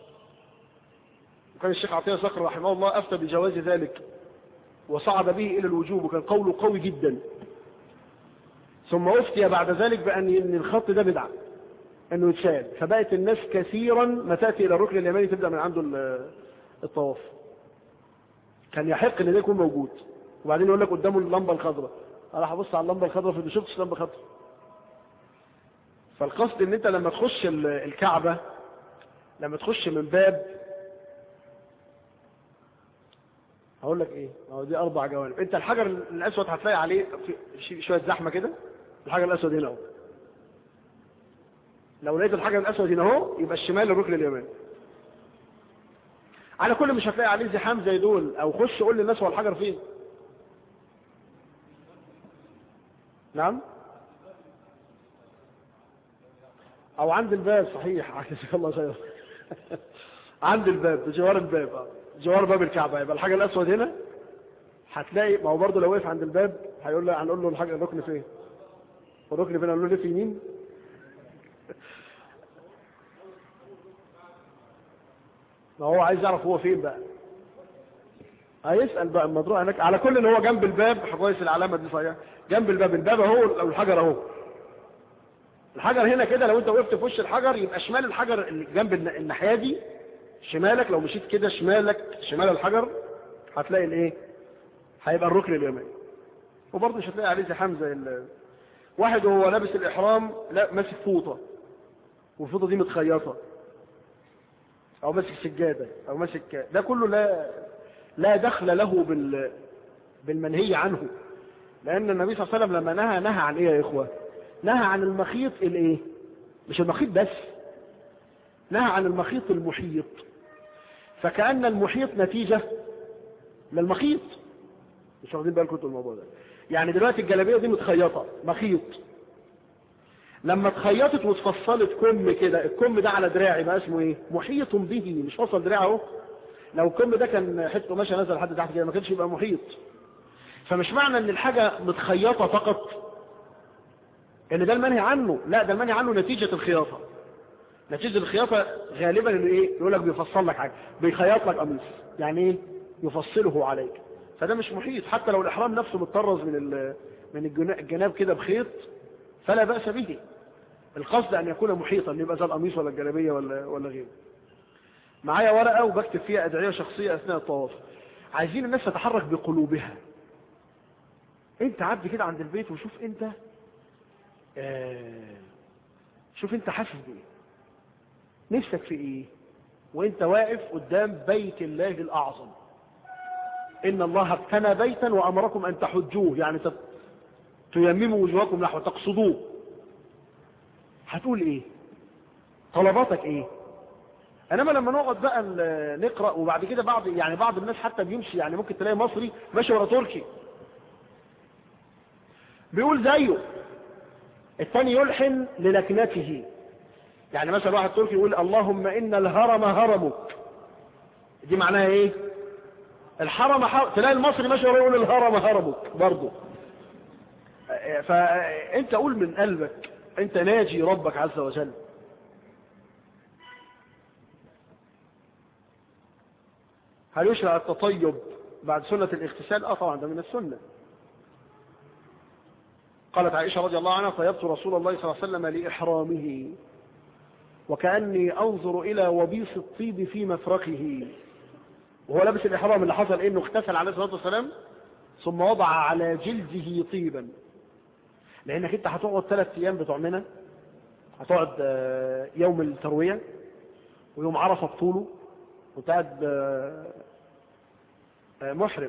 S1: وكان الشيخ عطية صقر رحمه الله افتى بجواز ذلك وصعد به إلى الوجوب وكان قوله قوي جدا ثم أفتي بعد ذلك بأن إن الخط ده بدعة أنه يتشال فبقت الناس كثيرا ما تأتي إلى الركن اليماني تبدأ من عنده الطواف كان يحق أن ده يكون موجود وبعدين يقول لك قدامه اللمبة الخضراء أنا هبص على اللمبة الخضراء فما شفتش لمبة خضراء فالقصد ان انت لما تخش الكعبة لما تخش من باب هقول لك ايه هو دي اربع جوانب انت الحجر الاسود هتلاقي عليه في شويه زحمه كده الحجر الاسود هنا اهو لو لقيت الحجر الاسود هنا اهو يبقى الشمال الركن اليماني على كل مش هتلاقي عليه زحام زي دول او خش قول للناس هو الحجر فين نعم او عند الباب صحيح جزاك الله خير عند الباب بجوار الباب جوار باب الكعبة يبقى الحاجة الأسود هنا هتلاقي ما هو برضه لو وقف عند الباب هيقول له هنقول له الحاجة الركن فين الركن فين هنقول له في يمين ما هو عايز يعرف هو فين بقى هيسأل بقى المدروع هناك على كل ان هو جنب الباب كويس العلامة دي صحيحة جنب الباب الباب اهو او الحجر اهو الحجر هنا كده لو انت وقفت في وش الحجر يبقى شمال الحجر اللي جنب الن- الناحية دي شمالك لو مشيت كده شمالك شمال الحجر هتلاقي الايه هيبقى الركن اليماني وبرضه مش هتلاقي عليه زحام زي ال- واحد وهو لابس الاحرام لا ماسك فوطه والفوطه دي متخيطه او ماسك سجاده او ماسك ده كله لا لا دخل له بال بالمنهي عنه لان النبي صلى الله عليه وسلم لما نهى نهى عن ايه يا اخوه نهى عن المخيط الايه مش المخيط بس نهى عن المخيط المحيط فكأن المحيط نتيجة للمخيط مش واخدين بالكم انتوا الموضوع ده يعني دلوقتي الجلابيه دي متخيطه مخيط لما اتخيطت واتفصلت كم كده الكم ده على دراعي بقى اسمه ايه محيط به مش فصل دراعه اهو لو الكم ده كان حته قماشه نزل لحد تحت كده ما كانش يبقى محيط فمش معنى ان الحاجه متخيطه فقط ان ده المنهي عنه لا ده المنهي عنه نتيجه الخياطه نتيجه الخياطه غالبا انه ايه يقول لك بيفصل لك حاجه بيخيط لك قميص يعني ايه يفصله عليك فده مش محيط حتى لو الاحرام نفسه متطرز من ال- من الجنا- الجناب كده بخيط فلا باس به القصد ان يكون محيطا يبقى زي القميص ولا الجلابيه ولا ولا غيره معايا ورقه وبكتب فيها ادعيه شخصيه اثناء الطواف عايزين الناس تتحرك بقلوبها انت عدي كده عند البيت وشوف انت آه شوف انت حاسس بايه نفسك في ايه وانت واقف قدام بيت الله الاعظم ان الله ابتنى بيتا وامركم ان تحجوه يعني تت- تيمموا وجوهكم نحو تقصدوه هتقول ايه طلباتك ايه انما لما نقعد بقى ن- نقرا وبعد كده بعض يعني بعض الناس حتى بيمشي يعني ممكن تلاقي مصري ماشي ورا تركي بيقول زيه الثاني يلحن للكنته يعني مثلا واحد تركي يقول اللهم ان الهرم هرمك دي معناها ايه الحرم حرم تلاقي المصري ماشي ورا يقول الهرم هرمك برضه فانت قول من قلبك انت ناجي ربك عز وجل هل يشرع التطيب بعد سنة الاغتسال اه طبعا ده من السنة قالت عائشة رضي الله عنها طيبت رسول الله صلى الله عليه وسلم لإحرامه وكأني أنظر إلى وبيص الطيب في مفرقه وهو لابس الإحرام اللي حصل إنه اغتسل عليه الصلاة والسلام ثم وضع على جلده طيبا لأنك أنت هتقعد ثلاث أيام بتوع منى هتقعد آه، يوم التروية ويوم عرفة بطوله وتقعد آه، آه، محرم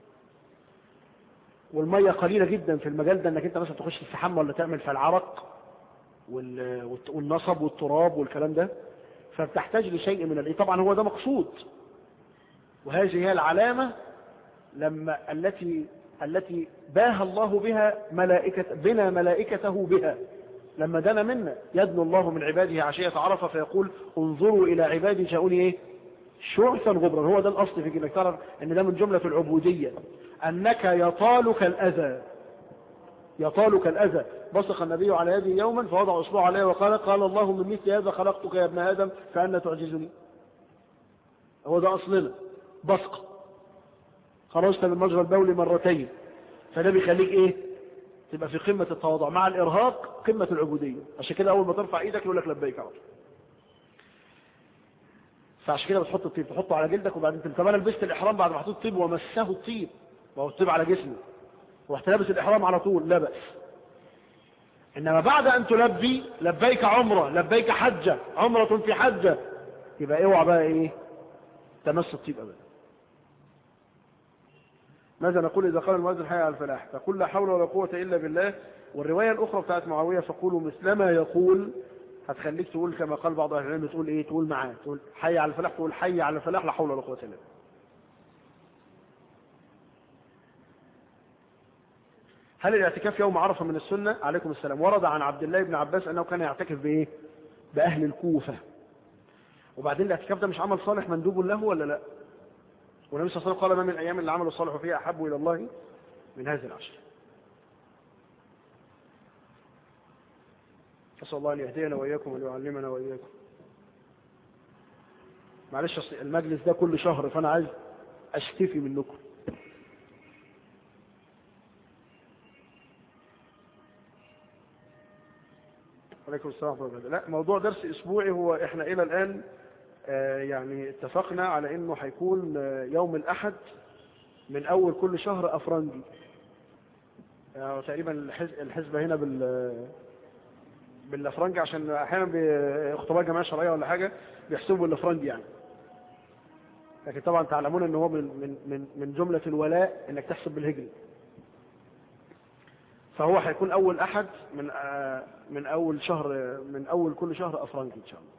S1: والمية قليلة جدا في المجال ده انك انت مثلا تخش تستحمى ولا تعمل في العرق وال- والت- والنصب والتراب والكلام ده فبتحتاج لشيء من الايه طبعا هو ده مقصود وهذه هي العلامة لما التي التي باهى الله بها ملائكة بنا ملائكته بها لما دنا منا يدنو الله من عباده عشية عرفة فيقول انظروا إلى عبادي جاءوني إيه شعثا غبرا هو ده الأصل في انك تعرف أن ده من جملة العبودية أنك يطالك الأذى يطالك الأذى بصق النبي على يده يوما فوضع أصبعه عليه وقال قال الله من مثل هذا خلقتك يا ابن آدم فأنا تعجزني هو ده أصلنا بصق خرجت من مجرى البول مرتين فده بيخليك ايه تبقى في قمة التواضع مع الإرهاق قمة العبودية عشان كده أول ما ترفع إيدك يقول لك لبيك على طول فعشان كده بتحط الطيب تحطه على جلدك وبعدين انت كمان لبست الإحرام بعد ما حطيت الطيب ومسه الطيب وهو الطيب على جسمه ورحت لابس الإحرام على طول لا بأس إنما بعد أن تلبي لبيك عمرة لبيك حجة عمرة في حجة يبقى اوعى بقى إيه تمس الطيب أبدا ماذا نقول إذا قال المؤذن حي على الفلاح تقول لا حول ولا قوة إلا بالله والرواية الأخرى بتاعت معاوية فقولوا مثلما يقول هتخليك تقول كما قال بعض أهل العلم تقول إيه تقول معاه تقول حي على الفلاح تقول حي على الفلاح لا حول ولا قوة إلا بالله هل الاعتكاف يوم عرفة من السنة عليكم السلام ورد عن عبد الله بن عباس أنه كان يعتكف بإيه بأهل الكوفة وبعدين الاعتكاف ده مش عمل صالح مندوب له ولا لا والنبي صلى الله عليه وسلم قال ما من الأيام اللي عملوا الصالح فيها أحب إلى الله من هذه العشر أسأل الله أن يهدينا وإياكم وأن يعلمنا وإياكم معلش أصل المجلس ده كل شهر فانا عايز اشتفي منكم عليكم السلام ورحمة الله لا موضوع درس اسبوعي هو احنا الى الان آه، يعني اتفقنا على انه هيكون آه، يوم الاحد من اول كل شهر افرنجي يعني تقريبا الحز- الحسبة هنا بال بالافرنجي عشان احيانا باختبار جمعيه شرعيه ولا حاجه بيحسبوا بالافرنجي يعني لكن طبعا تعلمون ان هو من من من من جمله الولاء انك تحسب بالهجري فهو هيكون اول احد من آه، من اول شهر من اول كل شهر افرنجي ان شاء الله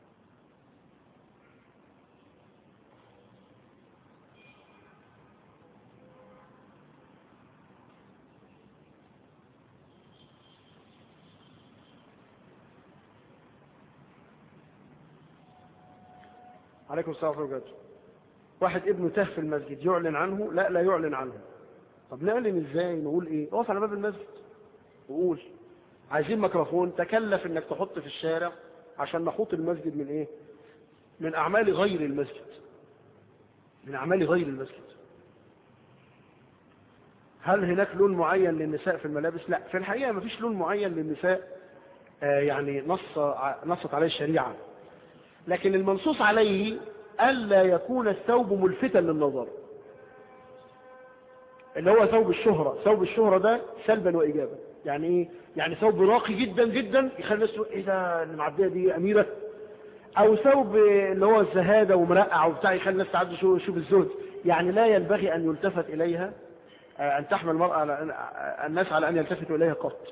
S1: عليكم السلام ورحمه الله وبركاته واحد ابنه تاه في المسجد يعلن عنه لا لا يعلن عنه طب نعلن ازاي نقول ايه اقف على باب المسجد وقول عايزين ميكروفون تكلف انك تحط في الشارع عشان نحوط المسجد من ايه من اعمال غير المسجد من اعمال غير المسجد هل هناك لون معين للنساء في الملابس لا في الحقيقه ما فيش لون معين للنساء آه يعني نص ع- نصت عليه الشريعه لكن المنصوص عليه الا يكون الثوب ملفتا للنظر اللي هو ثوب الشهرة ثوب الشهرة ده سلبا وإيجابا يعني إيه؟ يعني ثوب راقي جدا جدا يخلي الناس تقول إيه ده اللي معدية دي أميرة أو ثوب اللي هو الزهادة ومرقع وبتاع يخلي الناس تعدي شو شوف الزهد يعني لا ينبغي أن يلتفت إليها آه، أن تحمل المرأة على أن- آه، الناس على أن يلتفتوا إليها قط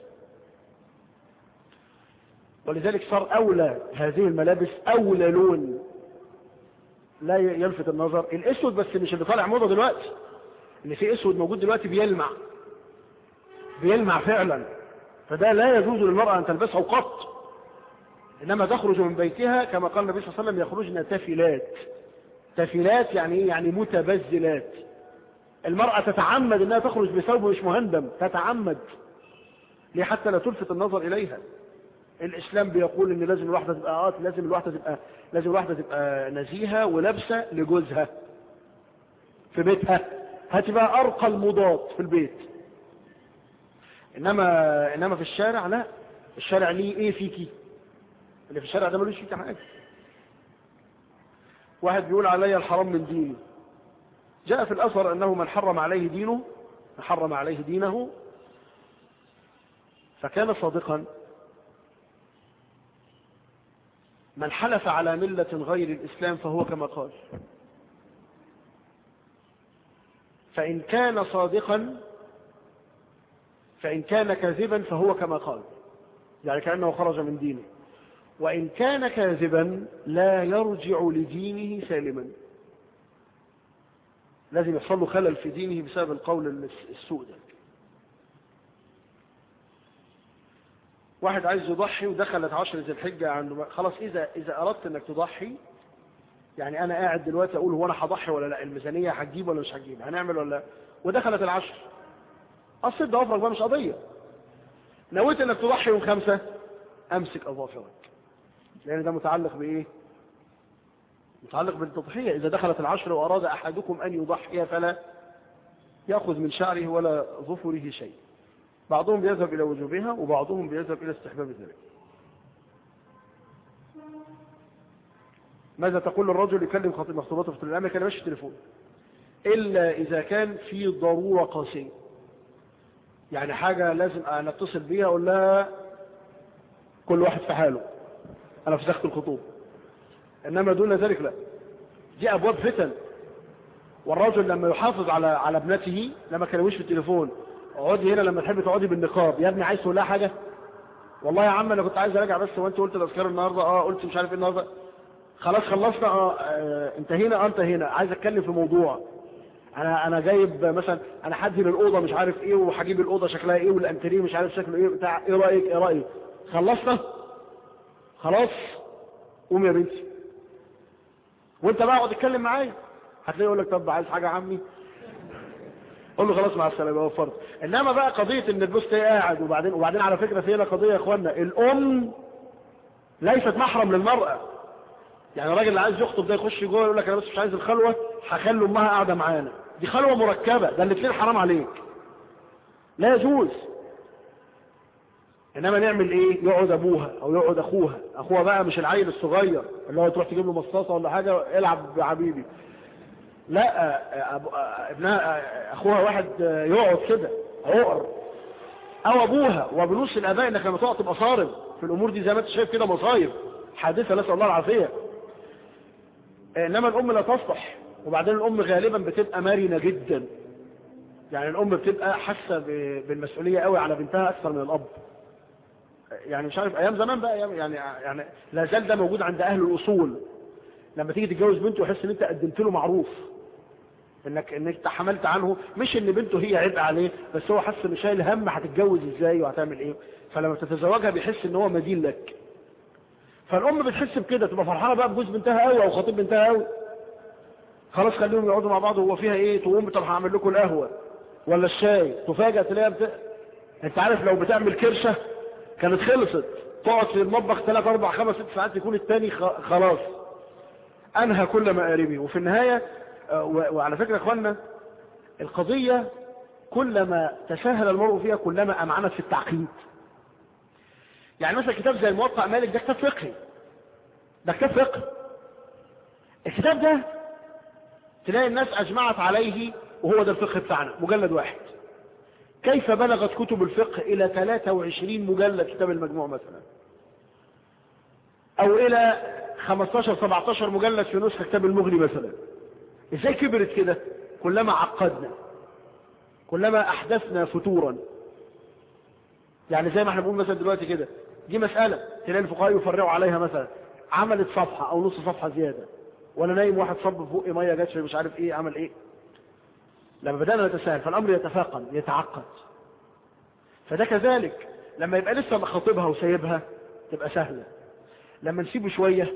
S1: ولذلك صار أولى هذه الملابس أولى لون لا يلفت النظر الأسود بس مش اللي طالع موضة دلوقتي ان في اسود موجود دلوقتي بيلمع بيلمع فعلا فده لا يجوز للمرأة ان تلبسه قط انما تخرج من بيتها كما قال النبي صلى الله عليه وسلم يخرجن تفلات تفلات يعني ايه يعني متبذلات المرأة تتعمد انها تخرج بثوب مش مهندم تتعمد ليه حتى لا تلفت النظر اليها الاسلام بيقول ان لازم الواحدة تبقى آه لازم الواحدة تبقى لازم الواحدة تبقى نزيهة ولابسة لجوزها في بيتها هتبقى ارقى المضاد في البيت انما انما في الشارع لا الشارع ليه ايه فيكي اللي في الشارع ده ملوش فيك حاجه واحد بيقول علي الحرام من ديني جاء في الاثر انه من حرم عليه دينه حرم عليه دينه فكان صادقا من حلف على ملة غير الإسلام فهو كما قال فإن كان صادقا فإن كان كاذبا فهو كما قال يعني كأنه خرج من دينه وإن كان كاذبا لا يرجع لدينه سالما لازم يحصل له خلل في دينه بسبب القول السوء ده واحد عايز يضحي ودخلت عشر ذي الحجة عنده خلاص إذا إذا أردت أنك تضحي يعني أنا قاعد دلوقتي أقول هو أنا هضحي ولا لا الميزانية هتجيب ولا مش هتجيب هنعمل ولا ودخلت العشر أصل ده أفرق بقى مش قضية نويت أنك تضحي يوم خمسة أمسك أظافرك لأن ده متعلق بإيه متعلق بالتضحية إذا دخلت العشر وأراد أحدكم أن يضحي فلا يأخذ من شعره ولا ظفره شيء بعضهم بيذهب إلى وجوبها وبعضهم بيذهب إلى استحباب ذلك ماذا تقول الرجل يكلم خطيب مخطوبته في التليفون ما كلمش في التليفون إلا إذا كان في ضرورة قاسية يعني حاجة لازم أنا اتصل بيها أقول لها كل واحد في حاله أنا فسخت الخطوب إنما دون ذلك لا دي أبواب فتن والرجل لما يحافظ على على ابنته لما كلموش في التليفون اقعدي هنا لما تحبي تقعدي بالنقاب يا ابني عايز تقول لها حاجه والله يا عم انا كنت عايز اراجع بس وانت قلت الاذكار النهارده اه قلت مش عارف ايه النهارده خلاص خلصنا اه, آه انتهينا اه انتهينا عايز اتكلم في موضوع انا انا جايب مثلا انا هدي للاوضه مش عارف ايه وهجيب الاوضه شكلها ايه والانتريه مش عارف شكله ايه بتاع ايه رايك ايه رايك خلصنا خلاص قوم يا بنتي وانت بقى اقعد اتكلم معايا هتلاقيه يقول لك طب عايز حاجه يا عمي قول له خلاص مع السلامه وفرت انما بقى قضيه ان البوست قاعد وبعدين وبعدين على فكره في هنا قضيه يا اخوانا الام ليست محرم للمراه يعني الراجل اللي عايز يخطب ده يخش جوه يقول لك انا بس مش عايز الخلوه هخلي امها قاعده معانا دي خلوه مركبه ده الاثنين حرام عليك لا يجوز انما نعمل ايه يقعد ابوها او يقعد اخوها اخوها بقى مش العيل الصغير اللي هو تروح تجيب له مصاصه ولا حاجه العب بحبيبي لا أبو ابنها اخوها واحد يقعد كده عقر او ابوها وبنص الاباء انك لما تقعد تبقى صارم في الامور دي زي ما انت شايف كده مصايب حادثه نسال الله العافيه انما الام لا تصلح وبعدين الام غالبا بتبقى مرنه جدا يعني الام بتبقى حاسه بالمسؤوليه قوي على بنتها اكثر من الاب يعني مش عارف ايام زمان بقى أيام يعني يعني لا زال ده موجود عند اهل الاصول لما تيجي تتجوز بنته يحس ان انت قدمت له معروف انك انك تحملت عنه مش ان بنته هي عبء عليه بس هو حس انه شايل هم هتتجوز ازاي وهتعمل ايه فلما تتزوجها بيحس ان هو مدين لك فالام بتحس بكده تبقى فرحانه بقى بجوز بنتها قوي او خطيب بنتها قوي خلاص خليهم يقعدوا مع بعض هو فيها ايه تقوم طب هعمل لكم القهوه ولا الشاي تفاجئ تلاقيها بت... انت عارف لو بتعمل كرشه كانت خلصت تقعد في المطبخ 3 4 5 6 ساعات يكون الثاني خلاص انهى كل مقاربه وفي النهايه وعلى فكره يا اخوانا القضيه كلما تساهل المرء فيها كلما امعنت في التعقيد يعني مثلا كتاب زي الموطأ مالك ده كتاب فقهي ده كتاب فقه الكتاب ده تلاقي الناس اجمعت عليه وهو ده الفقه بتاعنا مجلد واحد كيف بلغت كتب الفقه الى 23 مجلد كتاب المجموع مثلا او الى 15 17 مجلد في نسخة كتاب المغني مثلا ازاي كبرت كده كلما عقدنا كلما احدثنا فتورا يعني زي ما احنا بنقول مثلا دلوقتي كده دي مسألة تلاقي الفقهاء يفرعوا عليها مثلا عملت صفحة او نص صفحة زيادة ولا نايم واحد صب فوق مية جاتش مش عارف ايه عمل ايه لما بدأنا نتساهل فالامر يتفاقم يتعقد فده كذلك لما يبقى لسه مخاطبها وسايبها تبقى سهلة لما نسيبه شوية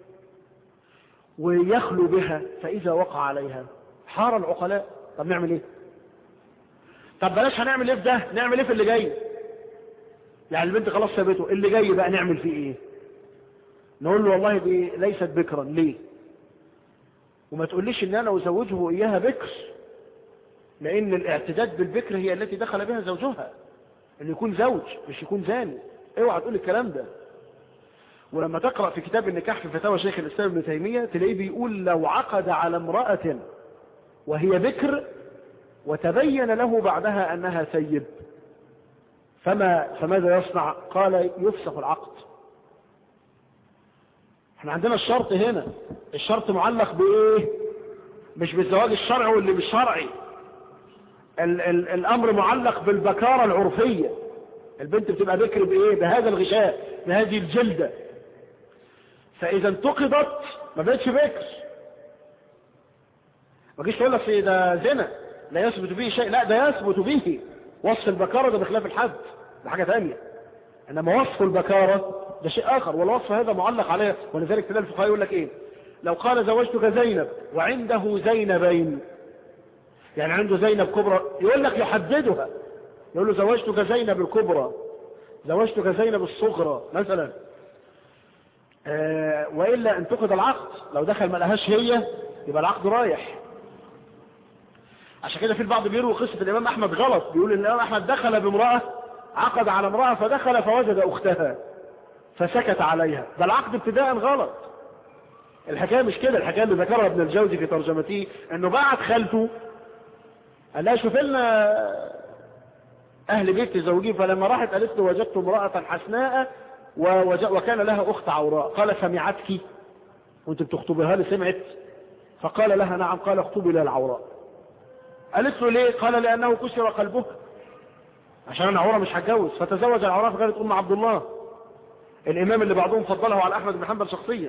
S1: ويخلو بها فإذا وقع عليها حار العقلاء طب نعمل ايه طب بلاش هنعمل ايه في ده نعمل ايه في اللي جاي يعني البنت خلاص سابته اللي جاي بقى نعمل فيه ايه نقول له والله دي ليست بكرا ليه وما تقوليش ان انا ازوجه اياها بكر لان الاعتداد بالبكر هي التي دخل بها زوجها ان يكون زوج مش يكون زاني اوعى تقول الكلام ده ولما تقرأ في كتاب النكاح في فتاوى شيخ الإسلام ابن تيمية تلاقيه بيقول لو عقد على امرأة وهي بكر وتبين له بعدها أنها سيب فما فماذا يصنع قال يفسخ العقد احنا عندنا الشرط هنا الشرط معلق بايه مش بالزواج الشرعي واللي مش شرعي ال ال الامر معلق بالبكارة العرفية البنت بتبقى بكر بايه بهذا الغشاء بهذه الجلدة فاذا انتقدت ما بقتش بكر ما جيش تقول لك ده زنا لا يثبت به شيء لا ده يثبت به وصف البكارة ده بخلاف الحد ده حاجة ثانية انما وصف البكارة ده شيء اخر والوصف هذا معلق عليه ولذلك تلاقي الفقهاء يقول لك ايه لو قال زوجتك زينب وعنده زينبين يعني عنده زينب كبرى يقول لك يحددها يقول له زوجتك زينب الكبرى زوجتك زينب الصغرى مثلا آه وإلا انتقد العقد لو دخل ما لهاش هي يبقى العقد رايح عشان كده في البعض بيروي قصة الإمام أحمد غلط بيقول إن الإمام أحمد دخل بامرأة عقد على امرأة فدخل فوجد أختها فسكت عليها ده العقد ابتداء غلط الحكاية مش كده الحكاية اللي ذكرها ابن الجوزي في ترجمته انه بعت خالته قال لها شوف لنا اهل بيت زوجي فلما راحت قالت له وجدت امرأة حسناء وكان لها اخت عوراء قال سمعتك وانت بتخطبها لي سمعت فقال لها نعم قال اخطبي لها العوراء قالت له ليه قال لانه كسر قلبها عشان انا عوراء مش هتجوز فتزوج العوراء فقالت ام عبد الله الامام اللي بعضهم فضله على احمد بن حنبل شخصيا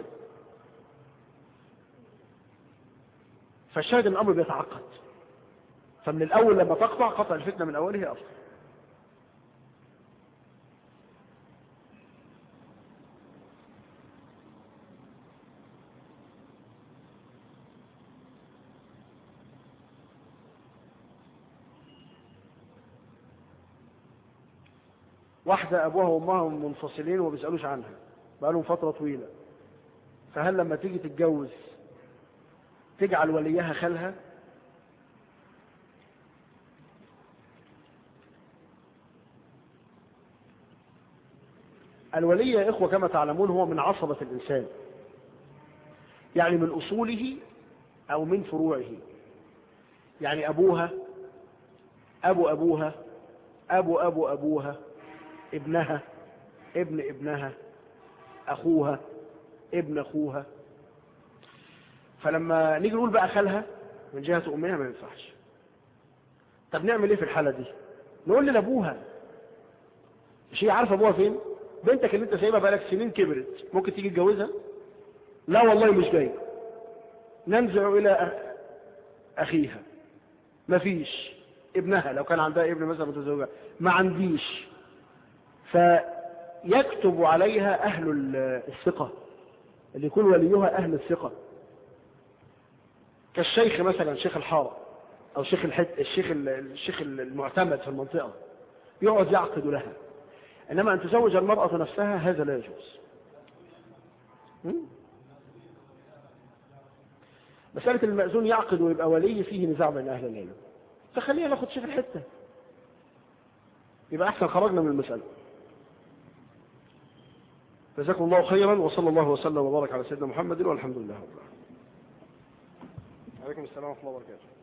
S1: فالشاهد الامر بيتعقد فمن الاول لما تقطع قطع الفتنة من اوله افضل واحدة ابوها وامها منفصلين وما بيسألوش عنها بقالهم فترة طويلة فهل لما تيجي تتجوز تجعل وليها خالها الولي يا إخوة كما تعلمون هو من عصبة الإنسان يعني من أصوله أو من فروعه يعني أبوها أبو أبوها أبو أبو أبوها ابنها ابن ابنها أخوها ابن أخوها فلما نيجي نقول بقى خالها من جهة أمها ما ينفعش طب نعمل ايه في الحالة دي نقول لأبوها مش هي عارفة أبوها فين بنتك اللي انت سايبها بقالك سنين كبرت ممكن تيجي تجوزها لا والله مش جاي ننزع إلى أخيها مفيش ابنها لو كان عندها ابن مثلا متزوجة ما عنديش فيكتب عليها أهل الثقة اللي يكون وليها أهل الثقة كالشيخ مثلا شيخ الحارة أو شيخ الحت الشيخ الشيخ المعتمد في المنطقة يقعد يعقد لها إنما أن تزوج المرأة نفسها هذا لا يجوز مسألة المأذون يعقد ويبقى ولي فيه نزاع بين أهل العلم فخلينا ناخد شيخ الحتة يبقى أحسن خرجنا من المسألة جزاكم الله خيرا وصلى الله وسلم وبارك على سيدنا محمد والحمد لله رب العالمين عليكم السلام ورحمة الله وبركاته